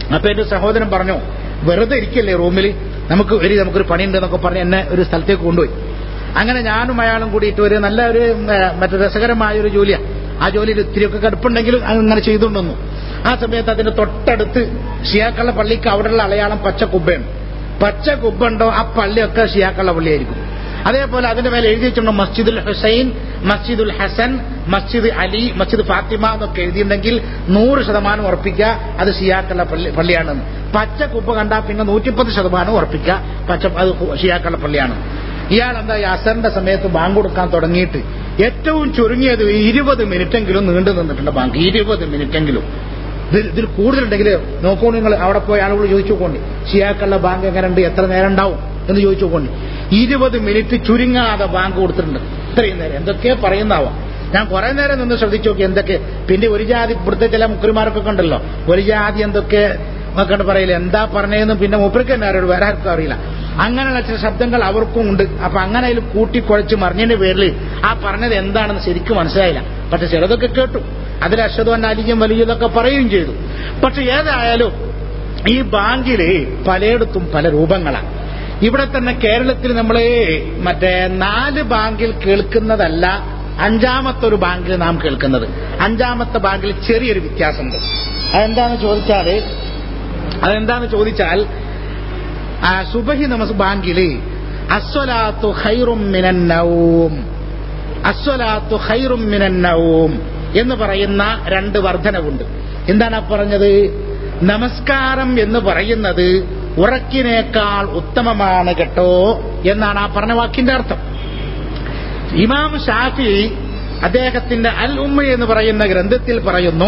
അപ്പൊ എന്റെ സഹോദരൻ പറഞ്ഞു വെറുതെ ഇരിക്കല്ലേ റൂമിൽ നമുക്ക് ഒരു നമുക്കൊരു പണിയുണ്ട് എന്നൊക്കെ പറഞ്ഞ് എന്നെ ഒരു സ്ഥലത്തേക്ക് കൊണ്ടുപോയി അങ്ങനെ ഞാനും അയാളും കൂടിയിട്ട് ഒരു നല്ല ഒരു ഏ, മറ്റേ രസകരമായ ഒരു ജോലിയാണ് ആ ജോലിയിൽ ഇത്തിരിയൊക്കെ കടുപ്പുണ്ടെങ്കിലും അത് ഇങ്ങനെ ചെയ്തുകൊണ്ട് വന്നു ആ സമയത്ത് അതിന്റെ തൊട്ടടുത്ത് ഷിയാക്കളുടെ പള്ളിക്ക് അവിടെയുള്ള അളയാളം പച്ച കുബ്ബയാണ് പച്ച കുബ്ബുണ്ടോ ആ പള്ളിയൊക്കെ ഷിയാക്കളുടെ പള്ളിയായിരിക്കും അതേപോലെ അതിന്റെ മേലെ എഴുതി വെച്ചിട്ടുണ്ടോ മസ്ജിദുൽ ഹുസൈൻ മസ്ജിദുൽ ഹസൻ മസ്ജിദ് അലി മസ്ജിദ് ഫാത്തിമ എന്നൊക്കെ എഴുതിയിട്ടുണ്ടെങ്കിൽ നൂറ് ശതമാനം ഉറപ്പിക്കുക അത് ഷിയാക്കളുടെ പള്ളി പള്ളിയാണെന്ന് പച്ച കുബ്ബ കണ്ടാൽ പിന്നെ നൂറ്റിപ്പത്ത് ശതമാനം ഉറപ്പിക്കുക പച്ച അത് ഷിയാക്കളുടെ പള്ളിയാണ് ഇയാൾ എന്താ ഈ അസറിന്റെ സമയത്ത് ബാങ്ക് കൊടുക്കാൻ തുടങ്ങിയിട്ട് ഏറ്റവും ചുരുങ്ങിയത് ഇരുപത് മിനിറ്റെങ്കിലും നീണ്ടു നിന്നിട്ടുണ്ട് ബാങ്ക് ഇരുപത് മിനിറ്റെങ്കിലും ഇതിൽ ഇതിൽ കൂടുതലുണ്ടെങ്കിൽ നോക്കൂ നിങ്ങൾ അവിടെ പോയി ആളുകൾ ചോദിച്ചു നോക്കോണ്ടി ഷിയാക്കളുടെ ബാങ്ക് എങ്ങനെയുണ്ട് എത്ര നേരം ഉണ്ടാവും എന്ന് ചോദിച്ചു നോക്കോണ്ടി ഇരുപത് മിനിറ്റ് ചുരുങ്ങാതെ ബാങ്ക് കൊടുത്തിട്ടുണ്ട് ഇത്രയും നേരം എന്തൊക്കെ പറയുന്നാവാം ഞാൻ കുറെ നേരം നിന്ന് ശ്രദ്ധിച്ചു നോക്കി എന്തൊക്കെ പിന്നെ ഒരു ജാതി ഇവിടുത്തെ ചില മുക്കുരിമാർക്കൊക്കെ ഉണ്ടല്ലോ ഒരു ജാതി എന്തൊക്കെ എന്നൊക്കെ പറയില്ല എന്താ പറഞ്ഞതെന്ന് പിന്നെ മൂപ്പർക്ക് തന്നെ ആരോട് വേറെ ആർക്കും അറിയില്ല അങ്ങനെയുള്ള ചില ശബ്ദങ്ങൾ അവർക്കും ഉണ്ട് അപ്പൊ അങ്ങനെ അതിൽ കൂട്ടിക്കുഴച്ച് മറിഞ്ഞതിന്റെ പേരിൽ ആ പറഞ്ഞത് എന്താണെന്ന് ശരിക്കും മനസ്സിലായില്ല പക്ഷെ ചിലതൊക്കെ കേട്ടു അതിൽ അശ്വതവൻ അലിയും വലിയതൊക്കെ പറയുകയും ചെയ്തു പക്ഷെ ഏതായാലും ഈ ബാങ്കില് പലയിടത്തും പല രൂപങ്ങളാണ് ഇവിടെ തന്നെ കേരളത്തിൽ നമ്മൾ മറ്റേ നാല് ബാങ്കിൽ കേൾക്കുന്നതല്ല അഞ്ചാമത്തെ ഒരു ബാങ്കിൽ നാം കേൾക്കുന്നത് അഞ്ചാമത്തെ ബാങ്കിൽ ചെറിയൊരു വ്യത്യാസമുണ്ട് അതെന്താന്ന് ചോദിച്ചാല് അതെന്താന്ന് ചോദിച്ചാൽ ആ സുബഹി നമസ് ബാങ്കില് അസ്വലാത്തു ഖൈറും മിനൻ നൗം അസ്വലാത്തു ഖൈറും മിനൻ നൗം എന്ന് പറയുന്ന രണ്ട് വർധനവുണ്ട് എന്താണ് ആ പറഞ്ഞത് നമസ്കാരം എന്ന് പറയുന്നത് ഉറക്കിനേക്കാൾ ഉത്തമമാണ് കേട്ടോ എന്നാണ് ആ പറഞ്ഞ വാക്കിന്റെ അർത്ഥം ഇമാം ഷാഫി അദ്ദേഹത്തിന്റെ അൽ ഉമ്മ എന്ന് പറയുന്ന ഗ്രന്ഥത്തിൽ പറയുന്നു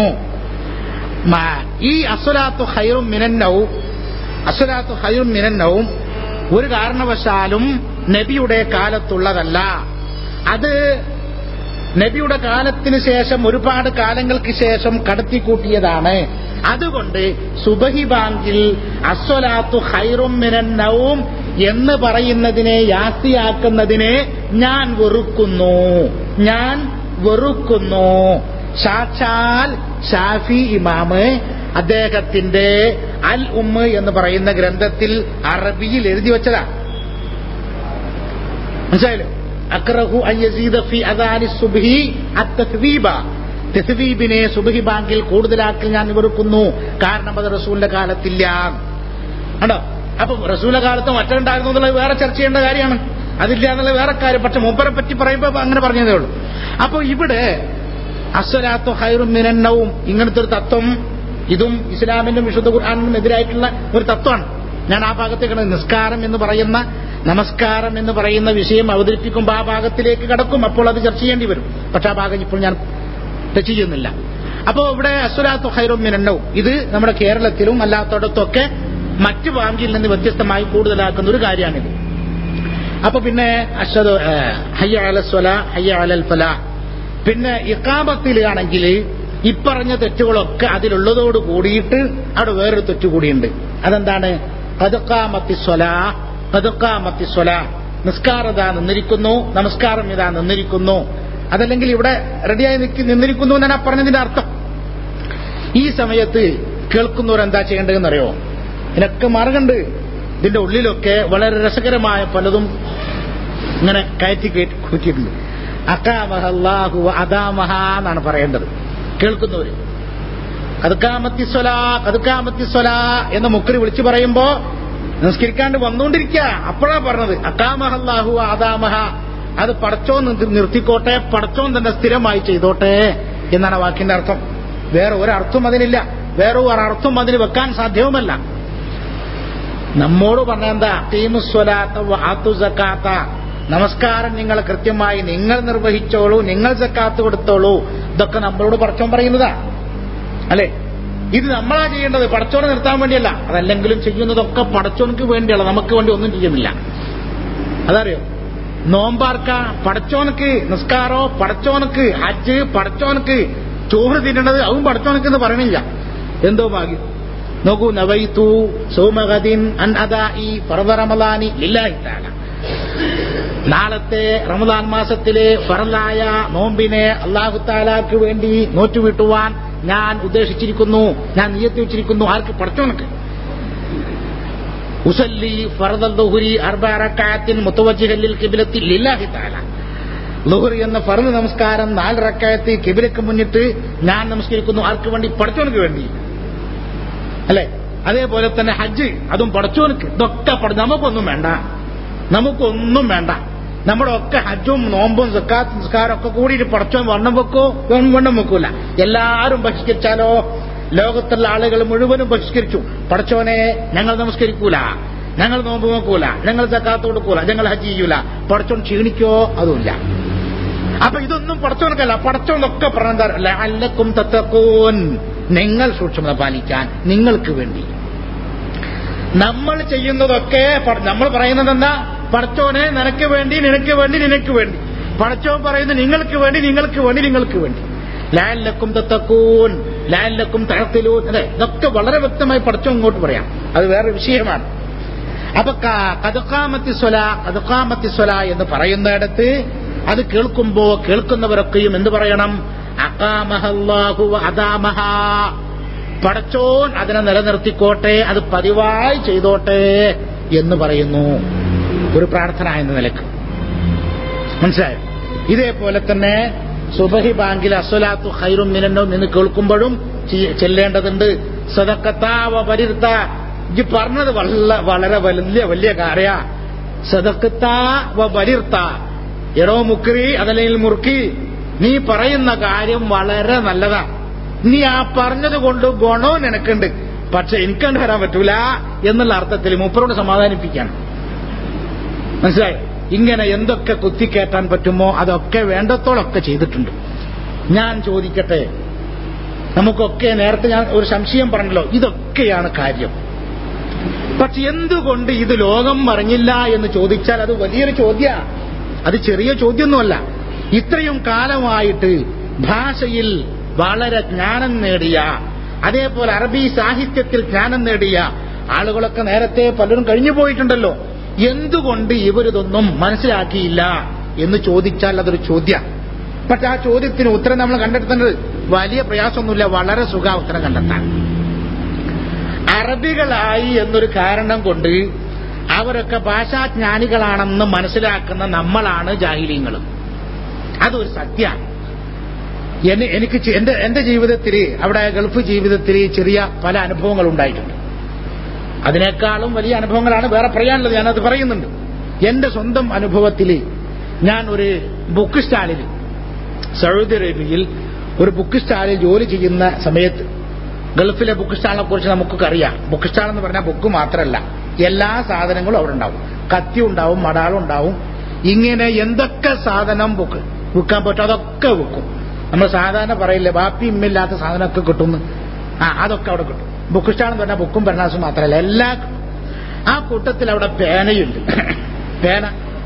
മ- ഈ അസുലാത്തു ഹൈറും മിനന്നവും അസുലാത്തു ഹൈറും മിനന്നവും ഒരു കാരണവശാലും നബിയുടെ കാലത്തുള്ളതല്ല അത് നബിയുടെ കാലത്തിന് ശേഷം ഒരുപാട് കാലങ്ങൾക്ക് ശേഷം കടത്തിക്കൂട്ടിയതാണ് അതുകൊണ്ട് സുബഹി ബാങ്കിൽ അസ്വലാത്തു ഹൈറും മിനന്നവും എന്ന് പറയുന്നതിനെ യാസിയാക്കുന്നതിനെ ഞാൻ വെറുക്കുന്നു ഞാൻ വെറുക്കുന്നു സാക്ഷാൽ ഷാഫി ഇമാമ് അദ്ദേഹത്തിന്റെ അൽ ഉമ്മ് എന്ന് പറയുന്ന ഗ്രന്ഥത്തിൽ അറബിയിൽ എഴുതി വെച്ചതാ മനസ്സിലായല്ലോ അക്രഹു അൻ യസീദ ഫി അദാനി സുബ്ഹി അത്തസ്വീബ തെസ്വീബിനെ സുബ്ഹി ബാങ്കിൽ കൂടുതലാക്കി ഞാൻ വെറുക്കുന്നു കാരണം അത് റസൂലിന്റെ കാലത്തില്ല കണ്ടോ അപ്പൊ റസൂലിന്റെ കാലത്ത് മറ്റുണ്ടായിരുന്നു എന്നുള്ളത് വേറെ ചർച്ച ചെയ്യേണ്ട കാര്യമാണ് അതില്ല എന്നുള്ള വേറെ കാര്യം പക്ഷെ മൂപ്പരെ പറ്റി പറയുമ്പോൾ അങ്ങനെ പറഞ്ഞതേ ഉള്ളൂ അപ്പൊ ഇവിടെ അസ്വലാത്തു ഹൈറും മിനന്നവും ഇങ്ങനത്തെ ഒരു തത്വം ഇതും ഇസ്ലാമിനും വിശുദ്ധ ഖുർആാനിനും എതിരായിട്ടുള്ള ഒരു തത്വമാണ് ഞാൻ ആ ഭാഗത്തേക്കാണ് നിസ്കാരം എന്ന് പറയുന്ന നമസ്കാരം എന്ന് പറയുന്ന വിഷയം അവതരിപ്പിക്കുമ്പോൾ ആ ഭാഗത്തിലേക്ക് കടക്കും അപ്പോൾ അത് ചർച്ച ചെയ്യേണ്ടി വരും പക്ഷെ ആ ഭാഗം ഇപ്പോൾ ഞാൻ ടച്ച് ചെയ്യുന്നില്ല അപ്പോൾ ഇവിടെ അസുരാത്തു ഹൈറും മിനന്നവും ഇത് നമ്മുടെ കേരളത്തിലും അല്ലാത്തടത്തൊക്കെ മറ്റു ബാങ്കിൽ നിന്ന് വ്യത്യസ്തമായി കൂടുതലാക്കുന്ന ഒരു കാര്യമാണിത് അപ്പൊ പിന്നെ അശ്വദ് ഹയ്യ അല സ്വല ഹയ്യ അലൽ ഫല പിന്നെ ഇക്കാമത്തിലാണെങ്കിൽ ഇപ്പറഞ്ഞ തെറ്റുകളൊക്കെ അതിലുള്ളതോട് കൂടിയിട്ട് അവിടെ വേറൊരു തെറ്റ് കൂടിയുണ്ട് അതെന്താണ് കതുക്കാമത്തി സ്വല കതുക്കാമത്തി സ്വല നിസ്കാരത നിന്നിരിക്കുന്നു നമസ്കാരം ഇതാ നിന്നിരിക്കുന്നു അതല്ലെങ്കിൽ ഇവിടെ റെഡിയായി നിൽക്കി നിന്നിരിക്കുന്നു എന്നാണ് ആ പറഞ്ഞതിന്റെ അർത്ഥം ഈ സമയത്ത് കേൾക്കുന്നവർ എന്താ ചെയ്യേണ്ടതെന്ന് അറിയോ ഇതിനൊക്കെ മാർഗമുണ്ട് ഇതിന്റെ ഉള്ളിലൊക്കെ വളരെ രസകരമായ പലതും ഇങ്ങനെ കയറ്റി കയറ്റി കൂറ്റിയിട്ടുണ്ട് അക്കാമഹല്ലാഹു അദാമഹ എന്നാണ് പറയേണ്ടത് കേൾക്കുന്നവര് കതുക്കാമത്തി സ്വല കതുക്കാമത്തി സ്വല എന്ന് മുക്കരി വിളിച്ചു പറയുമ്പോ നിസ്കരിക്കാണ്ട് വന്നുകൊണ്ടിരിക്കുക അപ്പോഴാ പറഞ്ഞത് അക്കാമഹല്ലാഹു അദാമഹ അത് പടച്ചോൻ നിർ- നിർത്തിക്കോട്ടെ പടച്ചോൻ തന്നെ സ്ഥിരമായി ചെയ്തോട്ടെ എന്നാണ് ആ വാക്കിന്റെ അർത്ഥം വേറെ ഒരർത്ഥം അതിനില്ല വേറെ ഒരർത്ഥം അതിന് വെക്കാൻ സാധ്യവുമല്ല നമ്മോട് പറഞ്ഞ എന്താ അക്കീമുസ്വലാത്ത വാത്തു സക്കാത്ത നമസ്കാരം നിങ്ങൾ കൃത്യമായി നിങ്ങൾ നിർവഹിച്ചോളൂ നിങ്ങൾ സക്കാത്ത് കൊടുത്തോളൂ ഇതൊക്കെ നമ്മളോട് പടച്ചോൻ പറയുന്നതാ അല്ലെ ഇത് നമ്മളാ ചെയ്യേണ്ടത് പടച്ചോനെ നിർത്താൻ വേണ്ടിയല്ല അതല്ലെങ്കിലും ചെയ്യുന്നതൊക്കെ പടച്ചോനക്ക് വേണ്ടിയല്ല നമുക്ക് വേണ്ടി ഒന്നും ചെയ്യുന്നില്ല അതറിയോ നോമ്പാർക്ക പടച്ചോനക്ക് നിസ്കാരോ പടച്ചോനക്ക് ഹജ്ജ് പടച്ചോനക്ക് ചോറ് തിന്നണത് അതും പടച്ചോനക്ക് എന്ന് പറയണില്ല എന്തോ ഭാഗ്യം നോക്കൂ നവൈത്തു സൗമഗദിൻ അൻ അദായി ഫർദ റമദാനി ലില്ലാഹി തആല നാളത്തെ റമദാൻ മാസത്തിലെ ഫറലായ നോമ്പിനെ അള്ളാഹു താലാക്ക് വേണ്ടി നോറ്റുവിട്ടുവാൻ ഞാൻ ഉദ്ദേശിച്ചിരിക്കുന്നു ഞാൻ നിയത്തി വെച്ചിരിക്കുന്നു ആർക്ക് പഠിച്ചവനക്ക് ഉസല്ലി ഫർദ ദുഹുരി അർബറക്കാത്തിൻ മുത്തവജിഹല്ലിൽ കിബിലത്തിൽ ലില്ലാഹി തആല ലുഹർ എന്ന ഫർദ് നമസ്കാരം നാല് റക്കായത്ത് കിബിലക്ക് മുന്നിട്ട് ഞാൻ നമസ്കരിക്കുന്നു ആർക്ക് വേണ്ടി പഠിച്ചവനക്ക് വേണ്ടി അല്ലെ അതേപോലെ തന്നെ ഹജ്ജ് അതും പഠിച്ചവനക്ക് ഇതൊക്കെ പഠി നമുക്കൊന്നും വേണ്ട നമുക്കൊന്നും വേണ്ട നമ്മുടെ ഒക്കെ ഹജ്ജും നോമ്പും സക്കാത്ത് നിസ്കാരം ഒക്കെ കൂടിയിട്ട് പടച്ചോൻ വണ്ണം വെക്കോ വണ്ണം വെക്കൂല എല്ലാരും ബഹിഷ്കരിച്ചാലോ ലോകത്തുള്ള ആളുകൾ മുഴുവനും ബഹിഷ്കരിച്ചു പടച്ചോനെ ഞങ്ങൾ നമസ്കരിക്കൂല ഞങ്ങൾ നോമ്പ് നോക്കൂല ഞങ്ങൾ സക്കാത്ത് കൊടുക്കൂല ഞങ്ങൾ ഹജ്ജ് ചെയ്യൂല പടച്ചോൻ ക്ഷീണിക്കോ അതുമില്ല അപ്പൊ ഇതൊന്നും പടച്ചോനക്കല്ല പടച്ചോനൊക്കെ പറഞ്ഞക്കും തത്തക്കൂൻ നിങ്ങൾ സൂക്ഷ്മത പാലിക്കാൻ നിങ്ങൾക്ക് വേണ്ടി നമ്മൾ ചെയ്യുന്നതൊക്കെ പ- നമ്മൾ പറയുന്നത് എന്താ പടച്ചോനെ നിനക്ക് വേണ്ടി നിനക്ക് വേണ്ടി നിനക്ക് വേണ്ടി പടച്ചോൻ പറയുന്നത് നിങ്ങൾക്ക് വേണ്ടി നിങ്ങൾക്ക് വേണ്ടി നിങ്ങൾക്ക് വേണ്ടി ലാലക്കും തത്തക്കൂൻ ലാലക്കും തഴത്തിലൂൻ അതെ ഇതൊക്കെ വളരെ വ്യക്തമായി പടച്ചോൻ ഇങ്ങോട്ട് പറയാം അത് വേറെ വിഷയമാണ് അപ്പൊ കതുക്കാമത്തി സ്വല കതുക്കാമത്തി സ്വല എന്ന് പറയുന്നിടത്ത് അത് കേൾക്കുമ്പോ കേൾക്കുന്നവരൊക്കെയും എന്ത് പറയണം അക്കാമഹല്ലാഹു അദാമഹ പടച്ചോൻ അതിനെ നിലനിർത്തിക്കോട്ടെ അത് പതിവായി ചെയ്തോട്ടെ എന്ന് പറയുന്നു ഒരു പ്രാർത്ഥന എന്ന നിലക്ക് മനസ്സിലായോ ഇതേപോലെ തന്നെ സുബഹി ബാങ്കിൽ അസ്വലാത്തു ഖൈറും മിനന്നവും എന്ന് കേൾക്കുമ്പോഴും ചെ- ചെല്ലേണ്ടതുണ്ട് സദക്കത്താവ പരിർത്ത ഇജ്ജ് പറഞ്ഞത് വളരെ വളരെ വലിയ വലിയ കാര്യ സദക്കത്താവ പരിർത്ത എടോ മുക്രി അതല്ലെങ്കിൽ മുറുക്കി നീ പറയുന്ന കാര്യം വളരെ നല്ലതാ നീ ആ പറഞ്ഞത് കൊണ്ട് ഗുണവും നിനക്കുണ്ട് പക്ഷെ എനിക്കണ്ട് വരാൻ പറ്റൂല എന്നുള്ള അർത്ഥത്തിൽ മൂപ്പരോട് സമാധാനിപ്പിക്കാണ് മനസ്സിലായോ ഇങ്ങനെ എന്തൊക്കെ കുത്തിക്കയറ്റാൻ പറ്റുമോ അതൊക്കെ വേണ്ടത്തോളൊക്കെ ചെയ്തിട്ടുണ്ട് ഞാൻ ചോദിക്കട്ടെ നമുക്കൊക്കെ നേരത്തെ ഞാൻ ഒരു സംശയം പറഞ്ഞല്ലോ ഇതൊക്കെയാണ് കാര്യം പക്ഷെ എന്തുകൊണ്ട് ഇത് ലോകം അറിഞ്ഞില്ല എന്ന് ചോദിച്ചാൽ അത് വലിയൊരു ചോദ്യ അത് ചെറിയ ചോദ്യമൊന്നുമല്ല ഇത്രയും കാലമായിട്ട് ഭാഷയിൽ വളരെ ജ്ഞാനം നേടിയ അതേപോലെ അറബി സാഹിത്യത്തിൽ ജ്ഞാനം നേടിയ ആളുകളൊക്കെ നേരത്തെ പലരും കഴിഞ്ഞു പോയിട്ടുണ്ടല്ലോ എന്തുകൊണ്ട് ഇവരിതൊന്നും മനസ്സിലാക്കിയില്ല എന്ന് ചോദിച്ചാൽ അതൊരു ചോദ്യം പക്ഷെ ആ ചോദ്യത്തിന് ഉത്തരം നമ്മൾ കണ്ടെത്തുന്നത് വലിയ പ്രയാസമൊന്നുമില്ല വളരെ സുഖ ഉത്തരം കണ്ടെത്താൻ അറബികളായി എന്നൊരു കാരണം കൊണ്ട് അവരൊക്കെ ഭാഷാജ്ഞാനികളാണെന്ന് മനസ്സിലാക്കുന്ന നമ്മളാണ് ജാഹിലീങ്ങൾ അതൊരു സത്യമാണ് എന്നെ എനിക്ക് ചെ- എന്റെ എന്റെ ജീവിതത്തിൽ അവിടെ ഗൾഫ് ജീവിതത്തിൽ ചെറിയ പല അനുഭവങ്ങൾ ഉണ്ടായിട്ടുണ്ട് അതിനേക്കാളും വലിയ അനുഭവങ്ങളാണ് വേറെ പറയാനുള്ളത് ഞാനത് പറയുന്നുണ്ട് എന്റെ സ്വന്തം അനുഭവത്തിൽ ഞാൻ ഒരു ബുക്ക് സ്റ്റാളിൽ സൗദി അറേബ്യയിൽ ഒരു ബുക്ക് സ്റ്റാളിൽ ജോലി ചെയ്യുന്ന സമയത്ത് ഗൾഫിലെ ബുക്ക് സ്റ്റാളിനെ കുറിച്ച് നമുക്കൊക്കെ അറിയാം ബുക്ക് സ്റ്റാൾ എന്ന് പറഞ്ഞാൽ ബുക്ക് മാത്രമല്ല എല്ലാ സാധനങ്ങളും അവിടെ ഉണ്ടാവും കത്തി ഉണ്ടാവും മടാളും ഉണ്ടാവും ഇങ്ങനെ എന്തൊക്കെ സാധനം ബുക്ക് വിൽക്കാൻ പറ്റും അതൊക്കെ വിൽക്കും നമ്മൾ സാധാരണ പറയില്ലേ ബാപ്പി ഇമ്മില്ലാത്ത സാധനമൊക്കെ കിട്ടുന്നു ആ അതൊക്കെ അവിടെ കിട്ടും ബുക്ക് സ്റ്റാൾ എന്ന് പറഞ്ഞാൽ ബുക്കും പെരണാസും മാത്രമല്ല എല്ലാ ആ കൂട്ടത്തിൽ അവിടെ പേനയുണ്ട് പേന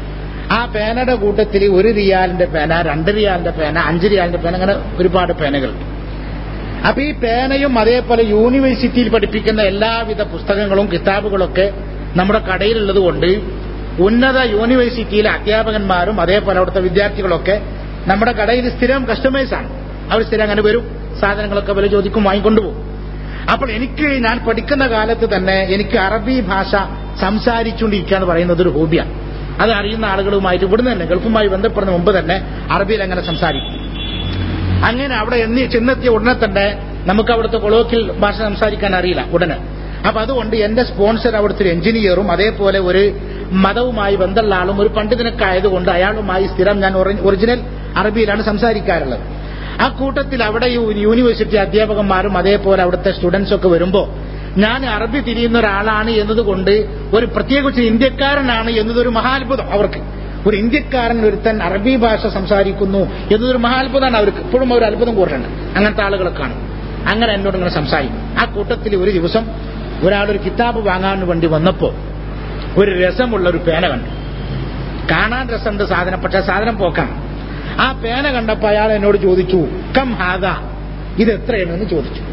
ആ പേനയുടെ കൂട്ടത്തിൽ ഒരു റിയാലിന്റെ പേന രണ്ട് റിയാലിന്റെ പേന അഞ്ച് റിയാലിന്റെ പേന അങ്ങനെ ഒരുപാട് പേനകളുണ്ട് അപ്പൊ ഈ പേനയും അതേപോലെ യൂണിവേഴ്സിറ്റിയിൽ പഠിപ്പിക്കുന്ന എല്ലാവിധ പുസ്തകങ്ങളും കിതാബുകളൊക്കെ നമ്മുടെ കടയിലുള്ളത് കൊണ്ട് ഉന്നത യൂണിവേഴ്സിറ്റിയിലെ അധ്യാപകന്മാരും അതേപോലെ അവിടുത്തെ വിദ്യാർത്ഥികളൊക്കെ നമ്മുടെ കടയിൽ സ്ഥിരം കസ്റ്റമേഴ്സാണ് അവർ സ്ഥിരം അങ്ങനെ വരും സാധനങ്ങളൊക്കെ വില ചോദിക്കും വാങ്ങിക്കൊണ്ടുപോകും അപ്പോൾ എനിക്ക് ഞാൻ പഠിക്കുന്ന കാലത്ത് തന്നെ എനിക്ക് അറബി ഭാഷ സംസാരിച്ചുകൊണ്ടിരിക്കുക എന്ന് പറയുന്നത് ഒരു ഹോബിയാണ് അത് അറിയുന്ന ആളുകളുമായിട്ട് ഇവിടുന്ന് തന്നെ ഗൾഫുമായി ബന്ധപ്പെടുന്ന മുമ്പ് തന്നെ അറബിയിൽ അങ്ങനെ സംസാരിക്കും അങ്ങനെ അവിടെ എന്നി ചെന്നെത്തിയ ഉടനെ തന്നെ നമുക്ക് അവിടുത്തെ കൊളോക്കിൽ ഭാഷ സംസാരിക്കാൻ അറിയില്ല ഉടനെ അപ്പൊ അതുകൊണ്ട് എന്റെ സ്പോൺസർ അവിടുത്തെ ഒരു എഞ്ചിനീയറും അതേപോലെ ഒരു മതവുമായി ബന്ധമുള്ള ആളും ഒരു പണ്ഡിതനൊക്കെ ആയതുകൊണ്ട് അയാളുമായി സ്ഥിരം ഞാൻ ഒറി- ഒറിജിനൽ അറബിയിലാണ് സംസാരിക്കാറുള്ളത് ആ കൂട്ടത്തിൽ അവിടെ ഈ യൂണിവേഴ്സിറ്റി അധ്യാപകന്മാരും അതേപോലെ അവിടുത്തെ സ്റ്റുഡൻസ് ഒക്കെ വരുമ്പോ ഞാൻ അറബി തിരിയുന്ന ഒരാളാണ് എന്നതുകൊണ്ട് ഒരു പ്രത്യേകിച്ച് ഇന്ത്യക്കാരനാണ് എന്നതൊരു മഹാത്ഭുതം അവർക്ക് ഒരു ഇന്ത്യക്കാരൻ ഒരുത്തൻ അറബി ഭാഷ സംസാരിക്കുന്നു എന്നതൊരു മഹാത്ഭുതമാണ് അവർക്ക് ഇപ്പോഴും അവർ അത്ഭുതം കൂറുണ്ട് അങ്ങനത്തെ ആളുകളെ കാണും അങ്ങനെ എന്നോട് ഇങ്ങനെ സംസാരിക്കും ആ കൂട്ടത്തിൽ ഒരു ദിവസം ഒരാളൊരു കിതാബ് വാങ്ങാൻ വേണ്ടി വന്നപ്പോ ഒരു രസമുള്ള ഒരു പേന കണ്ടു കാണാൻ രസമുണ്ട് സാധനം പക്ഷെ സാധനം പോക്കാണ് ആ പേന കണ്ടപ്പോ അയാൾ എന്നോട് ചോദിച്ചു കം ഹാദ ഇത് എത്രയാണെന്ന് ചോദിച്ചു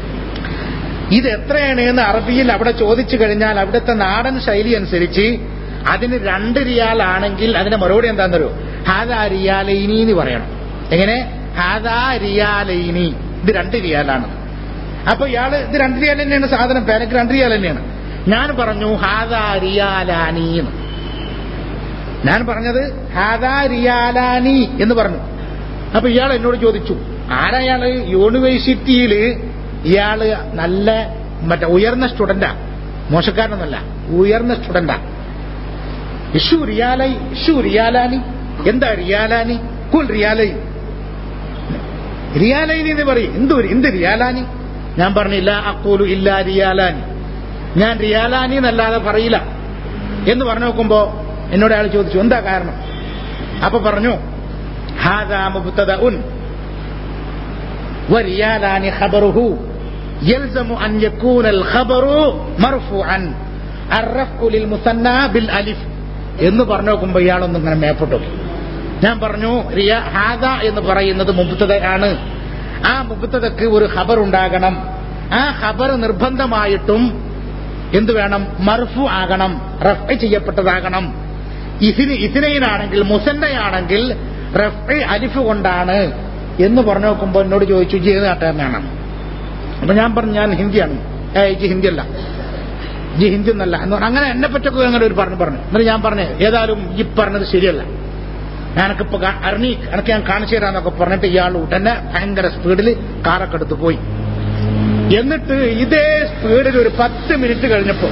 ഇത് എത്രയാണ് എന്ന് അറബിയിൽ അവിടെ ചോദിച്ചു കഴിഞ്ഞാൽ അവിടുത്തെ നാടൻ ശൈലി അനുസരിച്ച് അതിന് രണ്ട് റിയാൽ ആണെങ്കിൽ അതിന്റെ മറുപടി എന്താണെന്നറിയോ ഹാദാ റിയാലൈനി എന്ന് പറയണം എങ്ങനെ ഹാദാ റിയാലൈനി ഇത് രണ്ട് റിയാലാണ് അപ്പൊ ഇയാള് ഇത് രണ്ട് റിയാൽ തന്നെയാണ് സാധനം പേനക്ക് രണ്ട് റിയാൽ തന്നെയാണ് ഞാൻ പറഞ്ഞു ഹാദാ റിയാലാനി എന്ന് ഞാൻ പറഞ്ഞത് ഹാദാ റിയാലാനി എന്ന് പറഞ്ഞു അപ്പൊ ഇയാൾ എന്നോട് ചോദിച്ചു ആരാ ഇയാള് യൂണിവേഴ്സിറ്റിയിൽ ഇയാള് നല്ല മറ്റേ ഉയർന്ന സ്റ്റുഡന്റാ മോശക്കാരനൊന്നല്ല ഉയർന്ന സ്റ്റുഡന്റാ ഇഷു റിയാലൈ ഇഷു റിയാലാനി എന്താ റിയാലാനി കുൽ റിയാലൈ റിയാലൈനി എന്ന് പറയും എന്തു എന്ത് റിയാലാനി ഞാൻ പറഞ്ഞില്ല അക്കൂലു ഇല്ല റിയാലാനി ഞാൻ റിയാലാനി എന്നല്ലാതെ പറയില്ല എന്ന് പറഞ്ഞു നോക്കുമ്പോ എന്നോട് അയാൾ ചോദിച്ചു എന്താ കാരണം അപ്പൊ പറഞ്ഞു ഹാദാ മുബ്തദഉൻ വറിയാലാനി ഖബറുഹു يلزم أن يكون الخبر مرفوعا الرفع للمثنى بالألف എന്ന് പറഞ്ഞു നോക്കുമ്പോ ഇയാളൊന്നും ഇങ്ങനെ മേപ്പെട്ടു ഞാൻ പറഞ്ഞു റിയ ഹാദ എന്ന് പറയുന്നത് മുബത്തത ആണ് ആ മുബത്തതക്ക് ഒരു ഖബർ ഉണ്ടാകണം ആ ഖബർ നിർബന്ധമായിട്ടും എന്തു വേണം മർഫു ആകണം റഫ് ചെയ്യപ്പെട്ടതാകണം ഇതിന് ഇതിനയിലാണെങ്കിൽ മുസന്നയാണെങ്കിൽ റഫ് അലിഫ് കൊണ്ടാണ് എന്ന് പറഞ്ഞു നോക്കുമ്പോ എന്നോട് ചോദിച്ചു ചെയ്ത് നാട്ടുകാരനാണ് അപ്പൊ ഞാൻ പറഞ്ഞു ഞാൻ ഹിന്ദിയാണ് ഏ ഇജ് ഹിന്ദി അല്ല ഇജ് ഹിന്ദി ഒന്നല്ല എന്ന് പറഞ്ഞ് അങ്ങനെ എന്നെ പറ്റൊക്കെ അങ്ങനെ ഒരു പറഞ്ഞു പറഞ്ഞു എന്നിട്ട് ഞാൻ പറഞ്ഞു ഏതായാലും ഈ പറഞ്ഞത് ശരിയല്ല ഞാനൊക്കിപ്പോ അറിഞ്ഞി എനിക്ക് ഞാൻ കാണിച്ചു തരാന്നൊക്കെ പറഞ്ഞിട്ട് ഇയാൾ ഉടനെ ഭയങ്കര സ്പീഡിൽ കാറൊക്കെ എടുത്ത് പോയി എന്നിട്ട് ഇതേ സ്പീഡിൽ ഒരു പത്ത് മിനിറ്റ് കഴിഞ്ഞപ്പോ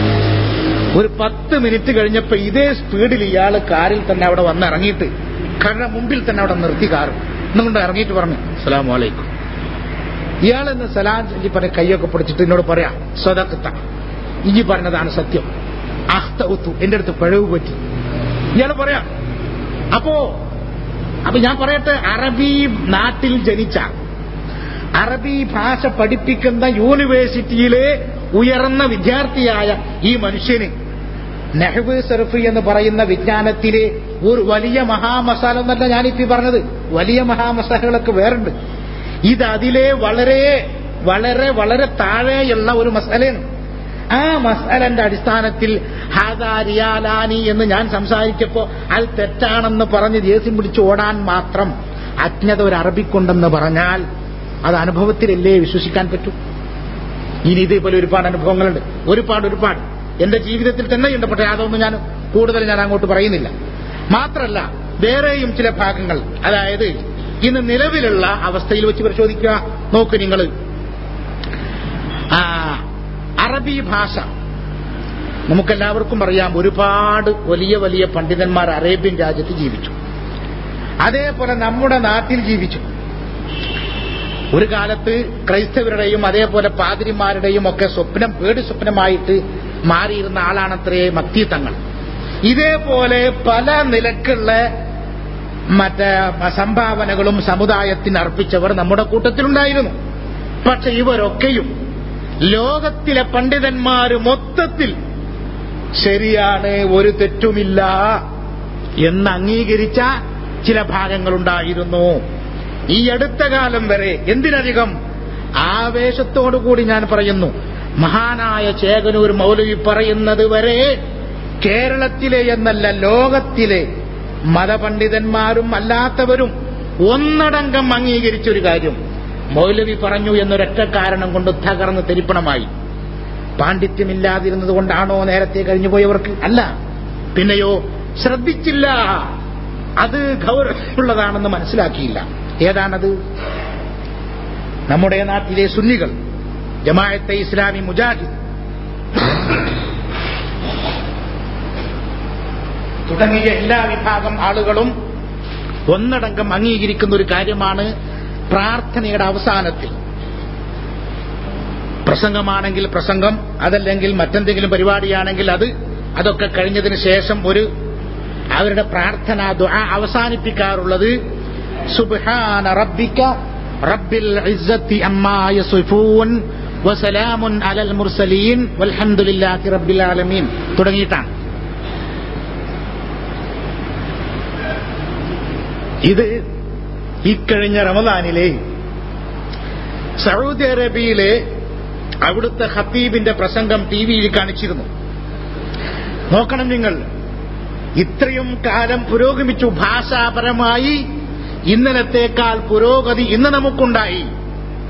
ഒരു പത്ത് മിനിറ്റ് കഴിഞ്ഞപ്പോ ഇതേ സ്പീഡിൽ ഇയാൾ കാറിൽ തന്നെ അവിടെ വന്ന് ഇറങ്ങിയിട്ട് കട മുമ്പിൽ തന്നെ അവിടെ നിർത്തി കാറ് എന്നുകൊണ്ട് ഇറങ്ങിയിട്ട് പറഞ്ഞു അസ്സലാമു അലൈക്കും ഇയാൾ എന്ന് സലാം ചൊല്ലി പറഞ്ഞ കൈയൊക്കെ പിടിച്ചിട്ട് എന്നോട് പറയാ സ്വതക്കത്ത ഇനി പറഞ്ഞതാണ് സത്യം അഹ്ത ഉത്തു എന്റെ അടുത്ത് പിഴവ് പറ്റി ഇയാൾ പറയാം അപ്പോ അപ്പൊ ഞാൻ പറയട്ടെ അറബി നാട്ടിൽ ജനിച്ച അറബി ഭാഷ പഠിപ്പിക്കുന്ന യൂണിവേഴ്സിറ്റിയിലെ ഉയർന്ന വിദ്യാർത്ഥിയായ ഈ മനുഷ്യന് നെഹ്ബ് സർഫ് എന്ന് പറയുന്ന വിജ്ഞാനത്തിലെ ഒരു വലിയ മഹാമസാല എന്നല്ല ഞാനിപ്പി പറഞ്ഞത് വലിയ മഹാമസാലകളൊക്കെ വേറുണ്ട് ഇത് അതിലെ വളരെ വളരെ വളരെ താഴെയുള്ള ഒരു മസാലയാണ് ആ മസാലന്റെ അടിസ്ഥാനത്തിൽ ഹാദാരിയാലാനി എന്ന് ഞാൻ സംസാരിച്ചപ്പോ അത് തെറ്റാണെന്ന് പറഞ്ഞ് ദേസ്യം പിടിച്ച് ഓടാൻ മാത്രം അജ്ഞത ഒരു അറബിക്കുണ്ടെന്ന് പറഞ്ഞാൽ അത് അനുഭവത്തിലല്ലേ വിശ്വസിക്കാൻ പറ്റൂ ഇനി ഇതേപോലെ ഒരുപാട് അനുഭവങ്ങളുണ്ട് ഒരുപാട് ഒരുപാട് എന്റെ ജീവിതത്തിൽ തന്നെ ഉണ്ട് പക്ഷേ അതൊന്നും ഞാൻ കൂടുതൽ ഞാൻ അങ്ങോട്ട് പറയുന്നില്ല മാത്രല്ല വേറെയും ചില ഭാഗങ്ങൾ അതായത് ഇന്ന് നിലവിലുള്ള അവസ്ഥയിൽ വെച്ച് പരിശോധിക്കുക നോക്ക് നിങ്ങൾ അറബി ഭാഷ നമുക്കെല്ലാവർക്കും അറിയാം ഒരുപാട് വലിയ വലിയ പണ്ഡിതന്മാർ അറേബ്യൻ രാജ്യത്ത് ജീവിച്ചു അതേപോലെ നമ്മുടെ നാട്ടിൽ ജീവിച്ചു ഒരു കാലത്ത് ക്രൈസ്തവരുടെയും അതേപോലെ പാതിരിമാരുടെയും ഒക്കെ സ്വപ്നം പേടി സ്വപ്നമായിട്ട് മാറിയിരുന്ന ആളാണത്രേ മത്തി തങ്ങൾ ഇതേപോലെ പല നിലക്കുള്ള മറ്റേ സംഭാവനകളും സമുദായത്തിന് അർപ്പിച്ചവർ നമ്മുടെ കൂട്ടത്തിലുണ്ടായിരുന്നു പക്ഷെ ഇവരൊക്കെയും ലോകത്തിലെ പണ്ഡിതന്മാര് മൊത്തത്തിൽ ശരിയാണ് ഒരു തെറ്റുമില്ല എന്ന് അംഗീകരിച്ച ചില ഭാഗങ്ങളുണ്ടായിരുന്നു ഈ അടുത്ത കാലം വരെ എന്തിനധികം ആവേശത്തോടുകൂടി ഞാൻ പറയുന്നു മഹാനായ ചേകനൂർ മൗലവി പറയുന്നത് വരെ കേരളത്തിലെ എന്നല്ല ലോകത്തിലെ മതപണ്ഡിതന്മാരും അല്ലാത്തവരും ഒന്നടങ്കം അംഗീകരിച്ചൊരു കാര്യം മൗലവി പറഞ്ഞു എന്നൊരൊറ്റ കാരണം കൊണ്ട് തകർന്ന് തെരിപ്പണമായി പാണ്ഡിത്യമില്ലാതിരുന്നത് കൊണ്ടാണോ നേരത്തെ കഴിഞ്ഞുപോയവർക്ക് അല്ല പിന്നെയോ ശ്രദ്ധിച്ചില്ല അത് ഗൗരവമുള്ളതാണെന്ന് മനസ്സിലാക്കിയില്ല ഏതാണത് നമ്മുടെ നാട്ടിലെ സുന്നികൾ ജമാഅത്തെ ഇസ്ലാമി മുജാഹിദ് തുടങ്ങിയ എല്ലാ വിഭാഗം ആളുകളും ഒന്നടങ്കം അംഗീകരിക്കുന്ന ഒരു കാര്യമാണ് പ്രാർത്ഥനയുടെ അവസാനത്തിൽ പ്രസംഗമാണെങ്കിൽ പ്രസംഗം അതല്ലെങ്കിൽ മറ്റെന്തെങ്കിലും പരിപാടിയാണെങ്കിൽ അത് അതൊക്കെ കഴിഞ്ഞതിന് ശേഷം ഒരു അവരുടെ പ്രാർത്ഥന ദുആ അവസാനിപ്പിക്കാറുള്ളത് സുബ്ഹാന റബ്ബിക റബ്ബിൽ ഇസ്സത്തി അമ്മാ യസിഫൂൻ വസലാമുൻ അലൽ മുർസലീൻ വൽഹംദുലില്ലാഹി റബ്ബിൽ ആലമീൻ തുടങ്ങിയിട്ടാണ് ഇത് ഇക്കഴിഞ്ഞ റമദാനിലെ സൗദി അറേബ്യയിലെ അവിടുത്തെ ഹത്തീബിന്റെ പ്രസംഗം ടി വിയിൽ കാണിച്ചിരുന്നു നോക്കണം നിങ്ങൾ ഇത്രയും കാലം പുരോഗമിച്ചു ഭാഷാപരമായി ഇന്നലത്തേക്കാൾ പുരോഗതി ഇന്ന് നമുക്കുണ്ടായി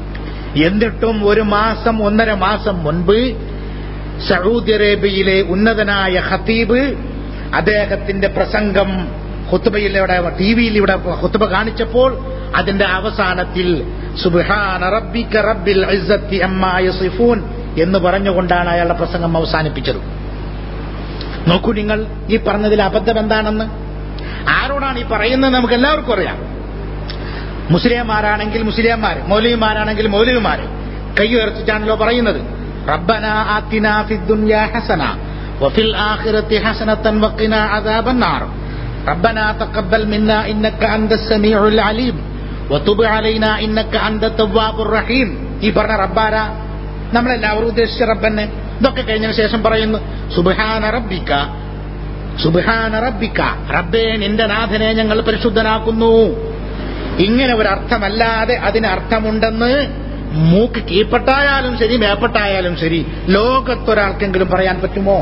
എന്നിട്ടും ഒരു മാസം ഒന്നര മാസം മുൻപ് സൗദി അറേബ്യയിലെ ഉന്നതനായ ഖത്തീബ് അദ്ദേഹത്തിന്റെ പ്രസംഗം ഹുത്തുബയിൽ ഇവിടെ ടി വിയിൽ ഇവിടെ ഹുത്തുബ കാണിച്ചപ്പോൾ അതിന്റെ അവസാനത്തിൽ സുബ്ഹാന റബ്ബിക റബ്ബിൽ ഇസ്സത്തി അമ്മാ യസിഫൂൻ എന്ന് പറഞ്ഞുകൊണ്ടാണ് അയാളുടെ പ്രസംഗം അവസാനിപ്പിച്ചത് നോക്കൂ നിങ്ങൾ ഈ പറഞ്ഞതിൽ അബദ്ധം എന്താണെന്ന് ആരോടാണ് ഈ പറയുന്നത് നമുക്ക് എല്ലാവർക്കും അറിയാം മുസ്ലിംമാരാണെങ്കിൽ മുസ്ലിംമാർ മൗലവിമാരാണെങ്കിൽ മൗലവിമാർ കൈ ഉയർത്തിട്ടാണല്ലോ പറയുന്നത് റബ്ബന ആത്തിന ഫിദ്ദുനിയ ഹസന വഫിൽ ആഖിറതി ഹസനതൻ വഖിന അദാബന്നാർ ربنا تقبل منا انك انت السميع العليم وتب علينا انك انت التواب الرحيم ഈ പറഞ്ഞ റബ്ബാര നമ്മളെല്ലാവരും ഉദ്ദേശിച്ച റബ്ബന്നെ ഇതൊക്കെ കഴിഞ്ഞതിന് ശേഷം പറയുന്നു സുബ്ഹാന റബ്ബിക സുബ്ഹാന റബ്ബിക റബ്ബേ നിന്റെ നാഥനെ ഞങ്ങൾ പരിശുദ്ധനാക്കുന്നു ഇങ്ങനെ ഒരു അർത്ഥമല്ലാതെ അതിന് അർത്ഥമുണ്ടെന്ന് മൂക്ക് കീഴ്പ്പെട്ടായാലും ശരി മേപ്പെട്ടായാലും ശരി ലോകത്തൊരാൾക്കെങ്കിലും പറയാൻ പറ്റുമോ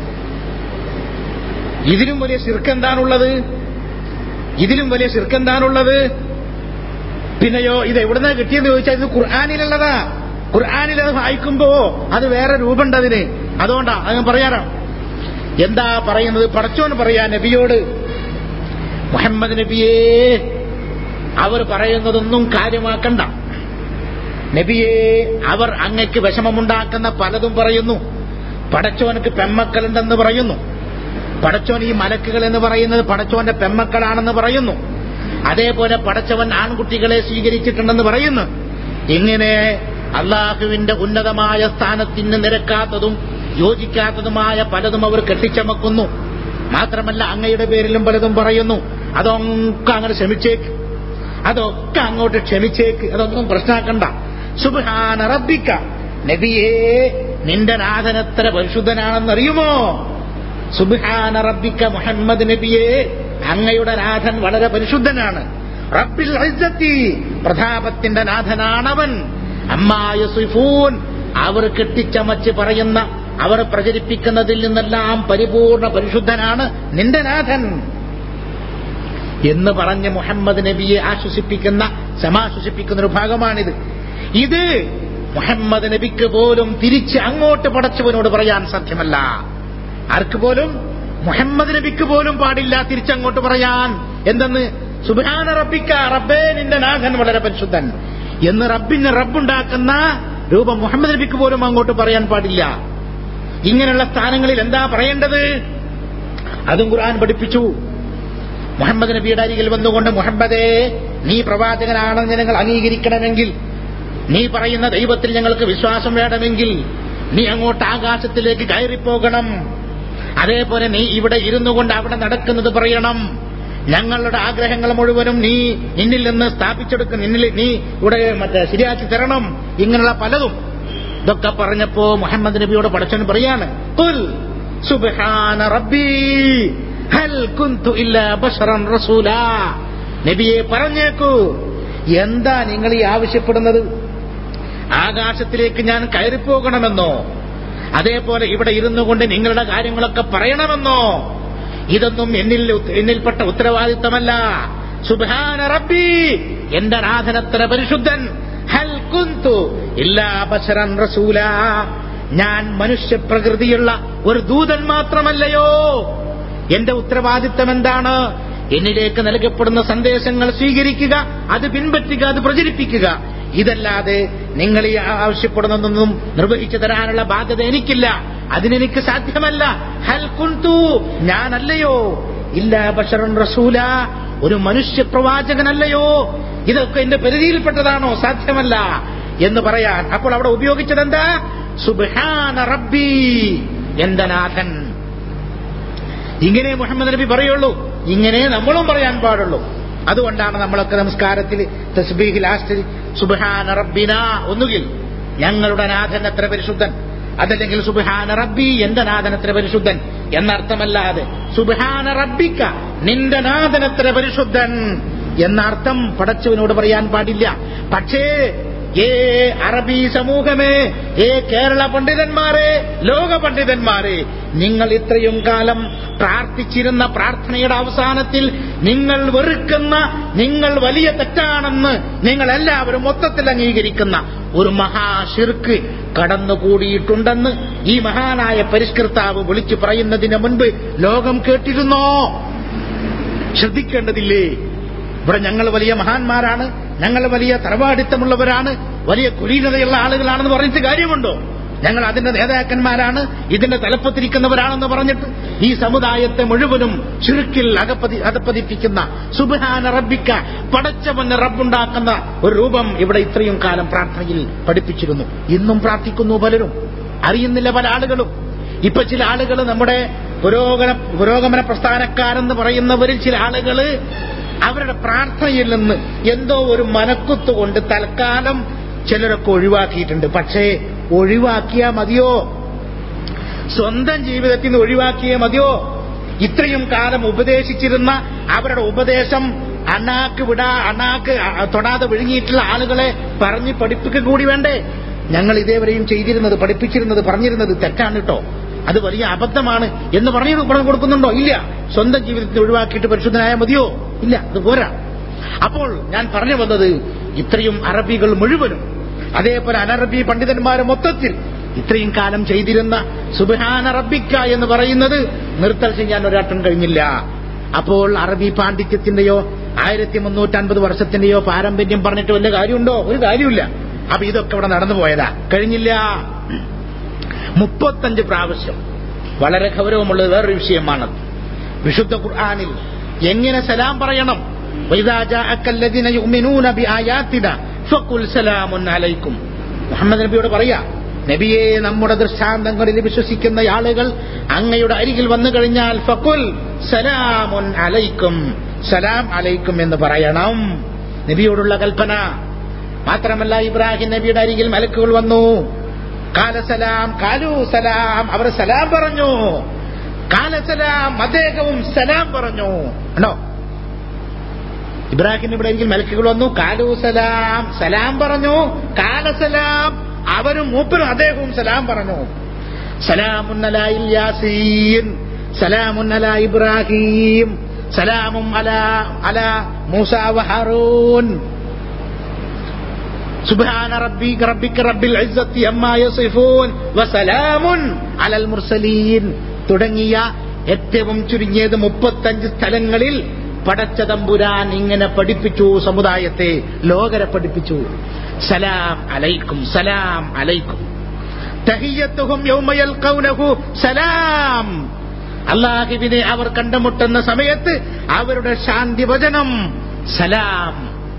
ഇതിലും വലിയ ശിർക്കെന്താണുള്ളത് ഇതിലും വലിയ ശിർക്കെന്താണുള്ളത് പിന്നെയോ ഇത് എവിടുന്ന കിട്ടിയെന്ന് ചോദിച്ചാൽ ഇത് ഖുർആാനിലുള്ളതാ ഖുർആാനിൽ അത് വായിക്കുമ്പോ അത് വേറെ രൂപമുണ്ട് അതിന് അതുകൊണ്ടാ അത് ഞാൻ പറയാറാം എന്താ പറയുന്നത് പടച്ചോന് പറയാ നബിയോട് മുഹമ്മദ് നബിയേ അവർ പറയുന്നതൊന്നും കാര്യമാക്കണ്ട നബിയെ അവർ അങ്ങക്ക് വിഷമമുണ്ടാക്കുന്ന പലതും പറയുന്നു പടച്ചോനക്ക് പെമ്മക്കളുണ്ടെന്ന് പറയുന്നു പടച്ചോൻ ഈ മലക്കുകൾ എന്ന് പറയുന്നത് പടച്ചോന്റെ പെമ്മക്കളാണെന്ന് പറയുന്നു അതേപോലെ പടച്ചവൻ ആൺകുട്ടികളെ സ്വീകരിച്ചിട്ടുണ്ടെന്ന് പറയുന്നു ഇങ്ങനെ അള്ളാഹുവിന്റെ ഉന്നതമായ സ്ഥാനത്തിന് നിരക്കാത്തതും യോജിക്കാത്തതുമായ പലതും അവർ കെട്ടിച്ചമക്കുന്നു മാത്രമല്ല അങ്ങയുടെ പേരിലും പലതും പറയുന്നു അതൊക്കെ അങ്ങനെ ക്ഷമിച്ചേക്ക് അതൊക്കെ അങ്ങോട്ട് ക്ഷമിച്ചേക്ക് അതൊന്നും പ്രശ്നമാക്കണ്ട സുബാന റബ്ബിക്ക നബിയേ നിന്റെ നാഥൻ എത്ര പരിശുദ്ധനാണെന്നറിയുമോ സുബാന റബ്ബിക്ക മുഹമ്മദ് നബിയെ അങ്ങയുടെ നാഥൻ വളരെ പരിശുദ്ധനാണ് റബ്ബിൽ ഇസ്സത്തി പ്രതാപത്തിന്റെ നാഥനാണവൻ അമ്മായ സുഫൂൻ അവർ കെട്ടിച്ചമച്ച് പറയുന്ന അവർ പ്രചരിപ്പിക്കുന്നതിൽ നിന്നെല്ലാം പരിപൂർണ പരിശുദ്ധനാണ് നിന്റെ നാഥൻ എന്ന് പറഞ്ഞ് മുഹമ്മദ് നബിയെ ആശ്വസിപ്പിക്കുന്ന സമാശ്വസിപ്പിക്കുന്ന ഒരു ഭാഗമാണിത് ഇത് മുഹമ്മദ് നബിക്ക് പോലും തിരിച്ച് അങ്ങോട്ട് പടച്ചവനോട് പറയാൻ സാധ്യമല്ല ആർക്ക് പോലും മുഹമ്മദ് നബിക്ക് പോലും പാടില്ല തിരിച്ചങ്ങോട്ട് പറയാൻ എന്തെന്ന് സുബാന റബ്ബിക്ക റബ്ബേ നിന്റെ നാഥൻ വളരെ പരിശുദ്ധൻ എന്ന് റബ്ബിന് റബ്ബുണ്ടാക്കുന്ന രൂപം മുഹമ്മദ് നബിക്ക് പോലും അങ്ങോട്ട് പറയാൻ പാടില്ല ഇങ്ങനെയുള്ള സ്ഥാനങ്ങളിൽ എന്താ പറയേണ്ടത് അതും ഖുർആൻ പഠിപ്പിച്ചു മുഹമ്മദ് നബിയുടെ അരികിൽ വന്നുകൊണ്ട് മുഹമ്മദേ നീ പ്രവാചകനാണെന്ന് ഞങ്ങൾ അംഗീകരിക്കണമെങ്കിൽ നീ പറയുന്ന ദൈവത്തിൽ ഞങ്ങൾക്ക് വിശ്വാസം വേണമെങ്കിൽ നീ അങ്ങോട്ട് ആകാശത്തിലേക്ക് കയറിപ്പോകണം അതേപോലെ നീ ഇവിടെ ഇരുന്നു കൊണ്ട് അവിടെ നടക്കുന്നത് പറയണം ഞങ്ങളുടെ ആഗ്രഹങ്ങൾ മുഴുവനും നീ നിന്നിൽ നിന്ന് സ്ഥാപിച്ചെടുക്കും നിന്നിൽ നീ ഇവിടെ മറ്റേ ശരിയാക്കി തരണം ഇങ്ങനെയുള്ള പലതും ഇതൊക്കെ പറഞ്ഞപ്പോ മുഹമ്മദ് നബിയോട് പടച്ചൻ പറയാണ് "ഖുൽ സുബ്ഹാന റബ്ബി ഹൽ കുന്തു ഇല്ലാ ബശറൻ റസൂലാ നബിയെ പറഞ്ഞേക്കൂ എന്താ നിങ്ങൾ ഈ ആവശ്യപ്പെടുന്നത് ആകാശത്തിലേക്ക് ഞാൻ കയറിപ്പോകണമെന്നോ അതേപോലെ ഇവിടെ ഇരുന്നു കൊണ്ട് നിങ്ങളുടെ കാര്യങ്ങളൊക്കെ പറയണമെന്നോ ഇതൊന്നും എന്നിൽ എന്നിൽപ്പെട്ട ഉത്തരവാദിത്തമല്ല സുബാന റബ്ബി എന്റെ നാഥനത്ര പരിശുദ്ധൻ ഹൽ കുന്തു ഇല്ലാ ബശറൻ റസൂല ഞാൻ മനുഷ്യപ്രകൃതിയുള്ള ഒരു ദൂതൻ മാത്രമല്ലയോ എന്റെ ഉത്തരവാദിത്തം എന്താണ് എന്നിലേക്ക് നൽകപ്പെടുന്ന സന്ദേശങ്ങൾ സ്വീകരിക്കുക അത് പിൻപറ്റുക അത് പ്രചരിപ്പിക്കുക ഇതല്ലാതെ നിങ്ങൾ ഈ ആവശ്യപ്പെടുന്നതൊന്നും നിർവഹിച്ചു തരാനുള്ള ബാധ്യത എനിക്കില്ല അതിനെനിക്ക് സാധ്യമല്ല ഹൽ കുന്തു ഞാനല്ലയോ ഇല്ല ബഷറൻ റസൂല ഒരു മനുഷ്യ പ്രവാചകനല്ലയോ ഇതൊക്കെ എന്റെ പരിധിയിൽപ്പെട്ടതാണോ സാധ്യമല്ല എന്ന് പറയാൻ അപ്പോൾ അവിടെ ഉപയോഗിച്ചത് എന്താ സുബാന റബ്ബി എന്റെ നാഥൻ ഇങ്ങനെ മുഹമ്മദ് നബി പറയുള്ളൂ ഇങ്ങനെ നമ്മളും പറയാൻ പാടുള്ളൂ അതുകൊണ്ടാണ് നമ്മളൊക്കെ നമസ്കാരത്തിൽ തസ്ബീഹ് ലാസ്റ്റിൽ സുബാന റബ്ബിന ഒന്നുകിൽ ഞങ്ങളുടെ നാഥൻ എത്ര പരിശുദ്ധൻ അതല്ലെങ്കിൽ സുബാന റബ്ബി എന്റെ നാഥൻ എത്ര പരിശുദ്ധൻ എന്നർത്ഥമല്ലാതെ സുബാന റബ്ബിക്ക നിന്റെ നാഥൻ എത്ര പരിശുദ്ധൻ എന്നർത്ഥം പടച്ചവനോട് പറയാൻ പാടില്ല പക്ഷേ ഏ അറബി സമൂഹമേ ഏ കേരള പണ്ഡിതന്മാരെ ലോക പണ്ഡിതന്മാരെ നിങ്ങൾ ഇത്രയും കാലം പ്രാർത്ഥിച്ചിരുന്ന പ്രാർത്ഥനയുടെ അവസാനത്തിൽ നിങ്ങൾ വെറുക്കുന്ന നിങ്ങൾ വലിയ തെറ്റാണെന്ന് നിങ്ങൾ എല്ലാവരും മൊത്തത്തിൽ അംഗീകരിക്കുന്ന ഒരു മഹാശിർക്ക് കടന്നുകൂടിയിട്ടുണ്ടെന്ന് ഈ മഹാനായ പരിഷ്കർത്താവ് വിളിച്ചു പറയുന്നതിന് മുൻപ് ലോകം കേട്ടിരുന്നോ ശ്രദ്ധിക്കേണ്ടതില്ലേ ഇവിടെ ഞങ്ങൾ വലിയ മഹാന്മാരാണ് ഞങ്ങൾ വലിയ തറവാടിത്തമുള്ളവരാണ് വലിയ കുലീനതയുള്ള ആളുകളാണെന്ന് പറഞ്ഞിട്ട് കാര്യമുണ്ടോ ഞങ്ങൾ അതിന്റെ നേതാക്കന്മാരാണ് ഇതിന്റെ തലപ്പത്തിരിക്കുന്നവരാണെന്ന് പറഞ്ഞിട്ട് ഈ സമുദായത്തെ മുഴുവനും ചുരുക്കിൽ അകപ്പതി അകപ്പതിപ്പിക്കുന്ന സുബാന റബ്ബിക്ക പടച്ചവന് റബ്ബുണ്ടാക്കുന്ന ഒരു രൂപം ഇവിടെ ഇത്രയും കാലം പ്രാർത്ഥനയിൽ പഠിപ്പിച്ചിരുന്നു ഇന്നും പ്രാർത്ഥിക്കുന്നു പലരും അറിയുന്നില്ല പല ആളുകളും ഇപ്പൊ ചില ആളുകൾ നമ്മുടെ പുരോഗമന പുരോഗമന പ്രസ്ഥാനക്കാരെന്ന് പറയുന്നവരിൽ ചില ആളുകള് അവരുടെ പ്രാർത്ഥനയിൽ നിന്ന് എന്തോ ഒരു മനക്കുത്ത് കൊണ്ട് തൽക്കാലം ചിലരൊക്കെ ഒഴിവാക്കിയിട്ടുണ്ട് പക്ഷേ ഒഴിവാക്കിയാ മതിയോ സ്വന്തം ജീവിതത്തിൽ നിന്ന് ഒഴിവാക്കിയേ മതിയോ ഇത്രയും കാലം ഉപദേശിച്ചിരുന്ന അവരുടെ ഉപദേശം അണ്ണാക്ക് വിടാ അണ്ണാക്ക് തൊടാതെ വിഴുങ്ങിയിട്ടുള്ള ആളുകളെ പറഞ്ഞ് പഠിപ്പിക്കുക കൂടി വേണ്ടേ ഞങ്ങൾ ഇതേവരെയും ചെയ്തിരുന്നത് പഠിപ്പിച്ചിരുന്നത് പറഞ്ഞിരുന്നത് തെറ്റാണ് കേട്ടോ അത് വലിയ അബദ്ധമാണ് എന്ന് പറഞ്ഞു പറഞ്ഞു കൊടുക്കുന്നുണ്ടോ ഇല്ല സ്വന്തം ജീവിതത്തിൽ ഒഴിവാക്കിയിട്ട് പരിശുദ്ധനായ മതിയോ ഇല്ല അത് പോരാ അപ്പോൾ ഞാൻ പറഞ്ഞു വന്നത് ഇത്രയും അറബികൾ മുഴുവനും അതേപോലെ അനറബി പണ്ഡിതന്മാരെ മൊത്തത്തിൽ ഇത്രയും കാലം ചെയ്തിരുന്ന സുബഹാന റബ്ബിക്ക എന്ന് പറയുന്നത് നിർത്തൽ ചെയ്യാൻ ഒരാട്ടം കഴിഞ്ഞില്ല അപ്പോൾ അറബി പാണ്ഡിത്യത്തിന്റെയോ ആയിരത്തി മുന്നൂറ്റൻപത് വർഷത്തിന്റെയോ പാരമ്പര്യം പറഞ്ഞിട്ട് വല്ല കാര്യമുണ്ടോ ഒരു കാര്യമില്ല അപ്പൊ ഇതൊക്കെ ഇവിടെ നടന്നു പോയതാ കഴിഞ്ഞില്ല മുപ്പത്തഞ്ച് പ്രാവശ്യം വളരെ ഗൗരവമുള്ളത് വേറൊരു വിഷയമാണ് വിശുദ്ധ ഖുർആാനിൽ എങ്ങനെ സലാം പറയണം മുഹമ്മദ് നബിയോട് പറയാ നബിയെ നമ്മുടെ ദൃഷ്ടാന്തങ്ങളിൽ വിശ്വസിക്കുന്ന ആളുകൾ അങ്ങയുടെ അരികിൽ വന്നു കഴിഞ്ഞാൽ ഫക്കുൽ സലാമുൻ അലൈക്കും സലാം അലൈക്കും എന്ന് പറയണം നബിയോടുള്ള കൽപ്പന മാത്രമല്ല ഇബ്രാഹിം നബിയുടെ അരികിൽ മലക്കുകൾ വന്നു കാലസലാം കാലു സലാം അവർ സലാം പറഞ്ഞു കാലസലാം അദ്ദേഹവും സലാം പറഞ്ഞു ഉണ്ടോ ഇബ്രാഹിം ഇവിടെ എങ്കിൽ മലക്കുകൾ വന്നു കാലു സലാം സലാം പറഞ്ഞു കാലസലാം അവരും മൂപ്പരും അദ്ദേഹവും സലാം പറഞ്ഞു സലാമുന്നല യാസീൻ സലാമുന്നല ഇബ്രാഹിം സലാമും അല അല മൂസ വഹറൂൻ سبحان ربك ربك رب العزة عما يصفون وسلام على المرسلين തുടങ്ങിയ ഏറ്റവും ചുരുങ്ങിയത് മുപ്പത്തഞ്ച് സ്ഥലങ്ങളിൽ പടച്ച തമ്പുരാൻ ഇങ്ങനെ പഠിപ്പിച്ചു സമുദായത്തെ ലോകരെ പഠിപ്പിച്ചു സലാം അലൈക്കും സലാം അലൈക്കും തഹിയത്തുഹും യൗമയൽ കൗനഹു സലാം അള്ളാഹുവിനെ അവർ കണ്ടുമുട്ടുന്ന സമയത്ത് അവരുടെ ശാന്തി വചനം സലാം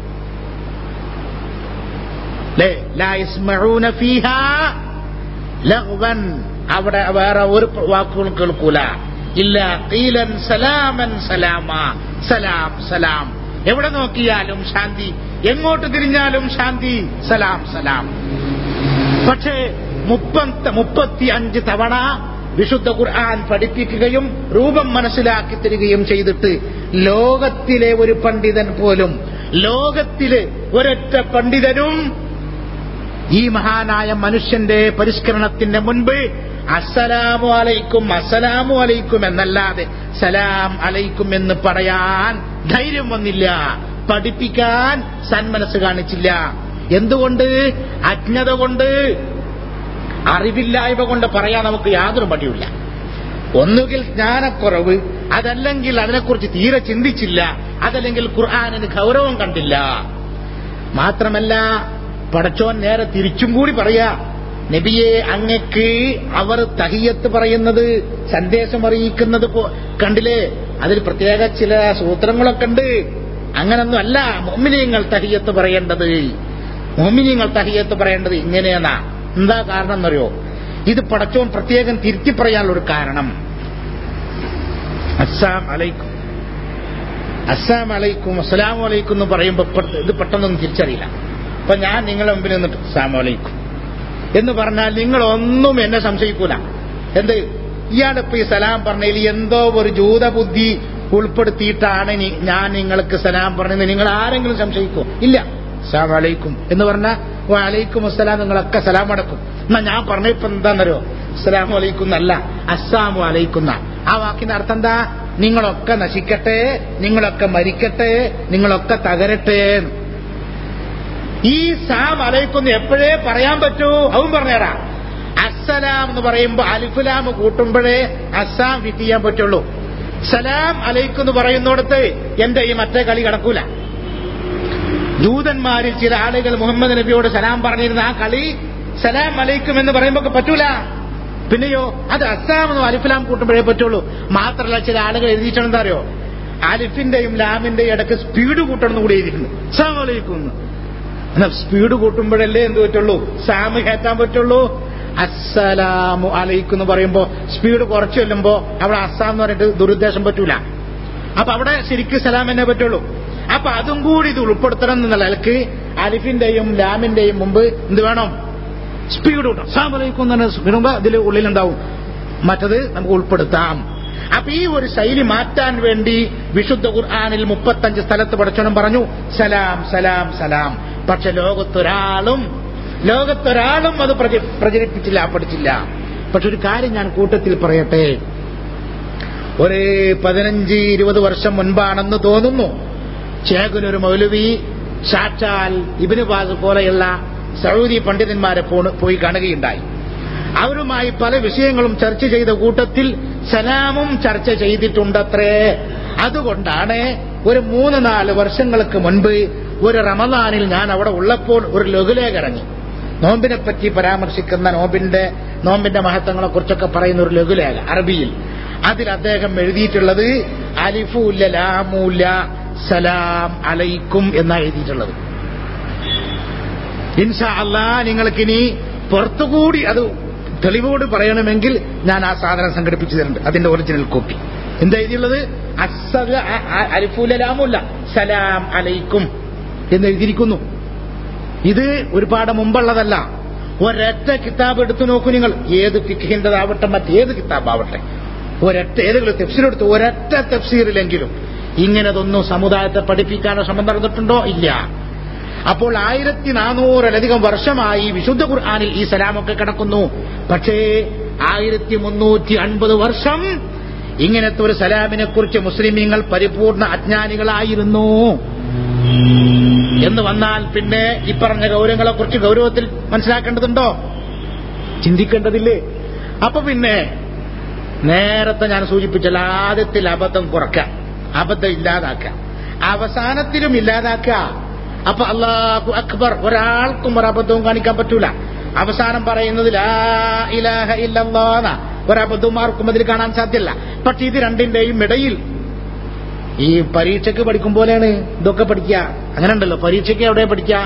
ലഹ്വൻ അവിടെ വേറെ ഒരു വാക്കുകൾ കേൾക്കൂല ഇല്ല കീലൻ സലാമൻ സലാമ സലാം സലാം എവിടെ നോക്കിയാലും ശാന്തി എങ്ങോട്ട് തിരിഞ്ഞാലും ശാന്തി സലാം സലാം പക്ഷേ മുപ്പത്തി മുപ്പത്തി അഞ്ച് തവണ വിശുദ്ധ ഖുർആൻ പഠിപ്പിക്കുകയും രൂപം മനസ്സിലാക്കി തരികയും ചെയ്തിട്ട് ലോകത്തിലെ ഒരു പണ്ഡിതൻ പോലും ലോകത്തിലെ ഒരൊറ്റ പണ്ഡിതനും ഈ മഹാനായ മനുഷ്യന്റെ പരിഷ്കരണത്തിന്റെ മുൻപ് അസ്സലാമു അലൈക്കും അസ്സലാമു അലൈക്കും എന്നല്ലാതെ സലാം അലൈക്കും എന്ന് പറയാൻ ധൈര്യം വന്നില്ല പഠിപ്പിക്കാൻ സന്മനസ് കാണിച്ചില്ല എന്തുകൊണ്ട് അജ്ഞത കൊണ്ട് അറിവില്ലായ്മ കൊണ്ട് പറയാൻ നമുക്ക് യാതൊരു മടിയില്ല ഒന്നുകിൽ ജ്ഞാനക്കുറവ് അതല്ലെങ്കിൽ അതിനെക്കുറിച്ച് തീരെ ചിന്തിച്ചില്ല അതല്ലെങ്കിൽ ഖുർആാനിന് ഗൗരവം കണ്ടില്ല മാത്രമല്ല പടച്ചോൻ നേരെ തിരിച്ചും കൂടി പറയാ നബിയെ അങ്ങക്ക് അവർ തഹിയത്ത് പറയുന്നത് സന്ദേശം അറിയിക്കുന്നത് കണ്ടില്ലേ അതിൽ പ്രത്യേക ചില സൂത്രങ്ങളൊക്കെ ഉണ്ട് അങ്ങനൊന്നും അല്ല മോമിനിയങ്ങൾ തഹിയത്ത് പറയേണ്ടത് മോമിനിയങ്ങൾ തഹിയത്ത് പറയേണ്ടത് ഇങ്ങനെയെന്നാ എന്താ കാരണം എന്നറിയോ ഇത് പടച്ചോൻ പ്രത്യേകം തിരുത്തി പറയാനുള്ള ഒരു കാരണം അസ്സാം അലൈക്കും അസ്സാം അലൈക്കും അസ്സലാം അലൈക്കും എന്ന് പറയുമ്പോൾ ഇത് പെട്ടെന്നൊന്നും തിരിച്ചറിയില്ല അപ്പൊ ഞാൻ നിങ്ങളുടെ മുമ്പിൽ നിന്നിട്ട് അസ്സാം അലൈക്കും എന്ന് പറഞ്ഞാൽ നിങ്ങളൊന്നും എന്നെ സംശയിക്കൂല എന്ത് ഇയാളിപ്പോ ഈ സലാം പറഞ്ഞതിൽ എന്തോ ഒരു ജൂതബുദ്ധി ഉൾപ്പെടുത്തിയിട്ടാണ് ഞാൻ നിങ്ങൾക്ക് സലാം പറഞ്ഞത് നിങ്ങൾ ആരെങ്കിലും സംശയിക്കോ ഇല്ല സലാം അലൈക്കും എന്ന് പറഞ്ഞാൽ വലൈക്കും അസ്സലാം നിങ്ങളൊക്കെ സലാം അടക്കും എന്നാ ഞാൻ പറഞ്ഞ ഇപ്പൊ എന്താണെന്നറിയോ അസ്സലാമു അലൈക്കും എന്നല്ല അസ്സാമു അലൈക്കുന്ന ആ വാക്കിന്റെ അർത്ഥം എന്താ നിങ്ങളൊക്കെ നശിക്കട്ടെ നിങ്ങളൊക്കെ മരിക്കട്ടെ നിങ്ങളൊക്കെ തകരട്ടെ എന്ന്. ഈ സാം അലൈക്കുന്ന എപ്പോഴേ പറയാൻ പറ്റൂ അവൻ പറഞ്ഞേടാ അസ്സലാം എന്ന് പറയുമ്പോ അലിഫുലാം കൂട്ടുമ്പോഴേ അസ്സാം ഫിറ്റ് ചെയ്യാൻ പറ്റുള്ളൂ സലാം അലൈക്കും എന്ന് പറയുന്നിടത്ത് എന്റെ ഈ മറ്റേ കളി കിടക്കൂല ജൂതന്മാരിൽ ചില ആളുകൾ മുഹമ്മദ് നബിയോട് സലാം പറഞ്ഞിരുന്ന ആ കളി സലാം അലൈക്കും എന്ന് പറയുമ്പോ പറ്റൂല പിന്നെയോ അത് അസ്സാം എന്നും അലിഫുലാം കൂട്ടുമ്പോഴേ പറ്റുള്ളൂ മാത്രമല്ല ചില ആളുകൾ എഴുതിയിട്ടെന്താ അറിയോ അലിഫിന്റെയും ലാമിന്റെയും ഇടയ്ക്ക് സ്പീഡ് കൂട്ടണം എന്ന് കൂടി എഴുതിയിട്ടുണ്ട് അസ്സാം അലൈക്കും എന്ന് എന്നാ സ്പീഡ് കൂട്ടുമ്പോഴല്ലേ എന്ത് പറ്റുള്ളൂ സാമ് കയറ്റാൻ പറ്റുള്ളൂ അസ്സലാമു അലൈക്കും എന്ന് പറയുമ്പോ സ്പീഡ് കുറച്ച് ചെല്ലുമ്പോ അവിടെ അസ്സാം എന്ന് പറഞ്ഞിട്ട് ദുരുദ്ദേശം പറ്റൂല അപ്പൊ അവിടെ ശരിക്കും സലാം എന്നേ പറ്റുള്ളൂ അപ്പൊ അതും കൂടി ഇത് ഉൾപ്പെടുത്തണം എന്നുള്ള നിലക്ക് അലിഫിന്റെയും ലാമിന്റെയും മുമ്പ് എന്ത് വേണം സ്പീഡ് കൂട്ടണം അസ്സാം അലൈക്കും എന്ന് പറഞ്ഞ സ്പീഡുമ്പോ ഇതിൽ ഉള്ളിലുണ്ടാവും മറ്റത് നമുക്ക് ഉൾപ്പെടുത്താം അപ്പൊ ഈ ഒരു ശൈലി മാറ്റാൻ വേണ്ടി വിശുദ്ധ ഖുർആാനിൽ മുപ്പത്തഞ്ച് സ്ഥലത്ത് പഠിച്ചോണം പറഞ്ഞു സലാം സലാം സലാം പക്ഷെ ലോകത്തൊരാളും ലോകത്തൊരാളും അത് പ്രച- പ്രചരിപ്പിച്ചില്ല പഠിച്ചില്ല പക്ഷെ ഒരു കാര്യം ഞാൻ കൂട്ടത്തിൽ പറയട്ടെ ഒരു പതിനഞ്ച് ഇരുപത് വർഷം മുൻപാണെന്ന് തോന്നുന്നു ചേകുനൊരു മൗലവി സാക്ഷാൽ ഇബിന് ബാസ് പോലെയുള്ള സൗദി പണ്ഡിതന്മാരെ പോണ് പോയി കാണുകയുണ്ടായി അവരുമായി പല വിഷയങ്ങളും ചർച്ച ചെയ്ത കൂട്ടത്തിൽ സലാമും ചർച്ച ചെയ്തിട്ടുണ്ടത്രേ അതുകൊണ്ടാണ് ഒരു മൂന്ന് നാല് വർഷങ്ങൾക്ക് മുൻപ് ഒരു റമദാനിൽ ഞാൻ അവിടെ ഉള്ളപ്പോൾ ഒരു ലഘുലേഖ ഇറങ്ങി നോമ്പിനെ പറ്റി പരാമർശിക്കുന്ന നോമ്പിന്റെ നോമ്പിന്റെ മഹത്വങ്ങളെ കുറിച്ചൊക്കെ പറയുന്ന ഒരു ലഘുലേഖ അറബിയിൽ അതിൽ അദ്ദേഹം എഴുതിയിട്ടുള്ളത് അലിഫൂല്ല ലാമൂല്ല സലാം അലൈക്കും എന്നാണ് എഴുതിയിട്ടുള്ളത് ഇൻഷാ അല്ലാ നിങ്ങൾക്കിനി പുറത്തുകൂടി അത് തെളിവോട് പറയണമെങ്കിൽ ഞാൻ ആ സാധനം സംഘടിപ്പിച്ചു തരുന്നുണ്ട് അതിന്റെ ഒറിജിനൽ കോപ്പി എന്താ എഴുതിയുള്ളത് അസ്സല അലിഫുലാമുല്ല സലാം അലൈക്കും എന്ന് എഴുതിയിരിക്കുന്നു ഇത് ഒരുപാട് മുമ്പുള്ളതല്ല ഒരൊറ്റ കിതാബ് എടുത്തു നോക്കൂ നിങ്ങൾ ഏത് ഫിഖിന്റേതാവട്ടെ മറ്റേത് കിതാബാവട്ടെ ഒരൊറ്റ ഏതെങ്കിലും തെഫ്സീരെടുത്ത് ഒരൊറ്റ തെഫ്സീറിലെങ്കിലും ഇങ്ങനതൊന്നും സമുദായത്തെ പഠിപ്പിക്കാനോ ശ്രമം നടന്നിട്ടുണ്ടോ ഇല്ല അപ്പോൾ ആയിരത്തി നാനൂറിലധികം വർഷമായി വിശുദ്ധ ഖുർആാനിൽ ഈ സലാമൊക്കെ കിടക്കുന്നു പക്ഷേ ആയിരത്തി മുന്നൂറ്റി അൻപത് വർഷം ഇങ്ങനത്തെ ഒരു സലാമിനെ കുറിച്ച് മുസ്ലിമീങ്ങൾ പരിപൂർണ അജ്ഞാനികളായിരുന്നു എന്ന് വന്നാൽ പിന്നെ ഈ പറഞ്ഞ ഗൗരവങ്ങളെ കുറിച്ച് ഗൗരവത്തിൽ മനസ്സിലാക്കേണ്ടതുണ്ടോ ചിന്തിക്കേണ്ടതില്ലേ അപ്പൊ പിന്നെ നേരത്തെ ഞാൻ സൂചിപ്പിച്ചല്ല ആദ്യത്തിൽ അബദ്ധം കുറക്കാം അബദ്ധം ഇല്ലാതാക്കാം അവസാനത്തിലും ഇല്ലാതാക്കുക അപ്പൊ അള്ളാഹു അക്ബർ ഒരാൾക്കും ഒരു അബദ്ധവും കാണിക്കാൻ പറ്റൂല അവസാനം പറയുന്നത് ലാ ഇലാഹ ഇല്ലല്ലാന്ന ഒരബദ്ധവും ആർക്കും അതിൽ കാണാൻ സാധ്യല്ല പക്ഷെ ഇത് രണ്ടിന്റെയും ഇടയിൽ ഈ പരീക്ഷയ്ക്ക് പഠിക്കും പോലെയാണ് ഇതൊക്കെ പഠിക്കുക അങ്ങനെ ഉണ്ടല്ലോ പരീക്ഷയ്ക്ക് എവിടെ പഠിക്കുക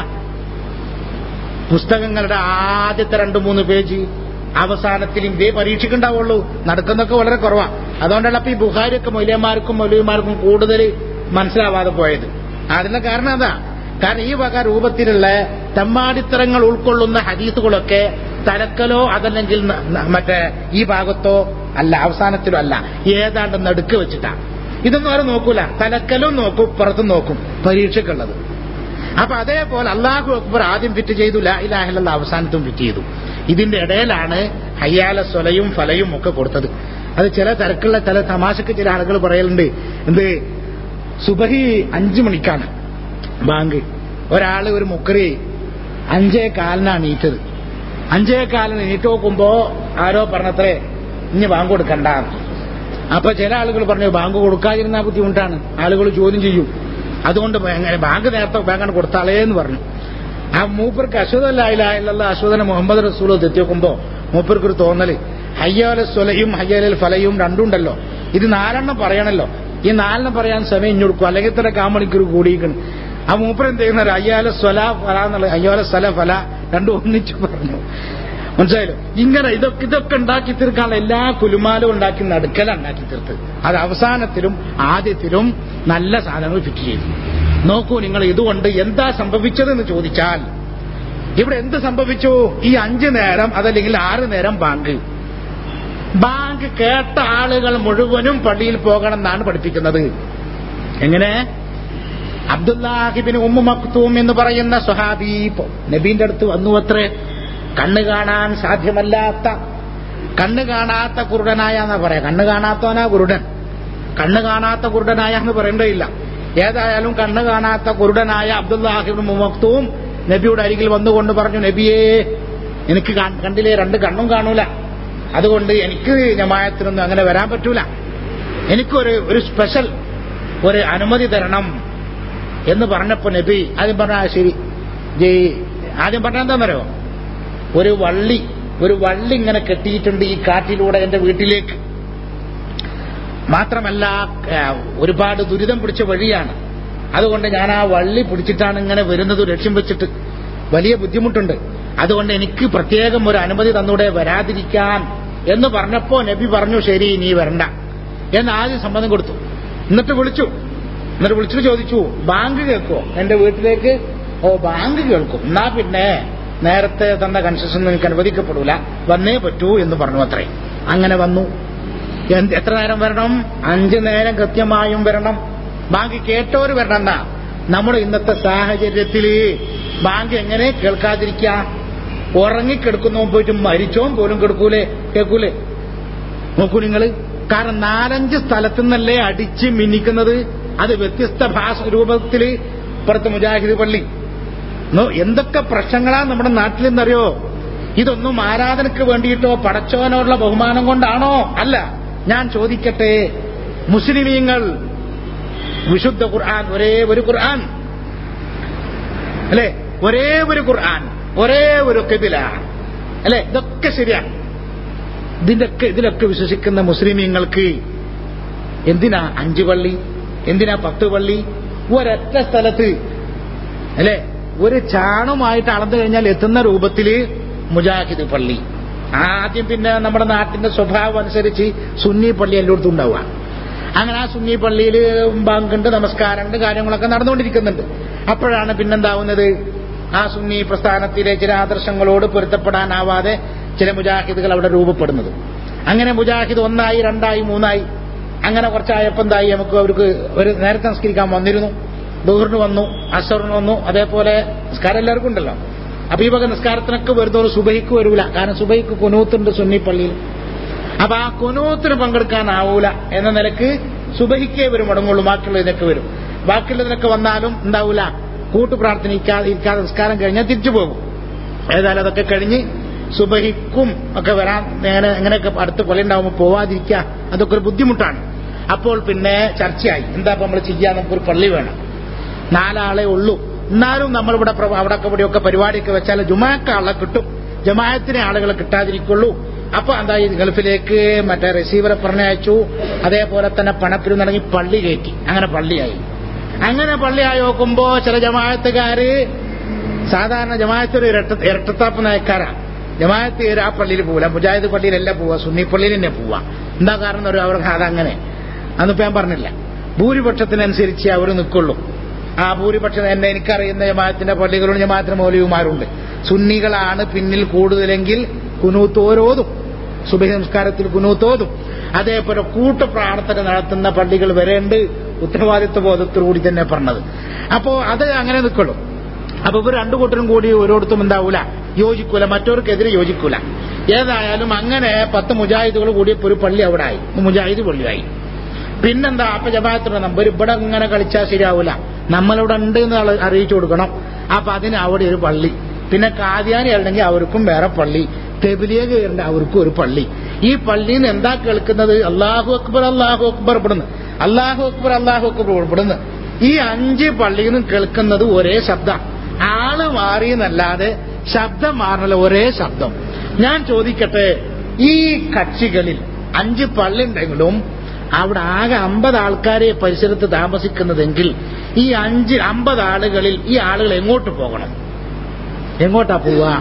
പുസ്തകങ്ങളുടെ ആദ്യത്തെ രണ്ട് മൂന്ന് പേജ് അവസാനത്തിൽ ഇതേ പരീക്ഷയ്ക്ക് ഉണ്ടാവുള്ളൂ നടക്കുന്നൊക്കെ വളരെ കുറവാണ് അതുകൊണ്ടാണ് അപ്പൊ ഈ ബുഹാരിയൊക്കെ മൊലിയന്മാർക്കും മൊലിയന്മാർക്കും കൂടുതൽ മനസ്സിലാവാതെ പോയത് അതിന്റെ കാരണം അതാ കാരണം ഈ വക രൂപത്തിലുള്ള തെമ്മാടിത്തരങ്ങൾ ഉൾക്കൊള്ളുന്ന ഹദീസുകളൊക്കെ തലക്കലോ അതല്ലെങ്കിൽ ന- ന- മറ്റേ ഈ ഭാഗത്തോ അല്ല അവസാനത്തിലോ അല്ല ഏതാണ്ട് നടുക്ക് വെച്ചിട്ടാ ഇതൊന്നും ആരും നോക്കൂല തലക്കലും നോക്കും പുറത്തും നോക്കും പരീക്ഷയ്ക്കുള്ളത് അപ്പൊ അതേപോലെ അള്ളാഹു അക്ബർ ആദ്യം ഫിറ്റ് ചെയ്തു ലാ ഇലാഹില്ല അവസാനത്തും ഫിറ്റ് ചെയ്തു ഇതിന്റെ ഇടയിലാണ് ഹയ്യാല സ്വലയും ഫലയും ഒക്കെ കൊടുത്തത് അത് ചില തിരക്കുള്ള ചില തമാശക്ക് ചില ആളുകൾ പറയലുണ്ട് എന്ത് സുബഹി അഞ്ചു മണിക്കാണ് ബാങ്ക് ഒരാള് ഒരു മുക്കറി അഞ്ചേ കാലിനാണ് നീറ്റത് അഞ്ചേ കാലിന് നീറ്റ് നോക്കുമ്പോ ആരോ പറഞ്ഞത്രേ ഇനി ബാങ്ക് കൊടുക്കണ്ട അപ്പൊ ചില ആളുകൾ പറഞ്ഞു ബാങ്ക് കൊടുക്കാതിരുന്ന ബുദ്ധിമുട്ടാണ് ആളുകൾ ചോദ്യം ചെയ്യും അതുകൊണ്ട് എങ്ങനെ ബാങ്ക് നേരത്തെ ബാങ്കാണ് കൊടുത്താളേ എന്ന് പറഞ്ഞു ആ മൂപ്പർക്ക് അശ്വതല്ല അശ്വതന മുഹമ്മദ് റസൂൽ എത്തി നോക്കുമ്പോ മൂപ്പർക്ക് ഒരു തോന്നല് ഹയ്യാല സ്വലയും ഹയ്യാലൽ ഫലയും രണ്ടുണ്ടല്ലോ ഇത് നാലെണ്ണം പറയണല്ലോ ഈ നാലെണ്ണം പറയാൻ സമയം ഇഞ്ഞൊടുക്കും അല്ലെങ്കിൽ തന്നെ കാമണിക്കൂർ കൂടിയിരിക്കണം ആ മൂപ്പർ എന്ത് ചെയ്യുന്നത് അയ്യാല സ്വല ഫല എന്നുള്ളത് അയ്യാല സ്വല ഫല രണ്ടും ഒന്നിച്ച് പറഞ്ഞു മനസ്സിലായല്ലോ ഇങ്ങനെ ഇതൊക്കെ ഇതൊക്കെ ഉണ്ടാക്കി തീർക്കാനുള്ള എല്ലാ കുലുമാലും ഉണ്ടാക്കി നടുക്കല ഉണ്ടാക്കി തീർത്ത് അത് അവസാനത്തിലും ആദ്യത്തിലും നല്ല സാധനങ്ങൾ ഫിറ്റ് ചെയ്തു നോക്കൂ നിങ്ങൾ ഇതുകൊണ്ട് എന്താ സംഭവിച്ചതെന്ന് ചോദിച്ചാൽ ഇവിടെ എന്ത് സംഭവിച്ചു ഈ അഞ്ചു നേരം അതല്ലെങ്കിൽ ആറ് നേരം ബാങ്ക് ബാങ്ക് കേട്ട ആളുകൾ മുഴുവനും പള്ളിയിൽ പോകണം എന്നാണ് പഠിപ്പിക്കുന്നത് എങ്ങനെ അബ്ദുല്ലാഹിബിൻ ഉമ്മു മക്തൂം എന്ന് പറയുന്ന സ്വഹാബി ഇപ്പോ നബീന്റെ അടുത്ത് വന്നു അത്രേ കണ്ണ് കാണാൻ സാധ്യമല്ലാത്ത കണ്ണ് കാണാത്ത കുരുടനായ എന്നാ പറയാ കണ്ണ് കാണാത്തവനാ കുരുടൻ കണ്ണ് കാണാത്ത കുരുടനായ എന്ന് പറയേണ്ടതില്ല ഏതായാലും കണ്ണ് കാണാത്ത കുരുടനായ അബ്ദുല്ലാഹിബിൻ മുമക്തൂം നബിയുടെ അരികിൽ വന്നുകൊണ്ട് പറഞ്ഞു നബിയേ എനിക്ക് കാ- കണ്ടില്ലേ രണ്ട് കണ്ണും കാണൂല അതുകൊണ്ട് എനിക്ക് ജമായത്തിനൊന്നും അങ്ങനെ വരാൻ പറ്റൂല എനിക്കൊരു ഒരു സ്പെഷ്യൽ ഒരു അനുമതി തരണം എന്ന് പറഞ്ഞപ്പോ നബി ആദ്യം പറഞ്ഞ "ആ, ശരി ജയ് ആദ്യം പറഞ്ഞ എന്താണെന്നറിയോ ഒരു വള്ളി ഒരു വള്ളി ഇങ്ങനെ കെട്ടിയിട്ടുണ്ട് ഈ കാറ്റിലൂടെ എന്റെ വീട്ടിലേക്ക് മാത്രമല്ല ആ, ഒരുപാട് ദുരിതം പിടിച്ച വഴിയാണ് അതുകൊണ്ട് ഞാൻ ആ വള്ളി പിടിച്ചിട്ടാണ് ഇങ്ങനെ വരുന്നത് ലക്ഷ്യം വെച്ചിട്ട് വലിയ ബുദ്ധിമുട്ടുണ്ട് അതുകൊണ്ട് എനിക്ക് പ്രത്യേകം ഒരു അനുമതി തന്നൂടെ വരാതിരിക്കാൻ എന്ന് പറഞ്ഞപ്പോ നബി പറഞ്ഞു ശരി നീ വരണ്ട എന്ന് ആദ്യം സമ്മതം കൊടുത്തു എന്നിട്ട് വിളിച്ചു എന്നിട്ട് വിളിച്ചിട്ട് ചോദിച്ചു ബാങ്ക് കേൾക്കോ എന്റെ വീട്ടിലേക്ക് ഓ ബാങ്ക് കേൾക്കും എന്നാ പിന്നെ നേരത്തെ തന്ന കൺസെഷൻ എനിക്ക് അനുവദിക്കപ്പെടൂല വന്നേ പറ്റൂ എന്ന് പറഞ്ഞു അത്രേ അങ്ങനെ വന്നു എന്ത്- എത്ര നേരം വരണം അഞ്ചു നേരം കൃത്യമായും വരണം ബാങ്ക് കേട്ടോര് വരണം എന്നാ നമ്മുടെ ഇന്നത്തെ സാഹചര്യത്തില് ബാങ്ക് എങ്ങനെ കേൾക്കാതിരിക്കാം ഉറങ്ങിക്കെടുക്കുന്നവൻ പോയിട്ട് മരിച്ചോൻ പോലും കെടുക്കൂലേ കേൾക്കൂലേ നോക്കൂ നിങ്ങൾ കാരണം നാലഞ്ച് സ്ഥലത്തു നിന്നല്ലേ അടിച്ച് മിന്നിക്കുന്നത് അത് വ്യത്യസ്ത ഭാഷ രൂപത്തില് ഇപ്പുറത്ത് മുജാഹിദ് പള്ളി നോ, എന്തൊക്കെ പ്രശ്നങ്ങളാ നമ്മുടെ നാട്ടിൽ നിന്നറിയോ ഇതൊന്നും ആരാധനക്ക് വേണ്ടിയിട്ടോ പടച്ചോനോടുള്ള ബഹുമാനം കൊണ്ടാണോ അല്ല ഞാൻ ചോദിക്കട്ടെ മുസ്ലിമീങ്ങൾ വിശുദ്ധ ഖുർആൻ ഒരേ ഒരു ഖുർആൻ അല്ലെ ഒരേ ഒരു ഖുർആൻ ഒരേ ഒരു കബില അല്ലെ ഇതൊക്കെ ശരിയാണ് ഇതിലൊക്കെ ഇതിലൊക്കെ വിശ്വസിക്കുന്ന മുസ്ലിമീങ്ങൾക്ക് എന്തിനാ അഞ്ചു പള്ളി എന്തിനാ പത്ത് പള്ളി ഒരൊറ്റ സ്ഥലത്ത് അല്ലെ ഒരു ചാണുമായിട്ട് അളന്നു കഴിഞ്ഞാൽ എത്തുന്ന രൂപത്തില് മുജാഹിദ് പള്ളി ആദ്യം പിന്നെ നമ്മുടെ നാട്ടിന്റെ സ്വഭാവം അനുസരിച്ച് സുന്നി പള്ളി എല്ലായിടത്തും ഉണ്ടാവുക അങ്ങനെ ആ സുന്നി പള്ളിയിൽ ബാങ്കുണ്ട് നമസ്കാരമുണ്ട് കാര്യങ്ങളൊക്കെ നടന്നുകൊണ്ടിരിക്കുന്നുണ്ട് അപ്പോഴാണ് പിന്നെന്താവുന്നത് ആ സുന്നി പ്രസ്ഥാനത്തിലെ ചില ആദർശങ്ങളോട് പൊരുത്തപ്പെടാനാവാതെ ചില മുജാഹിദുകൾ അവിടെ രൂപപ്പെടുന്നത് അങ്ങനെ മുജാഹിദ് ഒന്നായി രണ്ടായി മൂന്നായി അങ്ങനെ കുറച്ചായപ്പോൾ എന്തായി നമുക്ക് അവർക്ക് ഒരു നേരത്തെ സംസ്കരിക്കാൻ വന്നിരുന്നു ദൂറിന് വന്നു അസറിന് വന്നു അതേപോലെ നിസ്കാരം എല്ലാവർക്കും ഉണ്ടല്ലോ അപ്പൊ ഈ വക നിസ്കാരത്തിനൊക്കെ വരുന്നവർ സുബഹിക്ക് വരൂല കാരണം സുബഹിക്ക് കുനൂത്തുണ്ട് സുന്നി പള്ളിയിൽ അപ്പൊ ആ കുനൂത്തിന് പങ്കെടുക്കാനാവൂല എന്ന നിലക്ക് സുബഹിക്കേ വരും മുടങ്ങുള്ളൂ ബാക്കിയുള്ളതിനൊക്കെ വരും ബാക്കിയുള്ളതിനൊക്കെ വന്നാലും എന്താവൂല കൂട്ടു പ്രാർത്ഥന ഇരിക്കാതെ ഇരിക്കാതെ നിസ്കാരം കഴിഞ്ഞാൽ തിരിച്ചു പോകും ഏതായാലും അതൊക്കെ കഴിഞ്ഞ് സുബഹിക്കും ഒക്കെ വരാൻ നേരെ എങ്ങനെയൊക്കെ അടുത്ത കൊല്ലം ഉണ്ടാവുമ്പോൾ പോവാതിരിക്കുക അതൊക്കെ ഒരു ബുദ്ധിമുട്ടാണ് അപ്പോൾ പിന്നെ ചർച്ചയായി എന്താ ഇപ്പൊ നമ്മൾ ചെയ്യാൻ നമുക്കൊരു പള്ളി വേണം നാലാളെ ഉള്ളൂ എന്നാലും നമ്മളിവിടെ പ്ര- അവിടൊക്കെ ഇവിടെയൊക്കെ പരിപാടിയൊക്കെ വെച്ചാൽ ജുമാക്ക് ആളെ കിട്ടും ജമാഅത്തിനെ ആളുകളെ കിട്ടാതിരിക്കുള്ളൂ അപ്പൊ എന്തായി ഗൾഫിലേക്ക് മറ്റേ റിസീവറെ പറഞ്ഞയച്ചു അതേപോലെ തന്നെ പണപ്പിരി നടങ്ങി പള്ളി കയറ്റി അങ്ങനെ പള്ളിയായി അങ്ങനെ പള്ളിയായി നോക്കുമ്പോ ചില ജമാഅത്തുകാര് സാധാരണ ജമാഅത്ത് ഒരു ഇരട്ട ഇരട്ടത്താപ്പ് നയക്കാരാ ജമാഅത്ത് ആ പള്ളിയിൽ പോവില്ല മുജാഹിദ് പള്ളിയിലല്ല പോവുക സുന്നി പള്ളിയിൽ തന്നെ പോവുക എന്താ കാരണം എന്ന് അവർക്ക് അതങ്ങനെ അന്നിപ്പോ ഞാൻ പറഞ്ഞില്ല ഭൂരിപക്ഷത്തിനനുസരിച്ച് അവർ നിൽക്കുള്ളൂ ആ ഭൂരിപക്ഷം എന്നെ എനിക്കറിയുന്ന ജമാഅത്തിന്റെ പള്ളികളും ജമാഅത്തിന് മൗലവിമാരുണ്ട് സുന്നികളാണ് പിന്നിൽ കൂടുതലെങ്കിൽ കുനൂത്തോരോതും സുബഹി സംസ്കാരത്തിൽ കുനൂത്തോതും അതേപോലെ കൂട്ടുപ്രാർത്ഥന നടത്തുന്ന പള്ളികൾ വരേണ്ട ഉത്തരവാദിത്വ ബോധത്തോടുകൂടി തന്നെ പറഞ്ഞത് അപ്പോ അത് അങ്ങനെ നിൽക്കുള്ളൂ അപ്പൊ ഇവർ രണ്ടു കൂട്ടരും കൂടി ഓരോരുത്തും എന്താവൂല യോജിക്കൂല മറ്റവർക്കെതിരെ യോജിക്കൂല ഏതായാലും അങ്ങനെ പത്ത് മുജാഹിദുകൾ കൂടിയപ്പോ ഒരു പള്ളി അവിടെ ആയി മുജാഹിദ് പള്ളിയായി പിന്നെന്താ അപ്പൊ ജമാഅത്തിന്റെ നമ്പർ ഇവിടെ ഇങ്ങനെ കളിച്ചാൽ ശരിയാവൂല നമ്മളിവിടെ ഉണ്ട് എന്ന് ആള് അറിയിച്ചു കൊടുക്കണം അപ്പൊ അതിന് അവിടെ ഒരു പള്ളി പിന്നെ കാദ്യാനി അല്ലെങ്കിൽ അവർക്കും വേറെ പള്ളി തെബിലിയ കയറേണ്ട അവർക്കും ഒരു പള്ളി ഈ പള്ളിയിൽ നിന്ന് എന്താ കേൾക്കുന്നത് അള്ളാഹു അക്ബർ അള്ളാഹു അക്ബർ ഇവിടുന്ന് അള്ളാഹു അക്ബർ അള്ളാഹു അക്ബർ ഇവിടുന്ന് ഈ അഞ്ച് പള്ളിയിൽ നിന്നും കേൾക്കുന്നത് ഒരേ ശബ്ദം ആള് മാറിയെന്നല്ലാതെ ശബ്ദം മാറണല്ല ഒരേ ശബ്ദം ഞാൻ ചോദിക്കട്ടെ ഈ കക്ഷികളിൽ അഞ്ച് പള്ളി ഉണ്ടെങ്കിലും അവിടെ ആകെ അമ്പത് ആൾക്കാരെ പരിസരത്ത് താമസിക്കുന്നതെങ്കിൽ ഈ അഞ്ച് അമ്പത് ആളുകളിൽ ഈ ആളുകൾ എങ്ങോട്ട് പോകണം എങ്ങോട്ടാ പോവാ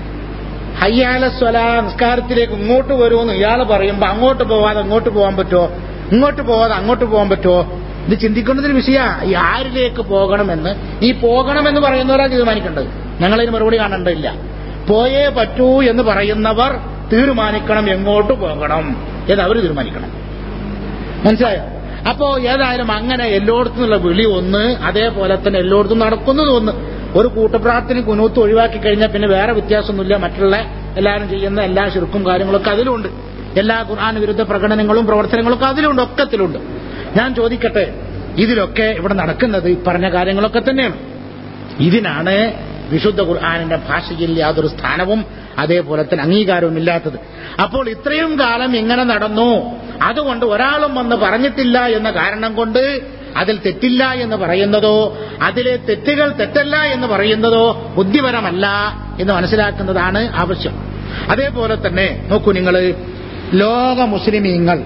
ഹയ്യാല സ്വല നിസ്കാരത്തിലേക്ക് ഇങ്ങോട്ട് വരുമെന്ന് ഇയാൾ പറയുമ്പോ അങ്ങോട്ട് പോവാതെ അങ്ങോട്ട് പോകാൻ പറ്റുമോ ഇങ്ങോട്ട് പോവാതെ അങ്ങോട്ട് പോകാൻ പറ്റുമോ ഇത് ചിന്തിക്കേണ്ടതിന് വിഷയ ഈ ആരിലേക്ക് പോകണമെന്ന് ഈ പോകണമെന്ന് പറയുന്നവരാ തീരുമാനിക്കേണ്ടത് ഞങ്ങളതിന് മറുപടി കാണേണ്ടതില്ല പോയേ പറ്റൂ എന്ന് പറയുന്നവർ തീരുമാനിക്കണം എങ്ങോട്ട് പോകണം എന്ന് അവർ തീരുമാനിക്കണം മനസ്സിലായോ അപ്പോ ഏതായാലും അങ്ങനെ എല്ലായിടത്തും നിന്നുള്ള വിളി ഒന്ന് അതേപോലെ തന്നെ എല്ലായിടത്തും നടക്കുന്നത് ഒന്ന് ഒരു കൂട്ടപ്രാർത്ഥന കുനൂത്ത് ഒഴിവാക്കി കഴിഞ്ഞാൽ പിന്നെ വേറെ വ്യത്യാസമൊന്നുമില്ല മറ്റുള്ള എല്ലാവരും ചെയ്യുന്ന എല്ലാ ശിർക്കും കാര്യങ്ങളൊക്കെ അതിലുണ്ട് എല്ലാ ഖുർആൻ വിരുദ്ധ പ്രകടനങ്ങളും പ്രവർത്തനങ്ങളൊക്കെ അതിലുണ്ട് ഒക്കത്തിലുണ്ട് ഞാൻ ചോദിക്കട്ടെ ഇതിലൊക്കെ ഇവിടെ നടക്കുന്നത് ഈ പറഞ്ഞ കാര്യങ്ങളൊക്കെ തന്നെയാണ് ഇതിനാണ് വിശുദ്ധ ഖുർആാനിന്റെ ഭാഷയിൽ യാതൊരു സ്ഥാനവും അതേപോലെ തന്നെ അംഗീകാരവും ഇല്ലാത്തത് അപ്പോൾ ഇത്രയും കാലം ഇങ്ങനെ നടന്നു അതുകൊണ്ട് ഒരാളും വന്ന് പറഞ്ഞിട്ടില്ല എന്ന കാരണം കൊണ്ട് അതിൽ തെറ്റില്ല എന്ന് പറയുന്നതോ അതിലെ തെറ്റുകൾ തെറ്റല്ല എന്ന് പറയുന്നതോ ബുദ്ധിപരമല്ല എന്ന് മനസ്സിലാക്കുന്നതാണ് ആവശ്യം അതേപോലെ തന്നെ നോക്കൂ നിങ്ങൾ ലോക മുസ്ലിമീങ്ങൾ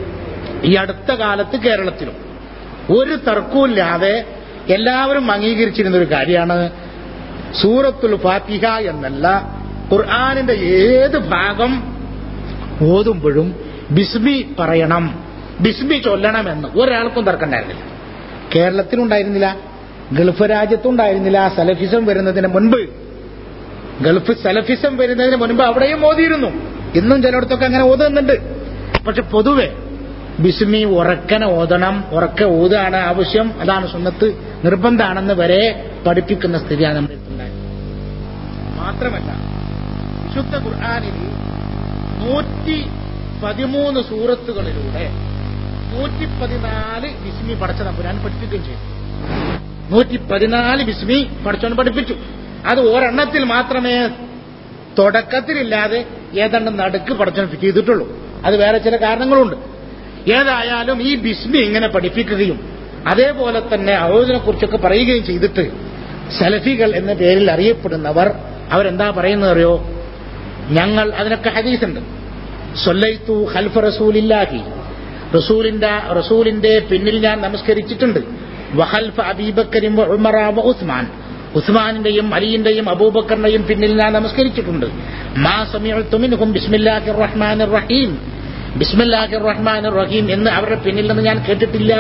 ഈ അടുത്ത കാലത്ത് കേരളത്തിലും ഒരു തർക്കവുമില്ലാതെ എല്ലാവരും അംഗീകരിച്ചിരുന്ന ഒരു കാര്യമാണ് സൂറത്തുൽ ഫാത്തിഹ എന്നല്ല ഖുർആാനിന്റെ ഏത് ഭാഗം ഓതുമ്പോഴും ബിസ്മി പറയണം ബിസ്മി ചൊല്ലണമെന്ന് ഒരാൾക്കും തർക്കമുണ്ടായിരുന്നില്ല കേരളത്തിലുണ്ടായിരുന്നില്ല ഗൾഫ് രാജ്യത്തുണ്ടായിരുന്നില്ല സലഫിസം വരുന്നതിന് മുൻപ് ഗൾഫ് സലഫിസം വരുന്നതിന് മുൻപ് അവിടെയും ഓതിയിരുന്നു ഇന്നും ചിലയിടത്തൊക്കെ അങ്ങനെ ഓതുന്നുണ്ട് പക്ഷെ പൊതുവെ ബിസ്മി ഉറക്കനെ ഓതണം ഉറക്കെ ഓതാണ് ആവശ്യം അതാണ് സുന്നത്ത് നിർബന്ധമാണെന്ന് വരെ പഠിപ്പിക്കുന്ന സ്ഥിതിയാണ് നമ്മുടെ അടുത്തുണ്ടായത് മാത്രമല്ല വിശുദ്ധ ഖുർആാനിൽ നൂറ്റി പതിമൂന്ന് സൂറത്തുകളിലൂടെ നൂറ്റി പതിനാല് ബിസ്മി പടച്ച തമ്പുരാൻ പഠിപ്പിക്കുകയും ചെയ്തു നൂറ്റി പതിനാല് ബിസ്മി പഠിച്ചവൻ പഠിപ്പിച്ചു അത് ഒരെണ്ണത്തിൽ മാത്രമേ തുടക്കത്തിലില്ലാതെ ഏതാണ്ട് നടുക്ക് പഠിച്ചവൻ ഫിറ്റ് ചെയ്തിട്ടുള്ളൂ അത് വേറെ ചില കാരണങ്ങളുണ്ട് ഏതായാലും ഈ ബിസ്മി ഇങ്ങനെ പഠിപ്പിക്കുകയും അതേപോലെ തന്നെ അവതിനെ കുറിച്ചൊക്കെ പറയുകയും ചെയ്തിട്ട് സലഫികൾ എന്ന പേരിൽ അറിയപ്പെടുന്നവർ അവരെന്താ പറയുന്നത് അറിയോ ഞങ്ങൾ അതിനൊക്കെ ഹദീസുണ്ട് സൊല്ലൈത്തു ഖൽഫ റസൂലില്ലാഹി റസൂലിന്റെ റസൂലിന്റെ പിന്നിൽ ഞാൻ നമസ്കരിച്ചിട്ടുണ്ട് വഹൽഫ അബീബക്കരിം ഉമറ വ ഉസ്മാൻ ഉസ്മാനിന്റെയും അലിയിന്റെയും അബൂബക്കറിന്റെയും പിന്നിൽ ഞാൻ നമസ്കരിച്ചിട്ടുണ്ട് മാ സമീഅത്തു മിൻഹും ബിസ്മില്ലാഹിർ റഹ്മാനിർ റഹീം ബിസ്മില്ലാഹിർ റഹ്മാനിർ റഹീം എന്ന് അവരുടെ പിന്നിൽ നിന്ന് ഞാൻ കേട്ടിട്ടില്ല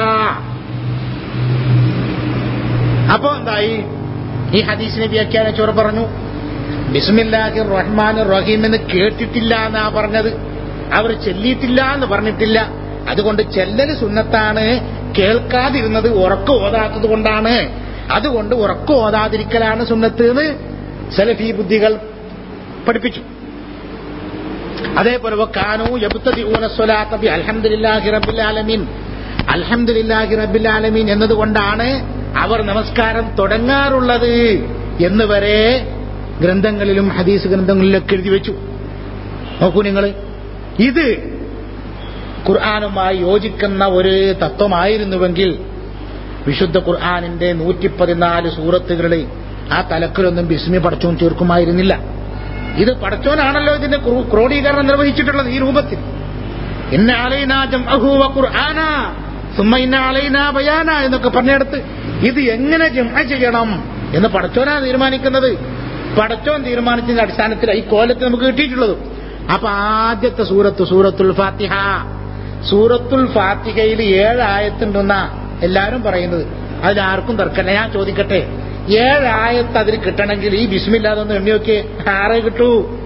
അപ്പോ എന്തായി ഈ ഹദീസിനെ വ്യാഖ്യാനിച്ചവർ പറഞ്ഞു ബിസ്മില്ലാഹിർ റഹ്മാനിർ റഹീം എന്ന് കേട്ടിട്ടില്ല എന്നാ പറഞ്ഞത് അവർ ചെല്ലിയിട്ടില്ല എന്ന് പറഞ്ഞിട്ടില്ല അതുകൊണ്ട് ചെല്ലല് സുന്നത്താണ് കേൾക്കാതിരുന്നത് ഉറക്കം ഓതാത്തത് കൊണ്ടാണ് അതുകൊണ്ട് ഉറക്കം ഓതാതിരിക്കലാണ് സുന്നത്ത് എന്ന് സലഫി ബുദ്ധികൾ പഠിപ്പിച്ചു അതേപോലെ കാനു യബുത്തതി അൽഹംദുലില്ലാഹി റബ്ബിൽ ആലമീൻ അൽഹംദുലില്ലാഹി റബ്ബിൽ ആലമീൻ എന്നതുകൊണ്ടാണ് അവർ നമസ്കാരം തുടങ്ങാറുള്ളത് എന്ന് വരെ ഗ്രന്ഥങ്ങളിലും ഹദീസ് ഗ്രന്ഥങ്ങളിലൊക്കെ എഴുതി വെച്ചു നോക്കൂ നിങ്ങൾ ഇത് ഖുർആാനുമായി യോജിക്കുന്ന ഒരു തത്വമായിരുന്നുവെങ്കിൽ വിശുദ്ധ ഖുർആാനിന്റെ നൂറ്റി പതിനാല് സൂറത്തുകളിൽ ആ തലക്കിലൊന്നും ബിസ്മി പടച്ചോൻ തീർക്കുമായിരുന്നില്ല ഇത് പടച്ചോനാണല്ലോ ഇതിന്റെ ക്രോ- ക്രോഡീകരണം നിർവഹിച്ചിട്ടുള്ളത് ഈ രൂപത്തിൽ ഇന്ന അലൈനാ ജംഅഹു വ ഖുർആന സുമ്മ ഇന്ന അലൈനാ ബയാന എന്നൊക്കെ പറഞ്ഞെടുത്ത് ഇത് എങ്ങനെ ജംഅ ചെയ്യണം എന്ന് പടച്ചോനാ തീരുമാനിക്കുന്നത് പടച്ചോൻ തീരുമാനിച്ചതിന്റെ അടിസ്ഥാനത്തിൽ ഈ കോലത്തിൽ നമുക്ക് കിട്ടിയിട്ടുള്ളത് അപ്പൊ ആദ്യത്തെ സൂറത്ത് സൂറത്തുൽ ഫാത്തിഹ സൂറത്തുൽ ഫാത്തിഹയിൽ ഏഴ് ആയത്തുണ്ടെന്നാ എല്ലാരും പറയുന്നത് അതിലാർക്കും തർക്കമില്ല ഞാൻ ചോദിക്കട്ടെ ഏഴ് ആയത്ത് അതിൽ കിട്ടണമെങ്കിൽ ഈ ബിസ്മില്ലാതെ ഒന്ന് എണ്ണി നോക്കിയേ ആറേ കിട്ടൂ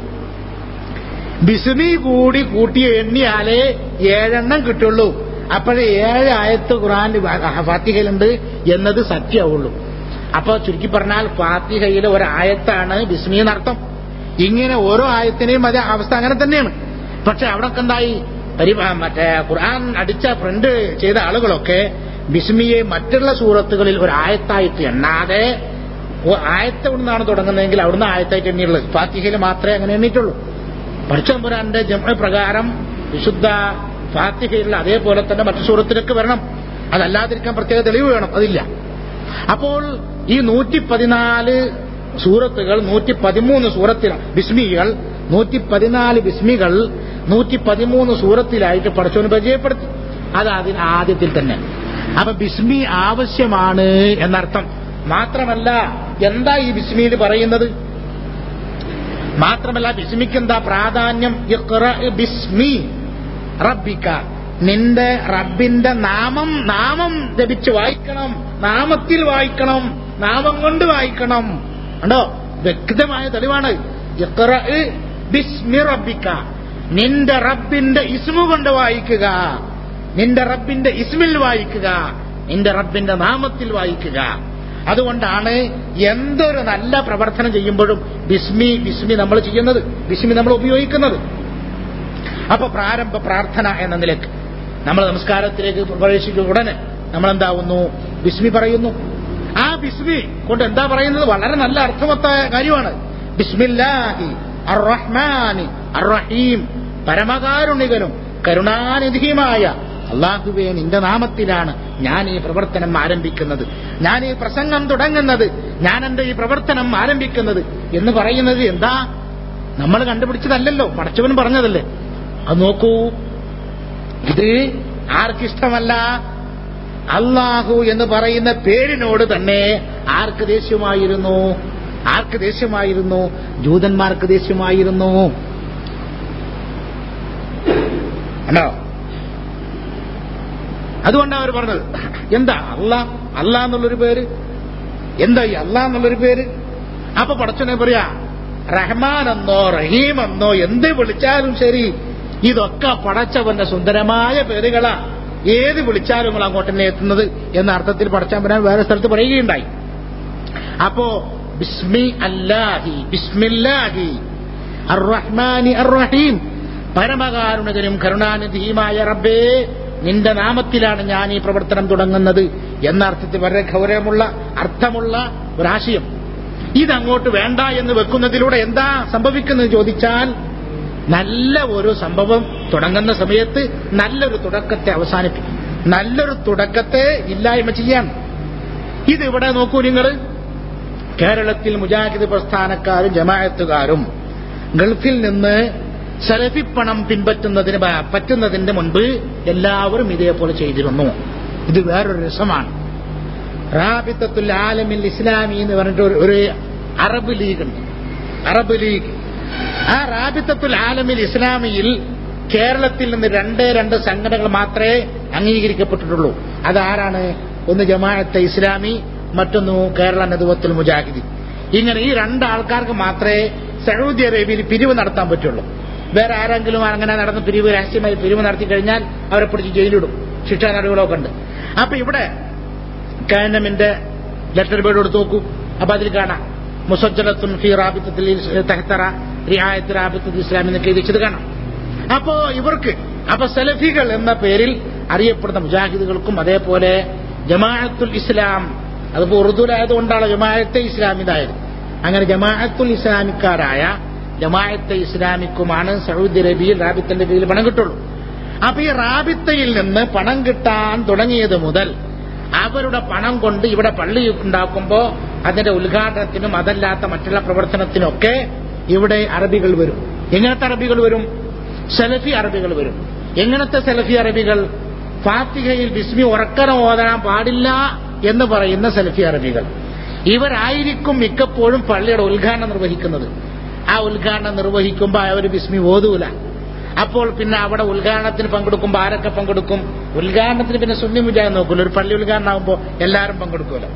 ബിസ്മി കൂടി കൂട്ടി എണ്ണിയാലേ ഏഴെണ്ണം കിട്ടുള്ളൂ അപ്പോഴേ ഏഴ് ആയത്ത് ഖുറാൻ ഫാത്തിഹയിലുണ്ട് എന്നത് സത്യമാവുള്ളൂ അപ്പൊ ചുരുക്കി പറഞ്ഞാൽ ഫാത്തിഹയിലെ ഒരായത്താണ് ബിസ്മി എന്നർത്ഥം ഇങ്ങനെ ഓരോ ആയത്തിനെയും അതേ അവസ്ഥ അങ്ങനെ തന്നെയാണ് പക്ഷെ അവിടെ എന്തായി പരി മറ്റേ ഖുർആൻ അടിച്ച പ്രിന്റ് ചെയ്ത ആളുകളൊക്കെ ബിസ്മിയെ മറ്റുള്ള സൂറത്തുകളിൽ ഒരു ആയത്തായിട്ട് എണ്ണാതെ ഓ- ആയത്ത് ഇവിടുന്നാണ് തുടങ്ങുന്നതെങ്കിൽ അവിടുന്ന് ആയത്തായിട്ട് എണ്ണിയുള്ളത് ഫാത്തിഹയിൽ മാത്രമേ അങ്ങനെ എണ്ണിയിട്ടുള്ളൂ പഠിച്ചമ്പുരാന്റെ ജമ പ്രകാരം വിശുദ്ധ ഫാത്തിഹയിലുള്ള അതേപോലെ തന്നെ മറ്റു സൂറത്തിലൊക്കെ വരണം അതല്ലാതിരിക്കാൻ പ്രത്യേക തെളിവ് വേണം അതില്ല അപ്പോൾ ഈ നൂറ്റി പതിനാല് സൂറത്തുകൾ നൂറ്റി പതിമൂന്ന് സൂറത്തിലാണ് ബിസ്മികൾ നൂറ്റി പതിനാല് ബിസ്മികൾ നൂറ്റി പതിമൂന്ന് സൂറത്തിലായിട്ട് പഠിച്ചവന് പരിചയപ്പെടുത്തി അത് അതിന് ആദ്യത്തിൽ തന്നെ അപ്പൊ ബിസ്മി ആവശ്യമാണ് എന്നർത്ഥം മാത്രമല്ല എന്താ ഈ ബിസ്മിയിൽ പറയുന്നത് മാത്രമല്ല ബിസ്മിക്ക് എന്താ പ്രാധാന്യം ഇഖ്റ ബിസ്മി റബ്ബിക്ക നിന്റെ റബ്ബിന്റെ നാമം നാമം ജപിച്ച് വായിക്കണം നാമത്തിൽ വായിക്കണം നാമം കൊണ്ട് വായിക്കണം കണ്ടോ വ്യക്തമായ തെളിവാണ് ഇഖ്റ ബിസ്മി റബ്ബിക്ക നിന്റെ റബ്ബിന്റെ ഇസ്മു കൊണ്ട് വായിക്കുക നിന്റെ റബ്ബിന്റെ ഇസ്മിൽ വായിക്കുക നിന്റെ റബ്ബിന്റെ നാമത്തിൽ വായിക്കുക അതുകൊണ്ടാണ് എന്തൊരു നല്ല പ്രവർത്തനം ചെയ്യുമ്പോഴും ബിസ്മി ബിസ്മി നമ്മൾ ചെയ്യുന്നത് ബിസ്മി നമ്മൾ ഉപയോഗിക്കുന്നത് അപ്പൊ പ്രാരംഭ പ്രാർത്ഥന എന്ന നിലക്ക് നമ്മൾ നമസ്കാരത്തിലേക്ക് പ്രവേശിക്കുന്ന ഉടനെ നമ്മൾ എന്താവുന്നു ബിസ്മി പറയുന്നു ആ ബിസ്മി കൊണ്ട് എന്താ പറയുന്നത് വളരെ നല്ല അർത്ഥവത്തായ കാര്യമാണ് ബിസ്മില്ലാഹി അർറഹ്മാനി അർറഹീം പരമകാരുണികനും കരുണാനിധിയുമായ അള്ളാഹുവേ നിന്റെ നാമത്തിലാണ് ഞാൻ ഈ പ്രവർത്തനം ആരംഭിക്കുന്നത് ഞാൻ ഈ പ്രസംഗം തുടങ്ങുന്നത് ഞാൻ എന്റെ ഈ പ്രവർത്തനം ആരംഭിക്കുന്നത് എന്ന് പറയുന്നത് എന്താ നമ്മൾ കണ്ടുപിടിച്ചതല്ലല്ലോ പടച്ചവൻ പറഞ്ഞതല്ലേ അത് നോക്കൂ ഇത് ആർക്കിഷ്ടമല്ല അള്ളാഹു എന്ന് പറയുന്ന പേരിനോട് തന്നെ ആർക്ക് ദേഷ്യമായിരുന്നു ആർക്ക് ദേഷ്യമായിരുന്നു ജൂതന്മാർക്ക് ദേഷ്യമായിരുന്നു ഉണ്ടോ അതുകൊണ്ടാണ് അവർ പറഞ്ഞത് എന്താ അള്ളാ അള്ളാ എന്നുള്ളൊരു പേര് എന്താ ഈ അള്ളാ എന്നുള്ളൊരു പേര് അപ്പൊ പടച്ചനെ പറയാ റഹ്മാൻ എന്നോ റഹീം എന്നോ എന്ത് വിളിച്ചാലും ശരി ഇതൊക്കെ പടച്ചവന്റെ സുന്ദരമായ പേരുകളാ ഏത് വിളിച്ചാലും നിങ്ങൾ അങ്ങോട്ട് തന്നെ എത്തുന്നത് എന്ന അർത്ഥത്തിൽ പടച്ചാൻ വരാൻ വേറെ സ്ഥലത്ത് പറയുകയുണ്ടായി അപ്പോ ബിസ്മി അല്ലാഹി ബിസ്മില്ലാഹി അർറഹ്മാനി അർറഹീം പരമകാരുണികനും കരുണാനിധിയുമായ റബ്ബേ നിന്റെ നാമത്തിലാണ് ഞാൻ ഈ പ്രവർത്തനം തുടങ്ങുന്നത് എന്ന അർത്ഥത്തിൽ വളരെ ഗൗരവമുള്ള അർത്ഥമുള്ള ഒരാശയം ഇതങ്ങോട്ട് വേണ്ട എന്ന് വെക്കുന്നതിലൂടെ എന്താ സംഭവിക്കുന്നത് ചോദിച്ചാൽ നല്ല ഒരു സംഭവം തുടങ്ങുന്ന സമയത്ത് നല്ലൊരു തുടക്കത്തെ അവസാനിപ്പിക്കും നല്ലൊരു തുടക്കത്തെ ഇല്ലായ്മ ചെയ്യാൻ ഇതിവിടെ നോക്കൂ നിങ്ങൾ കേരളത്തിൽ മുജാഹിദ് പ്രസ്ഥാനക്കാരും ജമാഅത്തുകാരും ഗൾഫിൽ നിന്ന് സലഫിപ്പണം പിൻപറ്റുന്നതിന് പ- പറ്റുന്നതിന്റെ മുൻപ് എല്ലാവരും ഇതേപോലെ ചെയ്തിരുന്നു ഇത് വേറൊരു രസമാണ് റാബിത്തത്തുൽ ആലമിൽ ഇസ്ലാമി എന്ന് പറഞ്ഞിട്ട് ഒരു- ഒരു അറബ് ലീഗ് ഉണ്ട് അറബ് ലീഗ് ആ റാബിത്തത്തുൽ ആലമിൽ ഇസ്ലാമിയിൽ കേരളത്തിൽ നിന്ന് രണ്ടേ രണ്ട് സംഘടനകൾ മാത്രമേ അംഗീകരിക്കപ്പെട്ടിട്ടുള്ളൂ അതാരാണ് ഒന്ന് ജമാഅത്തെ ഇസ്ലാമി മറ്റൊന്ന് കേരള നദുവത്തുൽ മുജാഹിദി ഇങ്ങനെ ഈ രണ്ട് ആൾക്കാർക്ക് മാത്രമേ സൗദി അറേബ്യയിൽ പിരിവ് നടത്താൻ പറ്റുള്ളൂ വേറെ ആരെങ്കിലും അങ്ങനെ നടന്ന് പിരിവ് രഹസ്യമായി പിരിവ് നടത്തി കഴിഞ്ഞാൽ അവരെ പിടിച്ച് ജയിലിടും ശിക്ഷാ നടപടികളൊക്കെ ഉണ്ട് അപ്പൊ ഇവിടെ കാനമിന്റെ ലെറ്റർ ബേഡ് എടുത്ത് നോക്കൂ അപ്പൊ അതിൽ കാണാം മുസജ്ജലത്തുൻ ഫി റാബിത്തത്തിൽ തെഹത്തറ റിയായത്ത് റാബിത്തത്തിൽ ഇസ്ലാം എന്നൊക്കെ എഴുതിച്ചത് കാണാം അപ്പോ ഇവർക്ക് അപ്പൊ സലഫികൾ എന്ന പേരിൽ അറിയപ്പെടുന്ന മുജാഹിദുകൾക്കും അതേപോലെ ജമാഅത്തുൽ ഇസ്ലാം അതിപ്പോ ഉറുദുലായതുകൊണ്ടാണ് ജമാഅത്തെ ഇസ്ലാമിതായത് അങ്ങനെ ജമാഅത്തുൽ ഇസ്ലാമിക്കാരായ ജമാഅത്തെ ഇസ്ലാമിക്കുമാണ് സൗദി അറേബ്യയിൽ റാബിത്തിന്റെ പേരിൽ പണം കിട്ടുള്ളൂ അപ്പൊ ഈ റാബിത്തയിൽ നിന്ന് പണം കിട്ടാൻ തുടങ്ങിയത് മുതൽ അവരുടെ പണം കൊണ്ട് ഇവിടെ പള്ളി ഉണ്ടാക്കുമ്പോ അതിന്റെ ഉദ്ഘാടനത്തിനും അതല്ലാത്ത മറ്റുള്ള പ്രവർത്തനത്തിനൊക്കെ ഇവിടെ അറബികൾ വരും എങ്ങനത്തെ അറബികൾ വരും സെലഫി അറബികൾ വരും എങ്ങനത്തെ സെലഫി അറബികൾ ഫാത്തിഹയിൽ ബിസ്മി ഉറക്കരം ഓതാൻ പാടില്ല എന്ന് പറയുന്ന സെലഫി അറബികൾ ഇവരായിരിക്കും മിക്കപ്പോഴും പള്ളിയുടെ ഉദ്ഘാടനം നിർവഹിക്കുന്നത് ആ ഉദ്ഘാടനം നിർവഹിക്കുമ്പോൾ അവർ ബിസ്മി ഓതൂല അപ്പോൾ പിന്നെ അവിടെ ഉദ്ഘാടനത്തിന് പങ്കെടുക്കുമ്പോൾ ആരൊക്കെ പങ്കെടുക്കും ഉദ്ഘാടനത്തിന് പിന്നെ സുന്നി മുജാഹിദ് നോക്കൂല ഒരു പള്ളി ഉദ്ഘാടനം ആകുമ്പോൾ എല്ലാവരും പങ്കെടുക്കുമല്ലോ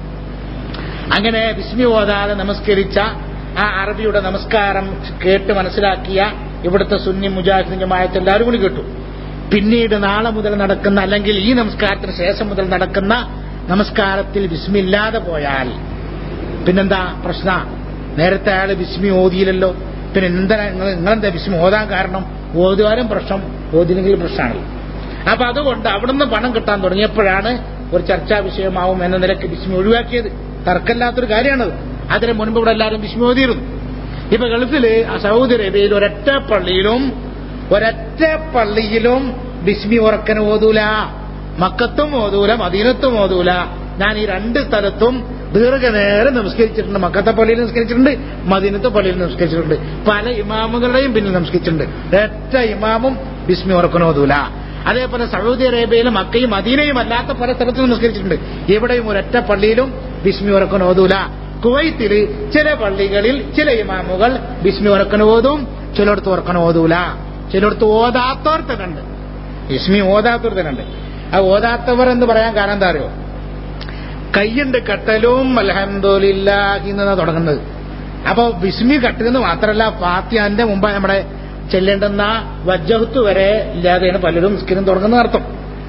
അങ്ങനെ വിസ്മി ഓതാതെ നമസ്കരിച്ച ആ അറബിയുടെ നമസ്കാരം കേട്ട് മനസ്സിലാക്കിയ ഇവിടുത്തെ സുന്നി മുജാഹിദ് ജമാഅത്ത് എല്ലാവരും കൂടി കേട്ടു പിന്നീട് നാളെ മുതൽ നടക്കുന്ന അല്ലെങ്കിൽ ഈ നമസ്കാരത്തിന് ശേഷം മുതൽ നടക്കുന്ന നമസ്കാരത്തിൽ വിസ്മില്ലാതെ പോയാൽ പിന്നെന്താ പ്രശ്ന നേരത്തെ അയാൾ വിസ്മി ഓതിയില്ലല്ലോ പിന്നെ എന്താ നിങ്ങൾ നിങ്ങളെന്താ വിസ്മി ഓതാൻ കാരണം ഓതുവാനും പ്രശ്നം ഓതിയില്ലെങ്കിലും പ്രശ്നമാണല്ലോ അപ്പൊ അതുകൊണ്ട് അവിടുന്ന് പണം കിട്ടാൻ തുടങ്ങിയപ്പോഴാണ് ഒരു ചർച്ചാ വിഷയമാവും എന്ന നിലയ്ക്ക് ബിസ്മി ഒഴിവാക്കിയത് തർക്കമില്ലാത്തൊരു കാര്യമാണത് അതിന് മുൻപ് ഇവിടെ എല്ലാവരും ബിസ്മി ഓതിയിരുന്നു ഇപ്പൊ ഗൾഫില് ആ സൗദി അറേബ്യയിൽ ഒരൊറ്റ പള്ളിയിലും ഒരൊറ്റ പള്ളിയിലും ബിസ്മി ഉറക്കന് ഓതൂല മക്കത്തും ഓതൂല മദീനത്തും ഓതൂല ഞാൻ ഈ രണ്ട് സ്ഥലത്തും ദീർഘനേരം നമസ്കരിച്ചിട്ടുണ്ട് മക്കത്തെ പള്ളിയിൽ നമസ്കരിച്ചിട്ടുണ്ട് മദീനത്തെ പള്ളിയിൽ നമസ്കരിച്ചിട്ടുണ്ട് പല ഇമാമുകളുടെയും പിന്നിൽ നമസ്കരിച്ചിട്ടുണ്ട് ഒരൊറ്റ ഇമാമും ബിസ്മി ഉറക്കന് ഓതൂല അതേപോലെ സൗദി അറേബ്യയിലും മക്കയും മദീനയും അല്ലാത്ത പല സ്ഥലത്തും നമസ്കരിച്ചിട്ടുണ്ട് ഇവിടെയും ഒരൊറ്റ പള്ളിയിലും ബിസ്മി ഉറക്കൻ ഓതൂല കുവൈത്തിൽ ചില പള്ളികളിൽ ചില ഇമാമുകൾ ബിസ്മി ഉറക്കൻ ഓതും ചിലയിടത്ത് ഉറക്കൻ ഓതൂല ചിലയിടത്ത് ഓതാത്തവർ തന്നെ ഉണ്ട് ബിസ്മി ഓതാത്തവർ തന്നെ ഉണ്ട് ആ ഓതാത്തവർ എന്ന് പറയാൻ കാരണം എന്താ അറിയോ കയ്യുണ്ട് കട്ടലും അലഹന്ദോലില്ലാഹി എന്നാണ് തുടങ്ങുന്നത് അപ്പൊ ബിസ്മി കട്ടുന്നത് മാത്രമല്ല ഫാത്തിയാന്റെ മുമ്പ് നമ്മുടെ ചെല്ലേണ്ടുന്ന വജ്ജഹത്ത് വരെ ഇല്ലാതെയാണ് പലരും സ്കിനും തുടങ്ങുന്ന അർത്ഥം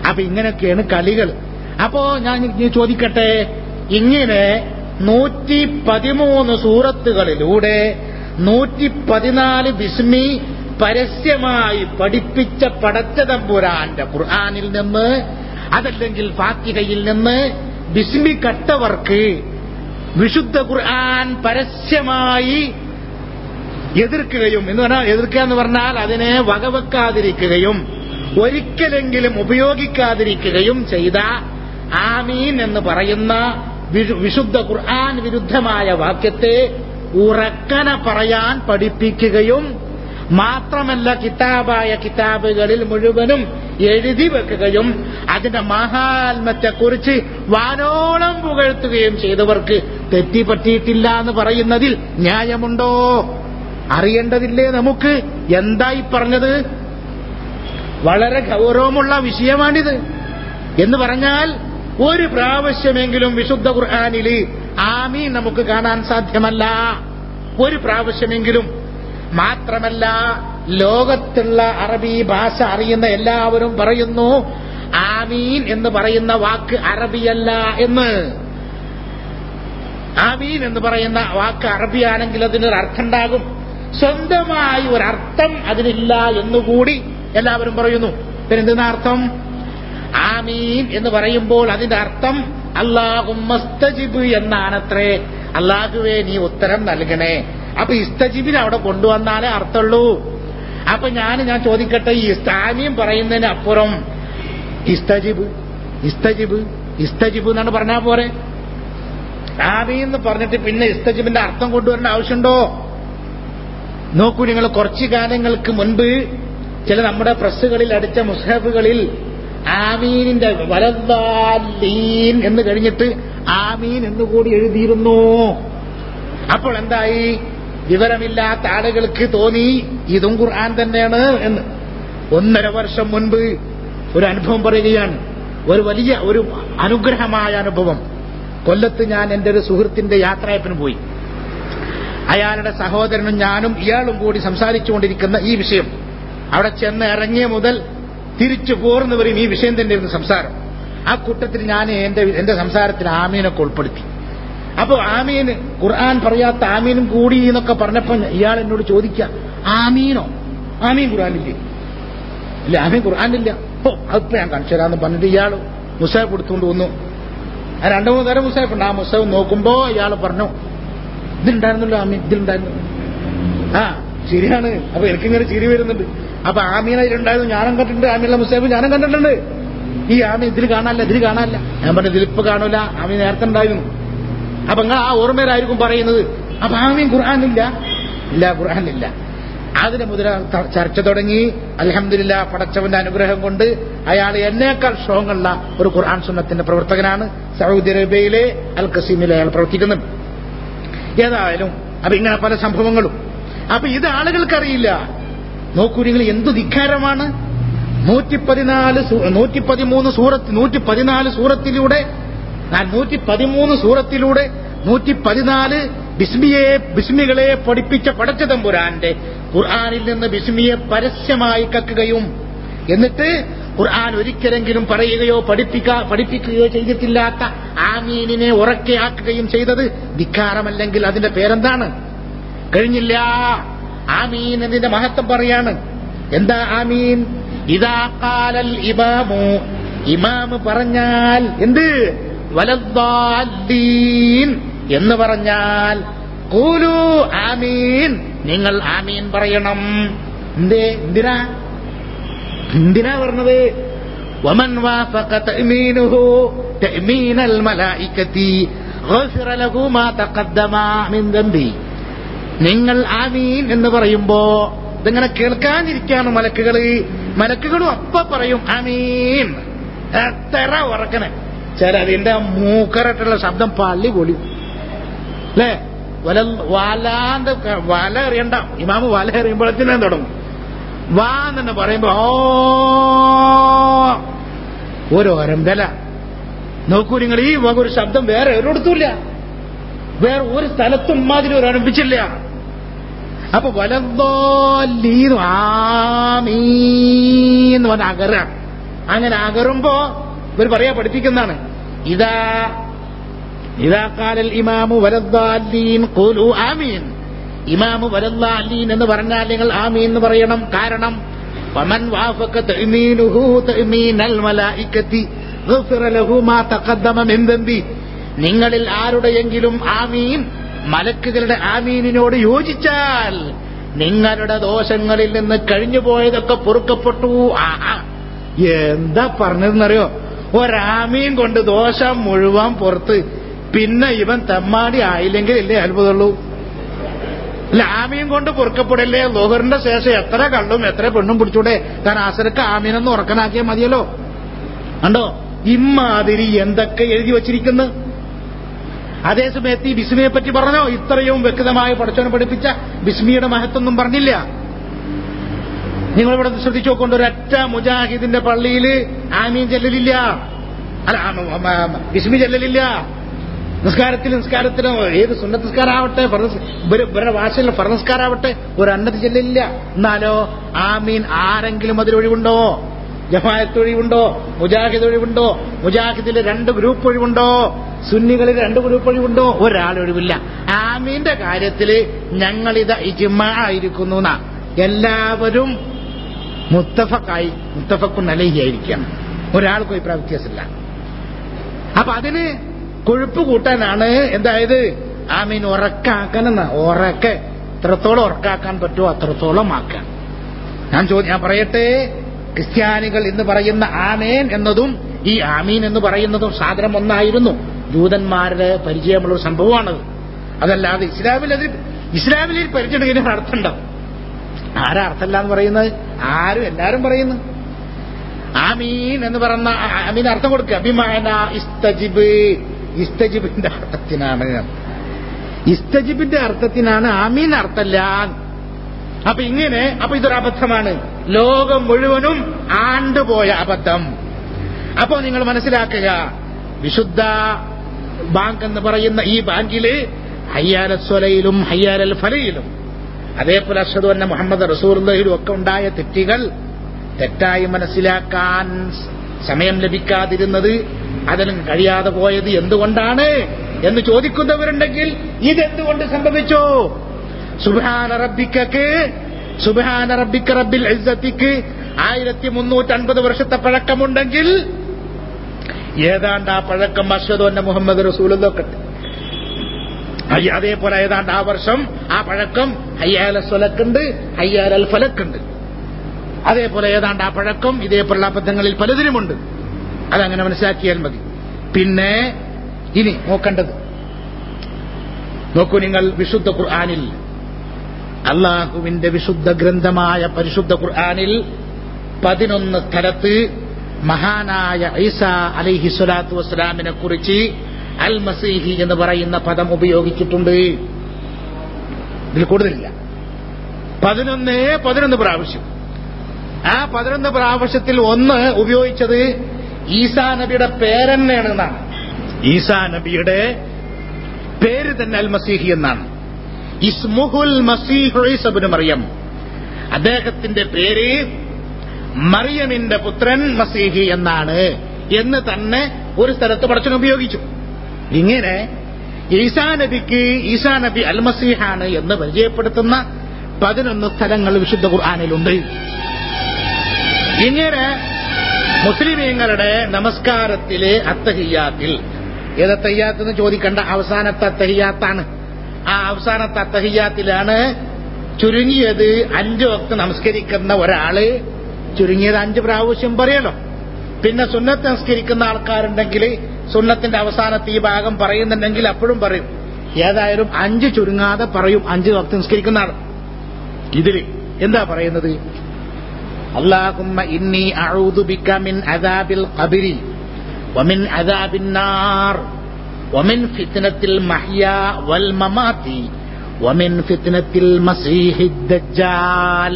അപ്പൊ ഇങ്ങനെയൊക്കെയാണ് കളികൾ അപ്പോ ഞാൻ ഇനി ചോദിക്കട്ടെ ഇങ്ങനെ നൂറ്റി പതിമൂന്ന് സൂറത്തുകളിലൂടെ നൂറ്റി പതിനാല് ബിസ്മി പരസ്യമായി പഠിപ്പിച്ച പടച്ചതമ്പുരാന്റെ ഖുർആാനിൽ നിന്ന് അതല്ലെങ്കിൽ ഫാത്തിഹയിൽ നിന്ന് ബിസ്മി കട്ടവർക്ക് വിശുദ്ധ ഖുർആൻ പരസ്യമായി എതിർക്കുകയും എന്ന് പറഞ്ഞാൽ എതിർക്കുക എന്ന് പറഞ്ഞാൽ അതിനെ വകവെക്കാതിരിക്കുകയും ഒരിക്കലെങ്കിലും ഉപയോഗിക്കാതിരിക്കുകയും ചെയ്ത ആമീൻ എന്ന് പറയുന്ന വിശു- വിശുദ്ധ ഖുർആൻ വിരുദ്ധമായ വാക്യത്തെ ഉറക്കനെ പറയാൻ പഠിപ്പിക്കുകയും മാത്രമല്ല കിതാബായ കിതാബുകളിൽ മുഴുവനും എഴുതി വെക്കുകയും അതിന്റെ മഹാത്മത്തെക്കുറിച്ച് വാനോളം പുകഴ്ത്തുകയും ചെയ്തവർക്ക് തെറ്റിപ്പറ്റിയിട്ടില്ല എന്ന് പറയുന്നതിൽ ന്യായമുണ്ടോ അറിയേണ്ടതില്ലേ നമുക്ക് എന്തായി പറഞ്ഞത് വളരെ ഗൗരവമുള്ള വിഷയമാണിത് എന്ന് പറഞ്ഞാൽ ഒരു പ്രാവശ്യമെങ്കിലും വിശുദ്ധ ഖുർആാനില് ആമീൻ നമുക്ക് കാണാൻ സാധ്യമല്ല ഒരു പ്രാവശ്യമെങ്കിലും മാത്രമല്ല ലോകത്തുള്ള അറബി ഭാഷ അറിയുന്ന എല്ലാവരും പറയുന്നു ആമീൻ എന്ന് പറയുന്ന വാക്ക് അറബിയല്ല എന്ന് ആമീൻ എന്ന് പറയുന്ന വാക്ക് അറബിയാണെങ്കിൽ അതിനൊരു അർത്ഥം ഉണ്ടാകും സ്വന്തമായി ഒരർത്ഥം അതിനില്ല എന്നുകൂടി എല്ലാവരും പറയുന്നു പിന്നെന്തെന്ന അർത്ഥം ആമീൻ എന്ന് പറയുമ്പോൾ അതിന്റെ അർത്ഥം അള്ളാഹുമസ്തജിബ് എന്നാണത്രേ അള്ളാഹുവേ നീ ഉത്തരം നൽകണേ അപ്പൊ ഇസ്തജിബിന് അവിടെ കൊണ്ടുവന്നാലേ അർത്ഥമുള്ളൂ അപ്പൊ ഞാൻ ഞാൻ ചോദിക്കട്ടെ ഈ ആമീൻ പറയുന്നതിന് അപ്പുറം ഇസ്തജിബ് ഇസ്തജിബ് ഇസ്തജിബ് എന്നാണ് പറഞ്ഞാ പോരെ ആമീൻ എന്ന് പറഞ്ഞിട്ട് പിന്നെ ഇസ്തജിബിന്റെ അർത്ഥം കൊണ്ടുവരേണ്ട ആവശ്യമുണ്ടോ നോക്കൂ നിങ്ങൾ കുറച്ചു കാലങ്ങൾക്ക് മുൻപ് ചില നമ്മുടെ പ്രസ്സുകളിൽ അടിച്ച മുസ്ഹഫുകളിൽ ആമീനിന്റെ വലദ്ദാലീൻ എന്ന് കഴിഞ്ഞിട്ട് ആമീൻ എന്ന് കൂടി എഴുതിയിരുന്നു അപ്പോൾ എന്തായി വിവരമില്ലാത്ത ആളുകൾക്ക് തോന്നി ഇതും ഖുർആൻ തന്നെയാണ് എന്ന് ഒന്നര വർഷം മുൻപ് ഒരു അനുഭവം പറയുകയാണ് ഒരു വലിയ ഒരു അനുഗ്രഹമായ അനുഭവം കൊല്ലത്ത് ഞാൻ എന്റെ ഒരു സുഹൃത്തിന്റെ യാത്രയപ്പിന് പോയി അയാളുടെ സഹോദരനും ഞാനും ഇയാളും കൂടി സംസാരിച്ചുകൊണ്ടിരിക്കുന്ന ഈ വിഷയം അവിടെ ചെന്ന് ഇറങ്ങിയ മുതൽ തിരിച്ചു പോർന്നവരും ഈ വിഷയം തന്നെയായിരുന്നു സംസാരം ആ കൂട്ടത്തിൽ ഞാൻ എന്റെ എന്റെ സംസാരത്തിൽ ആമീനൊക്കെ ഉൾപ്പെടുത്തി അപ്പൊ ആമീന് ഖുർആൻ പറയാത്ത ആമീനും കൂടി എന്നൊക്കെ പറഞ്ഞപ്പോ ഇയാൾ എന്നോട് ചോദിക്കുക ആമീനോ ആമീൻ ഖുർആനില്ലേ ഇല്ല ആമീൻ ഖുർആനില്ല ഓ അതിപ്പോ ഞാൻ കാണിച്ചു തരാന്ന് പറഞ്ഞിട്ട് ഇയാൾ മുസാഫ് എടുത്തുകൊണ്ട് വന്നു ആ രണ്ടു മൂന്ന് തരം മുസാഫ് ഉണ്ട് ആ മുസാഫ് നോക്കുമ്പോ ഇയാൾ പറഞ്ഞു ഇതിലുണ്ടായിരുന്നല്ലോ ആമീൻ ഇതിലുണ്ടായിരുന്നു ആ ശരിയാണ് അപ്പൊ എനിക്കിങ്ങനെ ചിരി വരുന്നുണ്ട് അപ്പൊ ആമീൻ അതിലുണ്ടായിരുന്നു ഞാനും കണ്ടിട്ടുണ്ട് ആമീനുള്ള മുസാഫ് ഞാനും കണ്ടിട്ടുണ്ട് ഈ ആമീൻ ഇതിൽ കാണാനില്ല ഇതിൽ കാണാനില്ല ഞാൻ പറഞ്ഞു ഇതിലിപ്പോ കാണൂല ആമീൻ നേരത്തെ ഉണ്ടായിരുന്നു അപ്പൊ നിങ്ങൾ ആ ഓർമ്മയിലായിരിക്കും പറയുന്നത് അപ്പൊ ആമീൻ ഖുർആാനില്ല ഇല്ല ഖുർആാനില്ല അതിന് മുതല ത- ചർച്ച തുടങ്ങി അലഹമില്ല പടച്ചവന്റെ അനുഗ്രഹം കൊണ്ട് അയാൾ എന്നേക്കാൾ സ്ട്രോങ് ഉള്ള ഒരു ഖുർആൻ സുന്നത്തിന്റെ പ്രവർത്തകനാണ് സൗദി അറേബ്യയിലെ അൽ കസീമിൽ അയാൾ പ്രവർത്തിക്കുന്നുണ്ട് ഏതായാലും അപ്പൊ ഇങ്ങനെ പല സംഭവങ്ങളും അപ്പൊ ഇത് ആളുകൾക്കറിയില്ല നോക്കൂ നിങ്ങൾ എന്തു ധിക്കാരമാണ് നൂറ്റി പതിനാല് നൂറ്റി പതിമൂന്ന് സൂറത്ത് നൂറ്റി പതിനാല് സൂറത്തിലൂടെ ഞാൻ നൂറ്റി പതിമൂന്ന് സൂറത്തിലൂടെ നൂറ്റി പതിനാല് ബിസ്മിയെ ബിസ്മികളെ പഠിപ്പിച്ച പടച്ച തമ്പുരാന്റെ ഖുർആാനിൽ നിന്ന് ബിസ്മിയെ പരസ്യമായി കക്കുകയും എന്നിട്ട് ഖുർആൻ ഒരിക്കലെങ്കിലും പറയുകയോ പഠിപ്പിക്ക പഠിപ്പിക്കുകയോ ചെയ്തിട്ടില്ലാത്ത ആമീനിനെ ഉറക്കെയാക്കുകയും ചെയ്തത് ധിക്കാരമല്ലെങ്കിൽ അതിന്റെ പേരെന്താണ് കഴിഞ്ഞില്ല ആമീൻ എന്നതിന്റെ മഹത്വം പറയാണ് എന്താ ആമീൻ ഇതാ കാലൽ ഇമാമു ഇമാമ് പറഞ്ഞാൽ എന്ത് വലദ്ദാലീൻ എന്ന് പറഞ്ഞാൽ കൂലു ആമീൻ നിങ്ങൾ ആമീൻ പറയണം എന്തേ എന്തിനാ എന്തിനാ പറഞ്ഞത് ومن وافق تأمينه تأمين الملائكة غفر له ما تقدم من ذنبه നിങ്ങൾ ആമീൻ എന്ന് പറയുമ്പോ ഇതിങ്ങനെ കേൾക്കാനിരിക്കാണ് മലക്കുകള് മലക്കുകളും അപ്പ പറയും ആമീൻ എത്ര ഉറക്കനെ ചിലതിന്റെ മൂക്കറട്ടുള്ള ശബ്ദം പള്ളി പൊളിയും അല്ലേ വല വലാണ്ട് ക- വല എറിയണ്ട ഇമാമ് വല എറിയുമ്പോഴത്തേനെ തുടങ്ങും വാ എന്ന് പറയുമ്പോ ഓ ഒരു ഒരമ്പല നോക്കൂ നിങ്ങൾ ഈ വക ഒരു ശബ്ദം വേറെ ഒരിടത്തുമില്ല വേറെ ഒരു സ്ഥലത്തും മാതിരി ഒരു ആരംഭിച്ചില്ല അപ്പൊ വലന്തോല്ലീന്ന് ആമീന്ന് പറഞ്ഞ അകര അങ്ങനെ അകറുമ്പോ ഇവർ പറയാ പഠിപ്പിക്കുന്നതാണ് ഇതാ ഇതാ കാലൽ ഇമാമു വലദ്ദാലീൻ ഖൂലു ആമീൻ ഇമാമു വലദ്ദാലീൻ എന്ന് പറഞ്ഞാൽ നിങ്ങൾ ആമീൻ എന്ന് പറയണം കാരണം വമൻ വാഫക തഅ്മീനുഹു തഅ്മീനൽ മലായികതി ഗഫറ ലഹു മാ തഖദ്ദമ മിൻ ദംബി നിങ്ങളിൽ ആരുടെയെങ്കിലും ആമീൻ മലക്കുകളുടെ ആമീനിനോട് യോജിച്ചാൽ നിങ്ങളുടെ ദോഷങ്ങളിൽ നിന്ന് കഴിഞ്ഞു പോയതൊക്കെ പൊറുക്കപ്പെട്ടു ആഹാ എന്താ പറഞ്ഞതെന്നറിയോ ഒരാമീൻ കൊണ്ട് ദോഷം മുഴുവൻ പുറത്ത് പിന്നെ ഇവൻ തെമ്മാടി ആയില്ലെങ്കിൽ ഇല്ലേ അത്ഭുതമുള്ളൂ അല്ല ആമീൻ കൊണ്ട് പൊറുക്കപ്പെടല്ലേ ലോഹറിന്റെ ശേഷം എത്ര കള്ളും എത്ര പെണ്ണും പിടിച്ചൂടെ താൻ ആസരക്ക് ആമീനെന്ന് ഉറക്കനാക്കിയാൽ മതിയല്ലോ കണ്ടോ ഇമ്മാതിരി എന്തൊക്കെ എഴുതി വച്ചിരിക്കുന്നു അതേസമയത്ത് ഈ ബിസ്മിയെ പറ്റി പറഞ്ഞോ ഇത്രയും വ്യക്തമായി പഠിച്ചവനെ പഠിപ്പിച്ച ബിസ്മിയുടെ മഹത്വമൊന്നും പറഞ്ഞില്ല നിങ്ങളിവിടെ ശ്രദ്ധിച്ചു നോക്കൊണ്ട് ഒരൊറ്റ മുജാഹിദിന്റെ പള്ളിയിൽ ആമീൻ ചെല്ലലില്ല അല്ല ആ, മ, മ, മ, ബിസ്മി ചെല്ലലില്ല നിസ്കാരത്തിൽ നിസ്കാരത്തിനോ ഏത് സുന്നത്ത് നിസ്കാരാവട്ടെ ഫർദ് ഇവര് ഇവരുടെ ഭാഷയിൽ ഫർദ് നിസ്കാരാവട്ടെ ഒരു അന്നത്ത് ചെല്ലില്ല എന്നാലോ ആമീൻ ആരെങ്കിലും അതിലൊഴിവുണ്ടോ ജമാഅത്ത് ഒഴിവുണ്ടോ മുജാഹിദ് ഒഴിവുണ്ടോ മുജാഹിദിലെ രണ്ട് ഗ്രൂപ്പ് ഒഴിവുണ്ടോ സുന്നികളിൽ രണ്ട് ഗ്രൂപ്പ് ഒഴിവുണ്ടോ ഒരാൾ ഒഴിവില്ല ആമീന്റെ കാര്യത്തില് ഞങ്ങളിത് ഇജ്മാ ആയിരിക്കുന്നു എന്നാ എല്ലാവരും മുത്തഫക്കായി മുത്തഫക്കുൻ അലഹി ആയിരിക്കണം ഒരാൾക്കും അഭിപ്രായ വ്യത്യാസമില്ല അപ്പൊ അതിന് കൊഴുപ്പ് കൂട്ടാനാണ് എന്തായത് ആമീൻ ഉറക്കാക്കാനെന്ന ഉറക്കെ എത്രത്തോളം ഉറക്കാക്കാൻ പറ്റുമോ അത്രത്തോളം ആക്കാൻ ഞാൻ ചോദ്യം ഞാൻ പറയട്ടെ ക്രിസ്ത്യാനികൾ എന്ന് പറയുന്ന ആമേൻ എന്നതും ഈ ആമീൻ എന്ന് പറയുന്നതും സാധനം ഒന്നായിരുന്നു ജൂതന്മാരുടെ പരിചയമുള്ള ഒരു സംഭവമാണത് അതല്ലാതെ ഇസ്ലാമിൽ അതിൽ ഇസ്ലാമിൽ ഈ പരിചയം അർത്ഥമുണ്ടാവും ആരാ അർത്ഥമല്ല എന്ന് പറയുന്നത് ആരും എല്ലാരും പറയുന്നു ആമീൻ എന്ന് പറഞ്ഞ ആമീൻ അർത്ഥം കൊടുക്കുക അഭിമാന ഇസ്തജിബ് ഇസ്തജിബിന്റെ അർത്ഥത്തിനാണ് ഇസ്തജിബിന്റെ അർത്ഥത്തിനാണ് ആമീൻ അർത്ഥമല്ല അപ്പൊ ഇങ്ങനെ അപ്പൊ ഇതൊരു അബദ്ധമാണ് ലോകം മുഴുവനും ആണ്ടുപോയ അബദ്ധം അപ്പോ നിങ്ങൾ മനസ്സിലാക്കുക വിശുദ്ധ ബാങ്ക് എന്ന് പറയുന്ന ഈ ബാങ്കില് ഹയ്യാല സ്വലയിലും ഹയ്യാലൽ ഫലയിലും അതേപോലെ അഷദു അന്ന മുഹമ്മദ് റസൂർലയിലും ഒക്കെ ഉണ്ടായ തെറ്റുകൾ തെറ്റായി മനസ്സിലാക്കാൻ സമയം ലഭിക്കാതിരുന്നത് അതിനും കഴിയാതെ പോയത് എന്തുകൊണ്ടാണ് എന്ന് ചോദിക്കുന്നവരുണ്ടെങ്കിൽ ഇതെന്തുകൊണ്ട് സംഭവിച്ചു സുബാന റബ്ബിക്കക്ക് സുബാന റബ്ബിക്ക് റബ്ബിൽ ഇസ്സത്തിക്ക് ആയിരത്തി മുന്നൂറ്റൻപത് വർഷത്തെ പഴക്കമുണ്ടെങ്കിൽ ഏതാണ്ട് ആ പഴക്കം അഷദു അന്ന മുഹമ്മദ് റസൂലൊക്കെ അതേപോലെ ഏതാണ്ട് ആ വർഷം ആ പഴക്കം ഹയ്യാല സ്വലക്കുണ്ട് ഹയ്യാൽ ഫലക്കുണ്ട് അതേപോലെ ഏതാണ്ട് ആ പഴക്കം ഇതേപോലുള്ള അബദ്ധങ്ങളിൽ പലതിനുമുണ്ട് അതങ്ങനെ മനസ്സിലാക്കിയാൽ മതി പിന്നെ ഇനി നോക്കേണ്ടത് നോക്കൂ നിങ്ങൾ വിശുദ്ധ ഖുർആാനിൽ അള്ളാഹുവിന്റെ വിശുദ്ധ ഗ്രന്ഥമായ പരിശുദ്ധ ഖുർആാനിൽ പതിനൊന്ന് സ്ഥലത്ത് മഹാനായ ഈസ അലൈഹി സ്വലാത്തു വസ്സലാമിനെ കുറിച്ച് അൽ മസീഹി എന്ന് പറയുന്ന പദം ഉപയോഗിച്ചിട്ടുണ്ട് ഇതിൽ കൂടുതലില്ല പതിനൊന്നേ പതിനൊന്ന് പ്രാവശ്യം ആ പതിനൊന്ന് പ്രാവശ്യത്തിൽ ഒന്ന് ഉപയോഗിച്ചത് ഈസാ നബിയുടെ പേരെന്നെയാണ് എന്നാണ് ഈസാ നബിയുടെ പേര് തന്നെ അൽ മസീഹി എന്നാണ് ഇസ്മുഹുൽ മസീഹു ഈസബിന് മറിയം അദ്ദേഹത്തിന്റെ പേര് മറിയമിന്റെ പുത്രൻ മസീഹി എന്നാണ് എന്ന് തന്നെ ഒരു സ്ഥലത്ത് പടച്ചൻ ഉപയോഗിച്ചു ഇങ്ങനെ ഈസാ നബിക്ക് ഈസാ നബി അൽ മസീഹാണ് എന്ന് പരിചയപ്പെടുത്തുന്ന പതിനൊന്ന് സ്ഥലങ്ങൾ വിശുദ്ധ ഖുർആാനിലുണ്ട് ഇങ്ങനെ മുസ്ലിമീങ്ങളുടെ നമസ്കാരത്തിലെ അത്തഹിയാത്തിൽ ഏത് അത്തഹിയാത്ത് എന്ന് ചോദിക്കേണ്ട അവസാനത്തെ അത്തഹിയാത്താണ് ആ അവസാനത്തെ അത്തഹിയാത്തിലാണ് ചുരുങ്ങിയത് അഞ്ചു വക്ത് നമസ്കരിക്കുന്ന ഒരാള് ചുരുങ്ങിയത് അഞ്ച് പ്രാവശ്യം പറയണം പിന്നെ സുന്നത്ത് നമസ്കരിക്കുന്ന ആൾക്കാരുണ്ടെങ്കിൽ സുന്നത്തിന്റെ അവസാനത്ത് ഈ ഭാഗം പറയുന്നുണ്ടെങ്കിൽ അപ്പോഴും പറയും ഏതായാലും അഞ്ച് ചുരുങ്ങാതെ പറയും അഞ്ച് വക്ത് നമസ്കരിക്കുന്ന ആൾ ഇതില് എന്താ പറയുന്നത് اللهم إني أعوذ بك من عذاب القبر ومن عذاب النار ومن فتنة المحيا والممات ومن فتنة المسيح الدجال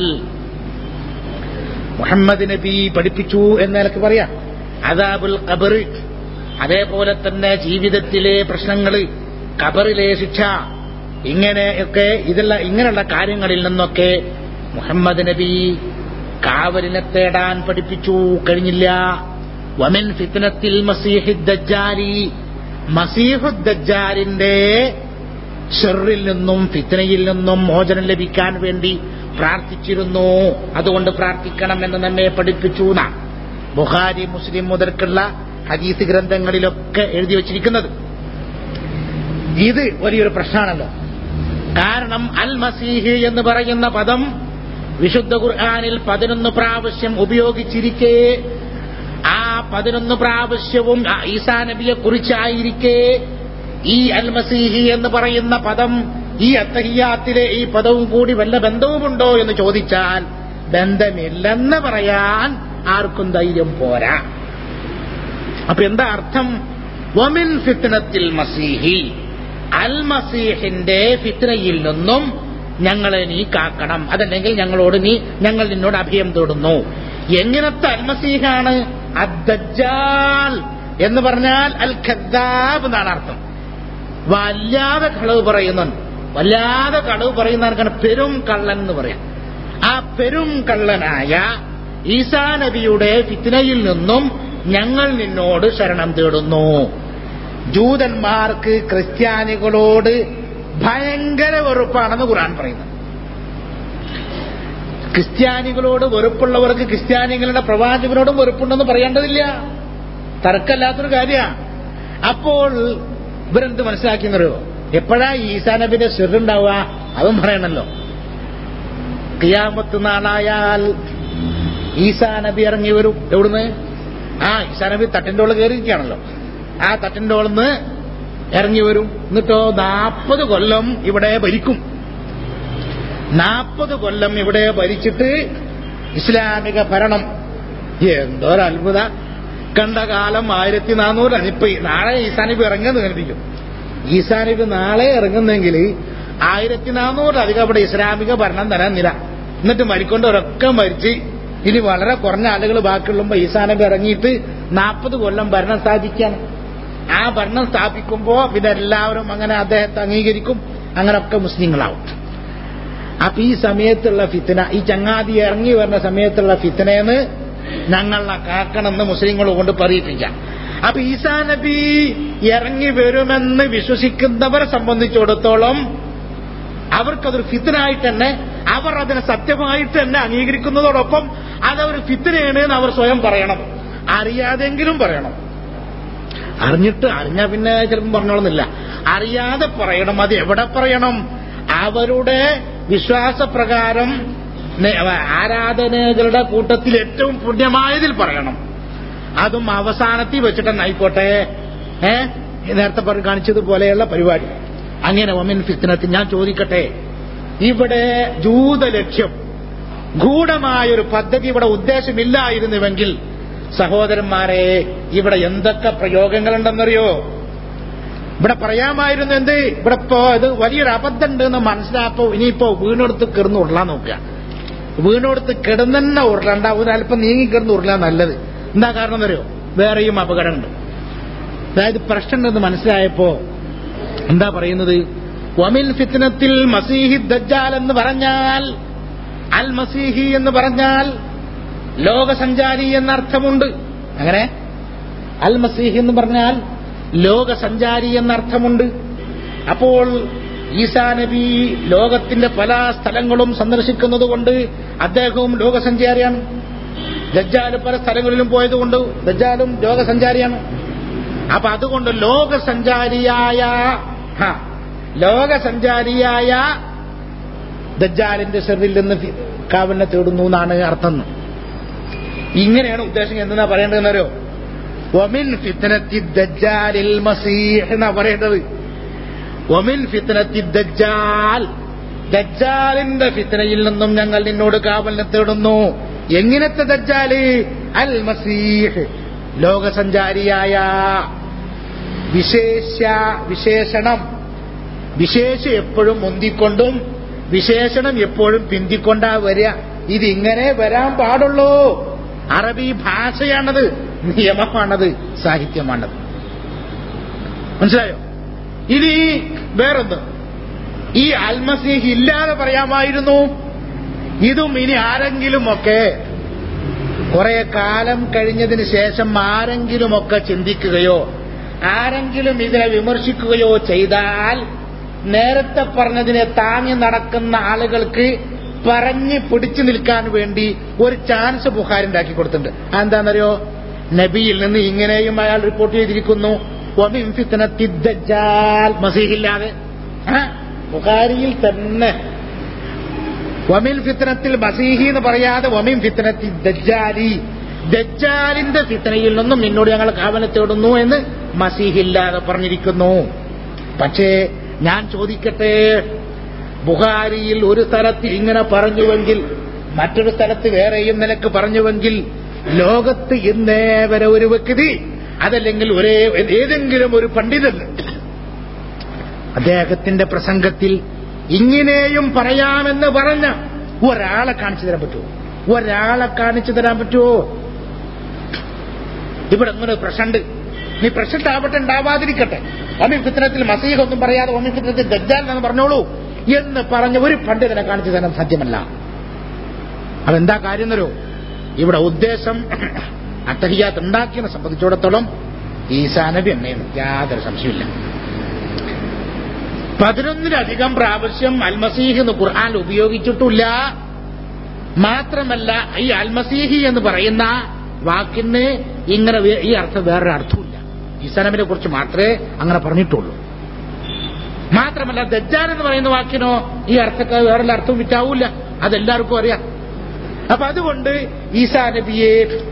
മുഹമ്മദ് നബി പഠിപ്പിച്ചു എന്ന് എനിക്ക് പറയാം അദാബുൽ ഖബർ അതേപോലെ തന്നെ ജീവിതത്തിലെ പ്രശ്നങ്ങൾ ഖബറിലെ ശിക്ഷ ഇങ്ങനെയൊക്കെ ഇതെല്ലാം ഇങ്ങനെയുള്ള കാര്യങ്ങളിൽ നിന്നൊക്കെ മുഹമ്മദ് നബി കാവലിനെ തേടാൻ പഠിപ്പിച്ചു കഴിഞ്ഞില്ല വമിൻ ഫിത്നത്തിൽ മസീഹുദ്ദാലി മസീഹുദ്ദാലിന്റെ ഷെറിൽ നിന്നും ഫിത്നയിൽ നിന്നും മോചനം ലഭിക്കാൻ വേണ്ടി പ്രാർത്ഥിച്ചിരുന്നു അതുകൊണ്ട് പ്രാർത്ഥിക്കണം എന്ന് നമ്മെ പഠിപ്പിച്ചു നാം ബുഹാരി മുസ്ലിം മുതൽക്കുള്ള ഹദീസ് ഗ്രന്ഥങ്ങളിലൊക്കെ എഴുതി വച്ചിരിക്കുന്നത് ഇത് വലിയൊരു പ്രശ്നമാണല്ലോ കാരണം അൽ മസീഹ് എന്ന് പറയുന്ന പദം വിശുദ്ധ ഖുർആാനിൽ പതിനൊന്ന് പ്രാവശ്യം ഉപയോഗിച്ചിരിക്കെ ആ പതിനൊന്ന് പ്രാവശ്യവും ആ ഈസാ നബിയെ കുറിച്ചായിരിക്കെ ഈ അൽ മസീഹി എന്ന് പറയുന്ന പദം ഈ അത്തഹിയാത്തിലെ ഈ പദവും കൂടി വല്ല ബന്ധവുമുണ്ടോ എന്ന് ചോദിച്ചാൽ ബന്ധമില്ലെന്ന് പറയാൻ ആർക്കും ധൈര്യം പോരാ അപ്പൊ എന്താ അർത്ഥം വമിൻ ഫിത്നത്തിൽ മസീഹി അൽ മസീഹിന്റെ ഫിത്നയിൽ നിന്നും ഞങ്ങളെ നീ കാക്കണം അതല്ലെങ്കിൽ ഞങ്ങളോട് നീ ഞങ്ങൾ നിന്നോട് അഭയം തേടുന്നു എങ്ങനത്തെ അൽ മസീഹാണ് അദ്ദജ്ജാൽ എന്ന് പറഞ്ഞാൽ അൽ ഖദ്ദാബ് എന്നാണ് അർത്ഥം വല്ലാതെ കളവ് പറയുന്നുണ്ട് വല്ലാതെ കളവ് പറയുന്നവർക്കാണ് പെരും കള്ളൻ എന്ന് പറയാം ആ പെരും കള്ളനായ ഈസാ നബിയുടെ ഫിത്നയിൽ നിന്നും ഞങ്ങൾ നിന്നോട് ശരണം തേടുന്നു ജൂതന്മാർക്ക് ക്രിസ്ത്യാനികളോട് ഭയങ്കര വെറുപ്പാണെന്ന് ഖുർആൻ പറയുന്നത് ക്രിസ്ത്യാനികളോട് വെറുപ്പുള്ളവർക്ക് ക്രിസ്ത്യാനികളുടെ പ്രവാചകനോടും വെറുപ്പുണ്ടെന്ന് പറയേണ്ടതില്ല തർക്കല്ലാത്തൊരു കാര്യമാണ് അപ്പോൾ ഇവരെന്ത് മനസ്സിലാക്കിയെന്നറിയോ എപ്പോഴാ ഈസാ നബിന്റെ സിറുണ്ടാവുക അതും പറയണല്ലോ കിയാമത്ത് നാളായാൽ ഈസാ നബി ഇറങ്ങി വരും എവിടുന്ന് ആ ഈസാ നബി തട്ടിന്റെ ഉള്ളിൽ കയറിയിരിക്കുകയാണല്ലോ ആ തട്ടിന്റെ ഉള്ളിന്ന് ഇറങ്ങി വരും എന്നിട്ടോ നാൽപ്പത് കൊല്ലം ഇവിടെ ഭരിക്കും നാൽപ്പത് കൊല്ലം ഇവിടെ ഭരിച്ചിട്ട് ഇസ്ലാമിക ഭരണം എന്തോ ഒരു അത്ഭുത കണ്ട കാലം ആയിരത്തി നാനൂറാണ് ഇപ്പൊ നാളെ ഈസാനിബ് ഇറങ്ങുന്നത് കരുതിക്കും ഈസാനിബ് നാളെ ഇറങ്ങുന്നെങ്കിൽ ആയിരത്തി നാനൂറിലധികം അവിടെ ഇസ്ലാമിക ഭരണം തരാൻ നില എന്നിട്ട് മരിക്കൊണ്ടവരൊക്കെ മരിച്ച് ഇനി വളരെ കുറഞ്ഞ ആളുകൾ ബാക്കിയുള്ളപ്പോ ഈസാനബി ഇറങ്ങിയിട്ട് നാൽപ്പത് കൊല്ലം ഭരണം സ്ഥാപിക്കാണ് ആ ഭരണം സ്ഥാപിക്കുമ്പോ പിന്നെ എല്ലാവരും അങ്ങനെ അദ്ദേഹത്തെ അംഗീകരിക്കും അങ്ങനൊക്കെ മുസ്ലിങ്ങളാവും അപ്പൊ ഈ സമയത്തുള്ള ഫിത്തന ഈ ചങ്ങാതി ഇറങ്ങി വരുന്ന സമയത്തുള്ള ഫിത്തനയെന്ന് ഞങ്ങളെ കാക്കണമെന്ന് മുസ്ലിങ്ങൾ കൊണ്ട് പറയിപ്പിക്കാം അപ്പൊ ഈസാ നബി ഇറങ്ങി വരുമെന്ന് വിശ്വസിക്കുന്നവരെ സംബന്ധിച്ചിടത്തോളം അവർക്കതൊരു ഫിത്തനായിട്ട് തന്നെ അവർ അതിനെ സത്യമായിട്ട് തന്നെ അംഗീകരിക്കുന്നതോടൊപ്പം അതവർ ഫിത്തനയാണ് എന്ന് അവർ സ്വയം പറയണം അറിയാതെങ്കിലും പറയണം അറിഞ്ഞിട്ട് അറിഞ്ഞ പിന്നെ ചിലപ്പം പറഞ്ഞോളുന്നില്ല അറിയാതെ പറയണം അത് എവിടെ പറയണം അവരുടെ വിശ്വാസപ്രകാരം ആരാധനകളുടെ കൂട്ടത്തിൽ ഏറ്റവും പുണ്യമായതിൽ പറയണം അതും അവസാനത്തിൽ വെച്ചിട്ടെന്നായിക്കോട്ടെ ഏ നേരത്തെ പറഞ്ഞു കാണിച്ചതുപോലെയുള്ള പരിപാടി അങ്ങനെ ഒമിൻ ഫിത്തിനത്തിൽ ഞാൻ ചോദിക്കട്ടെ ഇവിടെ ജൂതലക്ഷ്യം ഗൂഢമായൊരു പദ്ധതി ഇവിടെ ഉദ്ദേശമില്ലായിരുന്നുവെങ്കിൽ സഹോദരന്മാരെ ഇവിടെ എന്തൊക്കെ പ്രയോഗങ്ങളുണ്ടെന്നറിയോ ഇവിടെ പറയാമായിരുന്നു എന്ത് ഇവിടെ ഇപ്പോ ഇത് വലിയൊരു അബദ്ധം ഉണ്ടെന്ന് മനസ്സിലാപ്പോ ഇനിയിപ്പോ വീണെടുത്ത് കിടന്ന് ഉരുളാൻ നോക്കുക വീണെടുത്ത് കിടന്നെ ഉരുളണ്ട ഒരു അല്പം നീങ്ങി കിടന്ന് ഉരുളാൻ നല്ലത് എന്താ കാരണം എന്നറിയോ വേറെയും അപകടമുണ്ട് അതായത് പ്രശ്നമുണ്ടെന്ന് മനസ്സിലായപ്പോ എന്താ പറയുന്നത് വമിൻ ഫിത്നത്തിൽ മസീഹി ദജ്ജാൽ എന്ന് പറഞ്ഞാൽ അൽ മസീഹി എന്ന് പറഞ്ഞാൽ ലോകസഞ്ചാരി എന്നർത്ഥമുണ്ട് അങ്ങനെ അൽ മസീഹ് എന്ന് പറഞ്ഞാൽ ലോകസഞ്ചാരി എന്നർത്ഥമുണ്ട് അപ്പോൾ ഈസാ നബി ലോകത്തിന്റെ പല സ്ഥലങ്ങളും സന്ദർശിക്കുന്നത് കൊണ്ട് അദ്ദേഹവും ലോകസഞ്ചാരിയാണ് ദജ്ജാല് പല സ്ഥലങ്ങളിലും പോയതുകൊണ്ട് ദജ്ജാലും ലോകസഞ്ചാരിയാണ് അപ്പൊ അതുകൊണ്ട് ലോകസഞ്ചാരിയായ ഹാ, ലോകസഞ്ചാരിയായ ദജ്ജാലിന്റെ ഷെറിൽ നിന്ന് ഫി- കാവലിനെ തേടുന്നു എന്നാണ് അർത്ഥം ഇങ്ങനെയാണ് ഉദ്ദേശം എന്തെന്നാ പറയേണ്ടതെന്നറിയോ ഒമിൻ ഫിത്തനത്തി ദജ്ജാലിൽ മസീഹ് എന്നാ പറയേണ്ടത് ഒമിൻ ഫിത്തനത്തി ദജ്ജാൽ ദജ്ജാലിന്റെ ഫിത്തനയിൽ നിന്നും ഞങ്ങൾ നിന്നോട് കാവലിനെ തേടുന്നു എങ്ങനത്തെ ദജ്ജാല് അൽ മസീഹ് ലോകസഞ്ചാരിയായ വിശേഷ വിശേഷണം വിശേഷ എപ്പോഴും മുന്തിക്കൊണ്ടും വിശേഷണം എപ്പോഴും പിന്തിക്കൊണ്ടാ വരിക ഇതിങ്ങനെ വരാൻ പാടുള്ളൂ അറബി ഭാഷയാണത് നിയമമാണത് സാഹിത്യമാണത് മനസ്സിലായോ ഇനി വേറൊന്ന് ഈ അൽമസീഹ് ഇല്ലാതെ പറയാമായിരുന്നു ഇതും ഇനി ആരെങ്കിലുമൊക്കെ കുറെ കാലം കഴിഞ്ഞതിന് ശേഷം ആരെങ്കിലുമൊക്കെ ചിന്തിക്കുകയോ ആരെങ്കിലും ഇതിനെ വിമർശിക്കുകയോ ചെയ്താൽ നേരത്തെ പറഞ്ഞതിനെ താങ്ങി നടക്കുന്ന ആളുകൾക്ക് പറഞ്ഞ് പിടിച്ചു നിൽക്കാൻ വേണ്ടി ഒരു ചാൻസ് ബുഹാരി ഉണ്ടാക്കി കൊടുത്തിട്ടുണ്ട് അതെന്താണെന്നറിയോ നബിയിൽ നിന്ന് ഇങ്ങനെയും അയാൾ റിപ്പോർട്ട് ചെയ്തിരിക്കുന്നു ഒമിൻ ഫിത്നത്തി ദജ്ജാൽ മസീഹില്ലാതെ ആ, ബുഖാരിയിൽ തന്നെ വമിൻ ഫിത്നത്തിൽ മസീഹി എന്ന് പറയാതെ വമിൻ ഫിത്നത്തി ദജ്ജാലി ദജ്ജാലിന്റെ ഫിത്നയിൽ നിന്നും നിന്നോട് ഞങ്ങൾ കാവല തേടുന്നു എന്ന് മസീഹില്ലാതെ പറഞ്ഞിരിക്കുന്നു പക്ഷേ ഞാൻ ചോദിക്കട്ടെ ബുഹാരിയിൽ ഒരു സ്ഥലത്ത് ഇങ്ങനെ പറഞ്ഞുവെങ്കിൽ മറ്റൊരു സ്ഥലത്ത് വേറെയും നിലക്ക് പറഞ്ഞുവെങ്കിൽ ലോകത്ത് ഇന്നേ വരെ ഒരു വ്യക്തി അതല്ലെങ്കിൽ ഒരേ ഏതെങ്കിലും ഒരു പണ്ഡിതൻ അദ്ദേഹത്തിന്റെ പ്രസംഗത്തിൽ ഇങ്ങനെയും പറയാമെന്ന് പറഞ്ഞ ഒരാളെ കാണിച്ചു തരാൻ പറ്റുമോ ഒരാളെ കാണിച്ചു തരാൻ പറ്റുമോ ഇവിടെ ഇങ്ങനെ ഒരു പ്രശ്നമുണ്ട് നീ പ്രശ്നം ആവട്ടെ ഉണ്ടാവാതിരിക്കട്ടെ ഒമി ഫിത്രത്തിൽ മസീഹ് ഒന്നും പറയാതെ ഒമി ഫിത്രത്തിൽ ദജ്ജാൽ എന്ന് പറഞ്ഞോളൂ എന്ന് പറഞ്ഞ ഒരു പണ്ഡിതനെ കാണിച്ചു തരാൻ സാധ്യമല്ല അതെന്താ കാര്യം എന്നൊരു ഇവിടെ ഉദ്ദേശം അത്തഹിയാത്ത് ഉണ്ടാക്കിയതിനെ സംബന്ധിച്ചിടത്തോളം ഈസാ നബി എന്നെയാണ് യാതൊരു സംശയമില്ല പതിനൊന്നിലധികം പ്രാവശ്യം അൽമസീഹ് എന്ന് ഖുർആൻ ഉപയോഗിച്ചിട്ടില്ല മാത്രമല്ല ഈ അൽമസീഹി എന്ന് പറയുന്ന വാക്കിന് ഇങ്ങനെ വേ- ഈ അർത്ഥം വേറൊരു അർത്ഥമില്ല ഈസാനബിനെ കുറിച്ച് മാത്രമേ അങ്ങനെ പറഞ്ഞിട്ടുള്ളൂ മാത്രമല്ല ദജ്ജാൽ എന്ന് പറയുന്ന വാക്കിനോ ഈ അർത്ഥಕ್ಕೆ വേറെ അർത്ഥവും വിറ്റാവൂല അതെല്ലാവർക്കും അറിയാം അപ്പൊ അതുകൊണ്ട് ഈസാ നബിയെ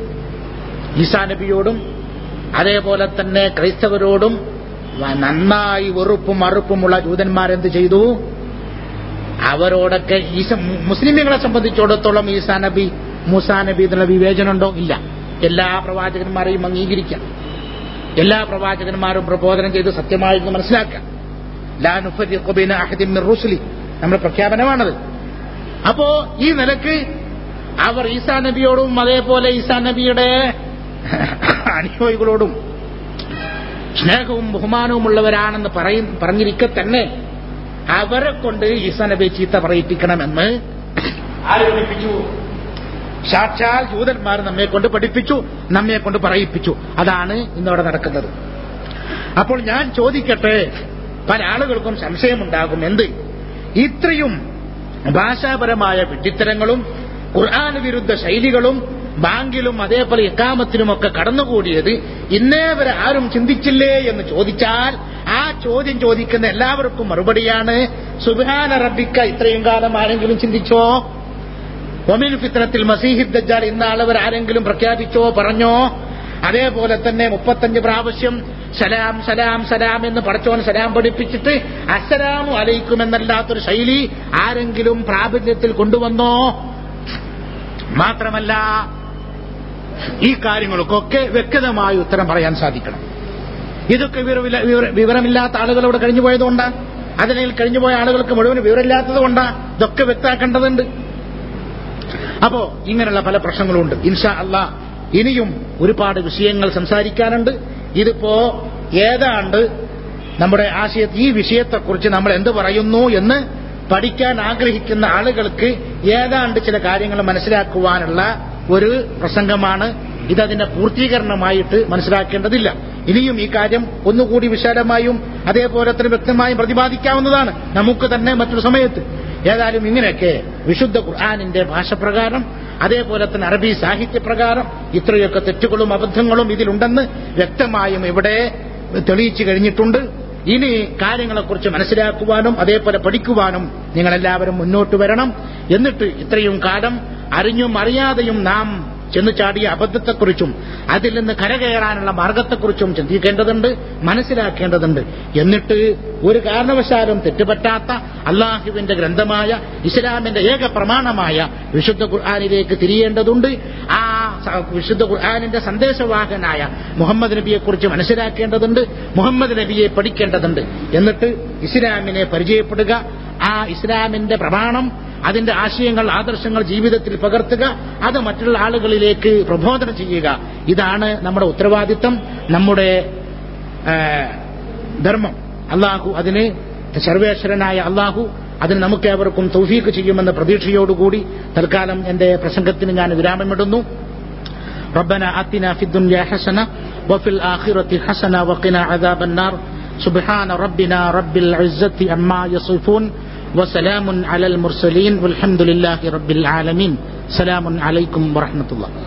ഈസാ നബിയോടും അതേപോലെ തന്നെ ക്രൈസ്തവരോടും വ- നന്നായി വെറുപ്പും അറുപ്പുമുള്ള ജൂതന്മാരെന്ത് ചെയ്തു അവരോടൊക്കെ ഈസ മുസ്ലിമുകളെ സംബന്ധിച്ചിടത്തോളം ഈസാ നബി മൂസാ നബി എന്നുള്ള വിവേചനമുണ്ടോ ഇല്ല എല്ലാ പ്രവാചകന്മാരെയും അംഗീകരിക്കാം എല്ലാ പ്രവാചകന്മാരും പ്രബോധനം ചെയ്ത് സത്യമായിരുന്നു മനസ്സിലാക്കാം ലാ നുഫരിഖു ബൈന അഹദിൻ മിർ റുസുലി നമ്മുടെ പ്രഖ്യാപനമാണത് അപ്പോ ഈ നിലക്ക് അവർ ഈസാ നബിയോടും അതേപോലെ ഈസാ നബിയുടെ അനുയോയികളോടും സ്നേഹവും ബഹുമാനവും ഉള്ളവരാണെന്ന് പറയും പറഞ്ഞിരിക്കെ തന്നെ അവരെ കൊണ്ട് ഈസാ നബിയെ ചീത്ത പറയിപ്പിക്കണമെന്ന് ആര് പഠിപ്പിച്ചു സാക്ഷാൽ ജൂതന്മാർ നമ്മെ കൊണ്ട് പഠിപ്പിച്ചു നമ്മെ കൊണ്ട് പറയിപ്പിച്ചു അതാണ് ഇന്നവിടെ നടക്കുന്നത് അപ്പോൾ ഞാൻ ചോദിക്കട്ടെ പല ആളുകൾക്കും സംശയമുണ്ടാകും എന്ത് ഇത്രയും ഭാഷാപരമായ വിഡ്ഢിത്തരങ്ങളും ഖുർആൻ വിരുദ്ധ ശൈലികളും ബാങ്കിലും അതേപോലെ ഇക്കാമത്തിനുമൊക്കെ കടന്നുകൂടിയത് ഇന്നേ വരെ ആരും ചിന്തിച്ചില്ലേ എന്ന് ചോദിച്ചാൽ ആ ചോദ്യം ചോദിക്കുന്ന എല്ലാവർക്കും മറുപടിയാണ് സുബാന റബ്ബിക്ക ഇത്രയും കാലം ആരെങ്കിലും ചിന്തിച്ചോ ഒമിൻ ഫിത്രത്തിൽ മസീഹിദ് ദജ്ജാൽ ഇന്നാളവർ ആരെങ്കിലും പ്രഖ്യാപിച്ചോ പറഞ്ഞോ അതേപോലെ തന്നെ മുപ്പത്തഞ്ച് പ്രാവശ്യം സലാം സലാം സലാം എന്ന് പടച്ചോൻ സലാം പഠിപ്പിച്ചിട്ട് അസലാമു അലൈക്കും എന്നല്ലാത്തൊരു ശൈലി ആരെങ്കിലും പ്രാബല്യത്തിൽ കൊണ്ടുവന്നോ മാത്രമല്ല ഈ കാര്യങ്ങൾക്കൊക്കെ വ്യക്തമായ ഉത്തരം പറയാൻ സാധിക്കണം ഇതൊക്കെ വിവരമില്ല വിവര- വിവരമില്ലാത്ത ആളുകളോട് കഴിഞ്ഞു പോയതുകൊണ്ടാ അതിനിൽ കഴിഞ്ഞുപോയ ആളുകൾക്ക് മുഴുവൻ വിവരമില്ലാത്തത് കൊണ്ടാ ഇതൊക്കെ വ്യക്തമാക്കേണ്ടതുണ്ട് അപ്പോ ഇങ്ങനെയുള്ള പല പ്രശ്നങ്ങളുണ്ട് ഇൻഷാ അള്ളാ ഇനിയും ഒരുപാട് വിഷയങ്ങൾ സംസാരിക്കാനുണ്ട് ഇതിപ്പോ ഏതാണ്ട് നമ്മുടെ ആശയത്തിൽ ഈ വിഷയത്തെക്കുറിച്ച് നമ്മൾ എന്ത് പറയുന്നു എന്ന് പഠിക്കാൻ ആഗ്രഹിക്കുന്ന ആളുകൾക്ക് ഏതാണ്ട് ചില കാര്യങ്ങൾ മനസ്സിലാക്കുവാനുള്ള ഒരു പ്രസംഗമാണ് ഇതതിന്റെ പൂർത്തീകരണമായിട്ട് മനസ്സിലാക്കേണ്ടതില്ല ഇനിയും ഈ കാര്യം ഒന്നുകൂടി വിശാലമായും അതേപോലെ തന്നെ വ്യക്തമായും പ്രതിപാദിക്കാവുന്നതാണ് നമുക്ക് തന്നെ മറ്റൊരു സമയത്ത് ഏതായാലും ഇങ്ങനെയൊക്കെ വിശുദ്ധ ഖുർആാനിന്റെ ഭാഷപ്രകാരം അതേപോലെ തന്നെ അറബി സാഹിത്യപ്രകാരം ഇത്രയൊക്കെ തെറ്റുകളും അബദ്ധങ്ങളും ഇതിലുണ്ടെന്ന് വ്യക്തമായും ഇവിടെ തെളിയിച്ചു കഴിഞ്ഞിട്ടുണ്ട് ഇനി കാര്യങ്ങളെക്കുറിച്ച് മനസ്സിലാക്കുവാനും അതേപോലെ പഠിക്കുവാനും നിങ്ങളെല്ലാവരും മുന്നോട്ട് വരണം എന്നിട്ട് ഇത്രയും കാലം അറിഞ്ഞും അറിയാതെയും നാം ചെന്നു ചാടിയ അബദ്ധത്തെക്കുറിച്ചും അതിൽ നിന്ന് കരകയറാനുള്ള മാർഗത്തെക്കുറിച്ചും ചിന്തിക്കേണ്ടതുണ്ട് മനസ്സിലാക്കേണ്ടതുണ്ട് എന്നിട്ട് ഒരു കാരണവശാലും തെറ്റുപറ്റാത്ത അള്ളാഹുവിന്റെ ഗ്രന്ഥമായ ഇസ്ലാമിന്റെ ഏക പ്രമാണമായ വിശുദ്ധ ഖുർആാനിലേക്ക് തിരിയേണ്ടതുണ്ട് ആ സ- വിശുദ്ധ ഖുർആാനിന്റെ സന്ദേശവാഹനായ മുഹമ്മദ് നബിയെക്കുറിച്ച് മനസ്സിലാക്കേണ്ടതുണ്ട് മുഹമ്മദ് നബിയെ പഠിക്കേണ്ടതുണ്ട് എന്നിട്ട് ഇസ്ലാമിനെ പരിചയപ്പെടുക ആ ഇസ്ലാമിന്റെ പ്രമാണം അതിന്റെ ആശയങ്ങൾ ആദർശങ്ങൾ ജീവിതത്തിൽ പകർത്തുക അത് മറ്റുള്ള ആളുകളിലേക്ക് പ്രബോധനം ചെയ്യുക ഇതാണ് നമ്മുടെ ഉത്തരവാദിത്തം നമ്മുടെ ആ, ധർമ്മം അള്ളാഹു അതിന് സർവേശ്വരനായ അള്ളാഹു അതിന് നമുക്ക് ഏവർക്കും തൗഫീക്ക് ചെയ്യുമെന്ന പ്രതീക്ഷയോടുകൂടി തൽക്കാലം എന്റെ പ്രസംഗത്തിന് ഞാൻ വിരാമമിടുന്നു ربنا آتنا في الدنيا حسنة وفي الآخرة حسنة وقنا عذاب النار سبحان ربنا رب العزة عما يصفون وسلام على المرسلين والحمد لله رب العالمين سلام عليكم ورحمة الله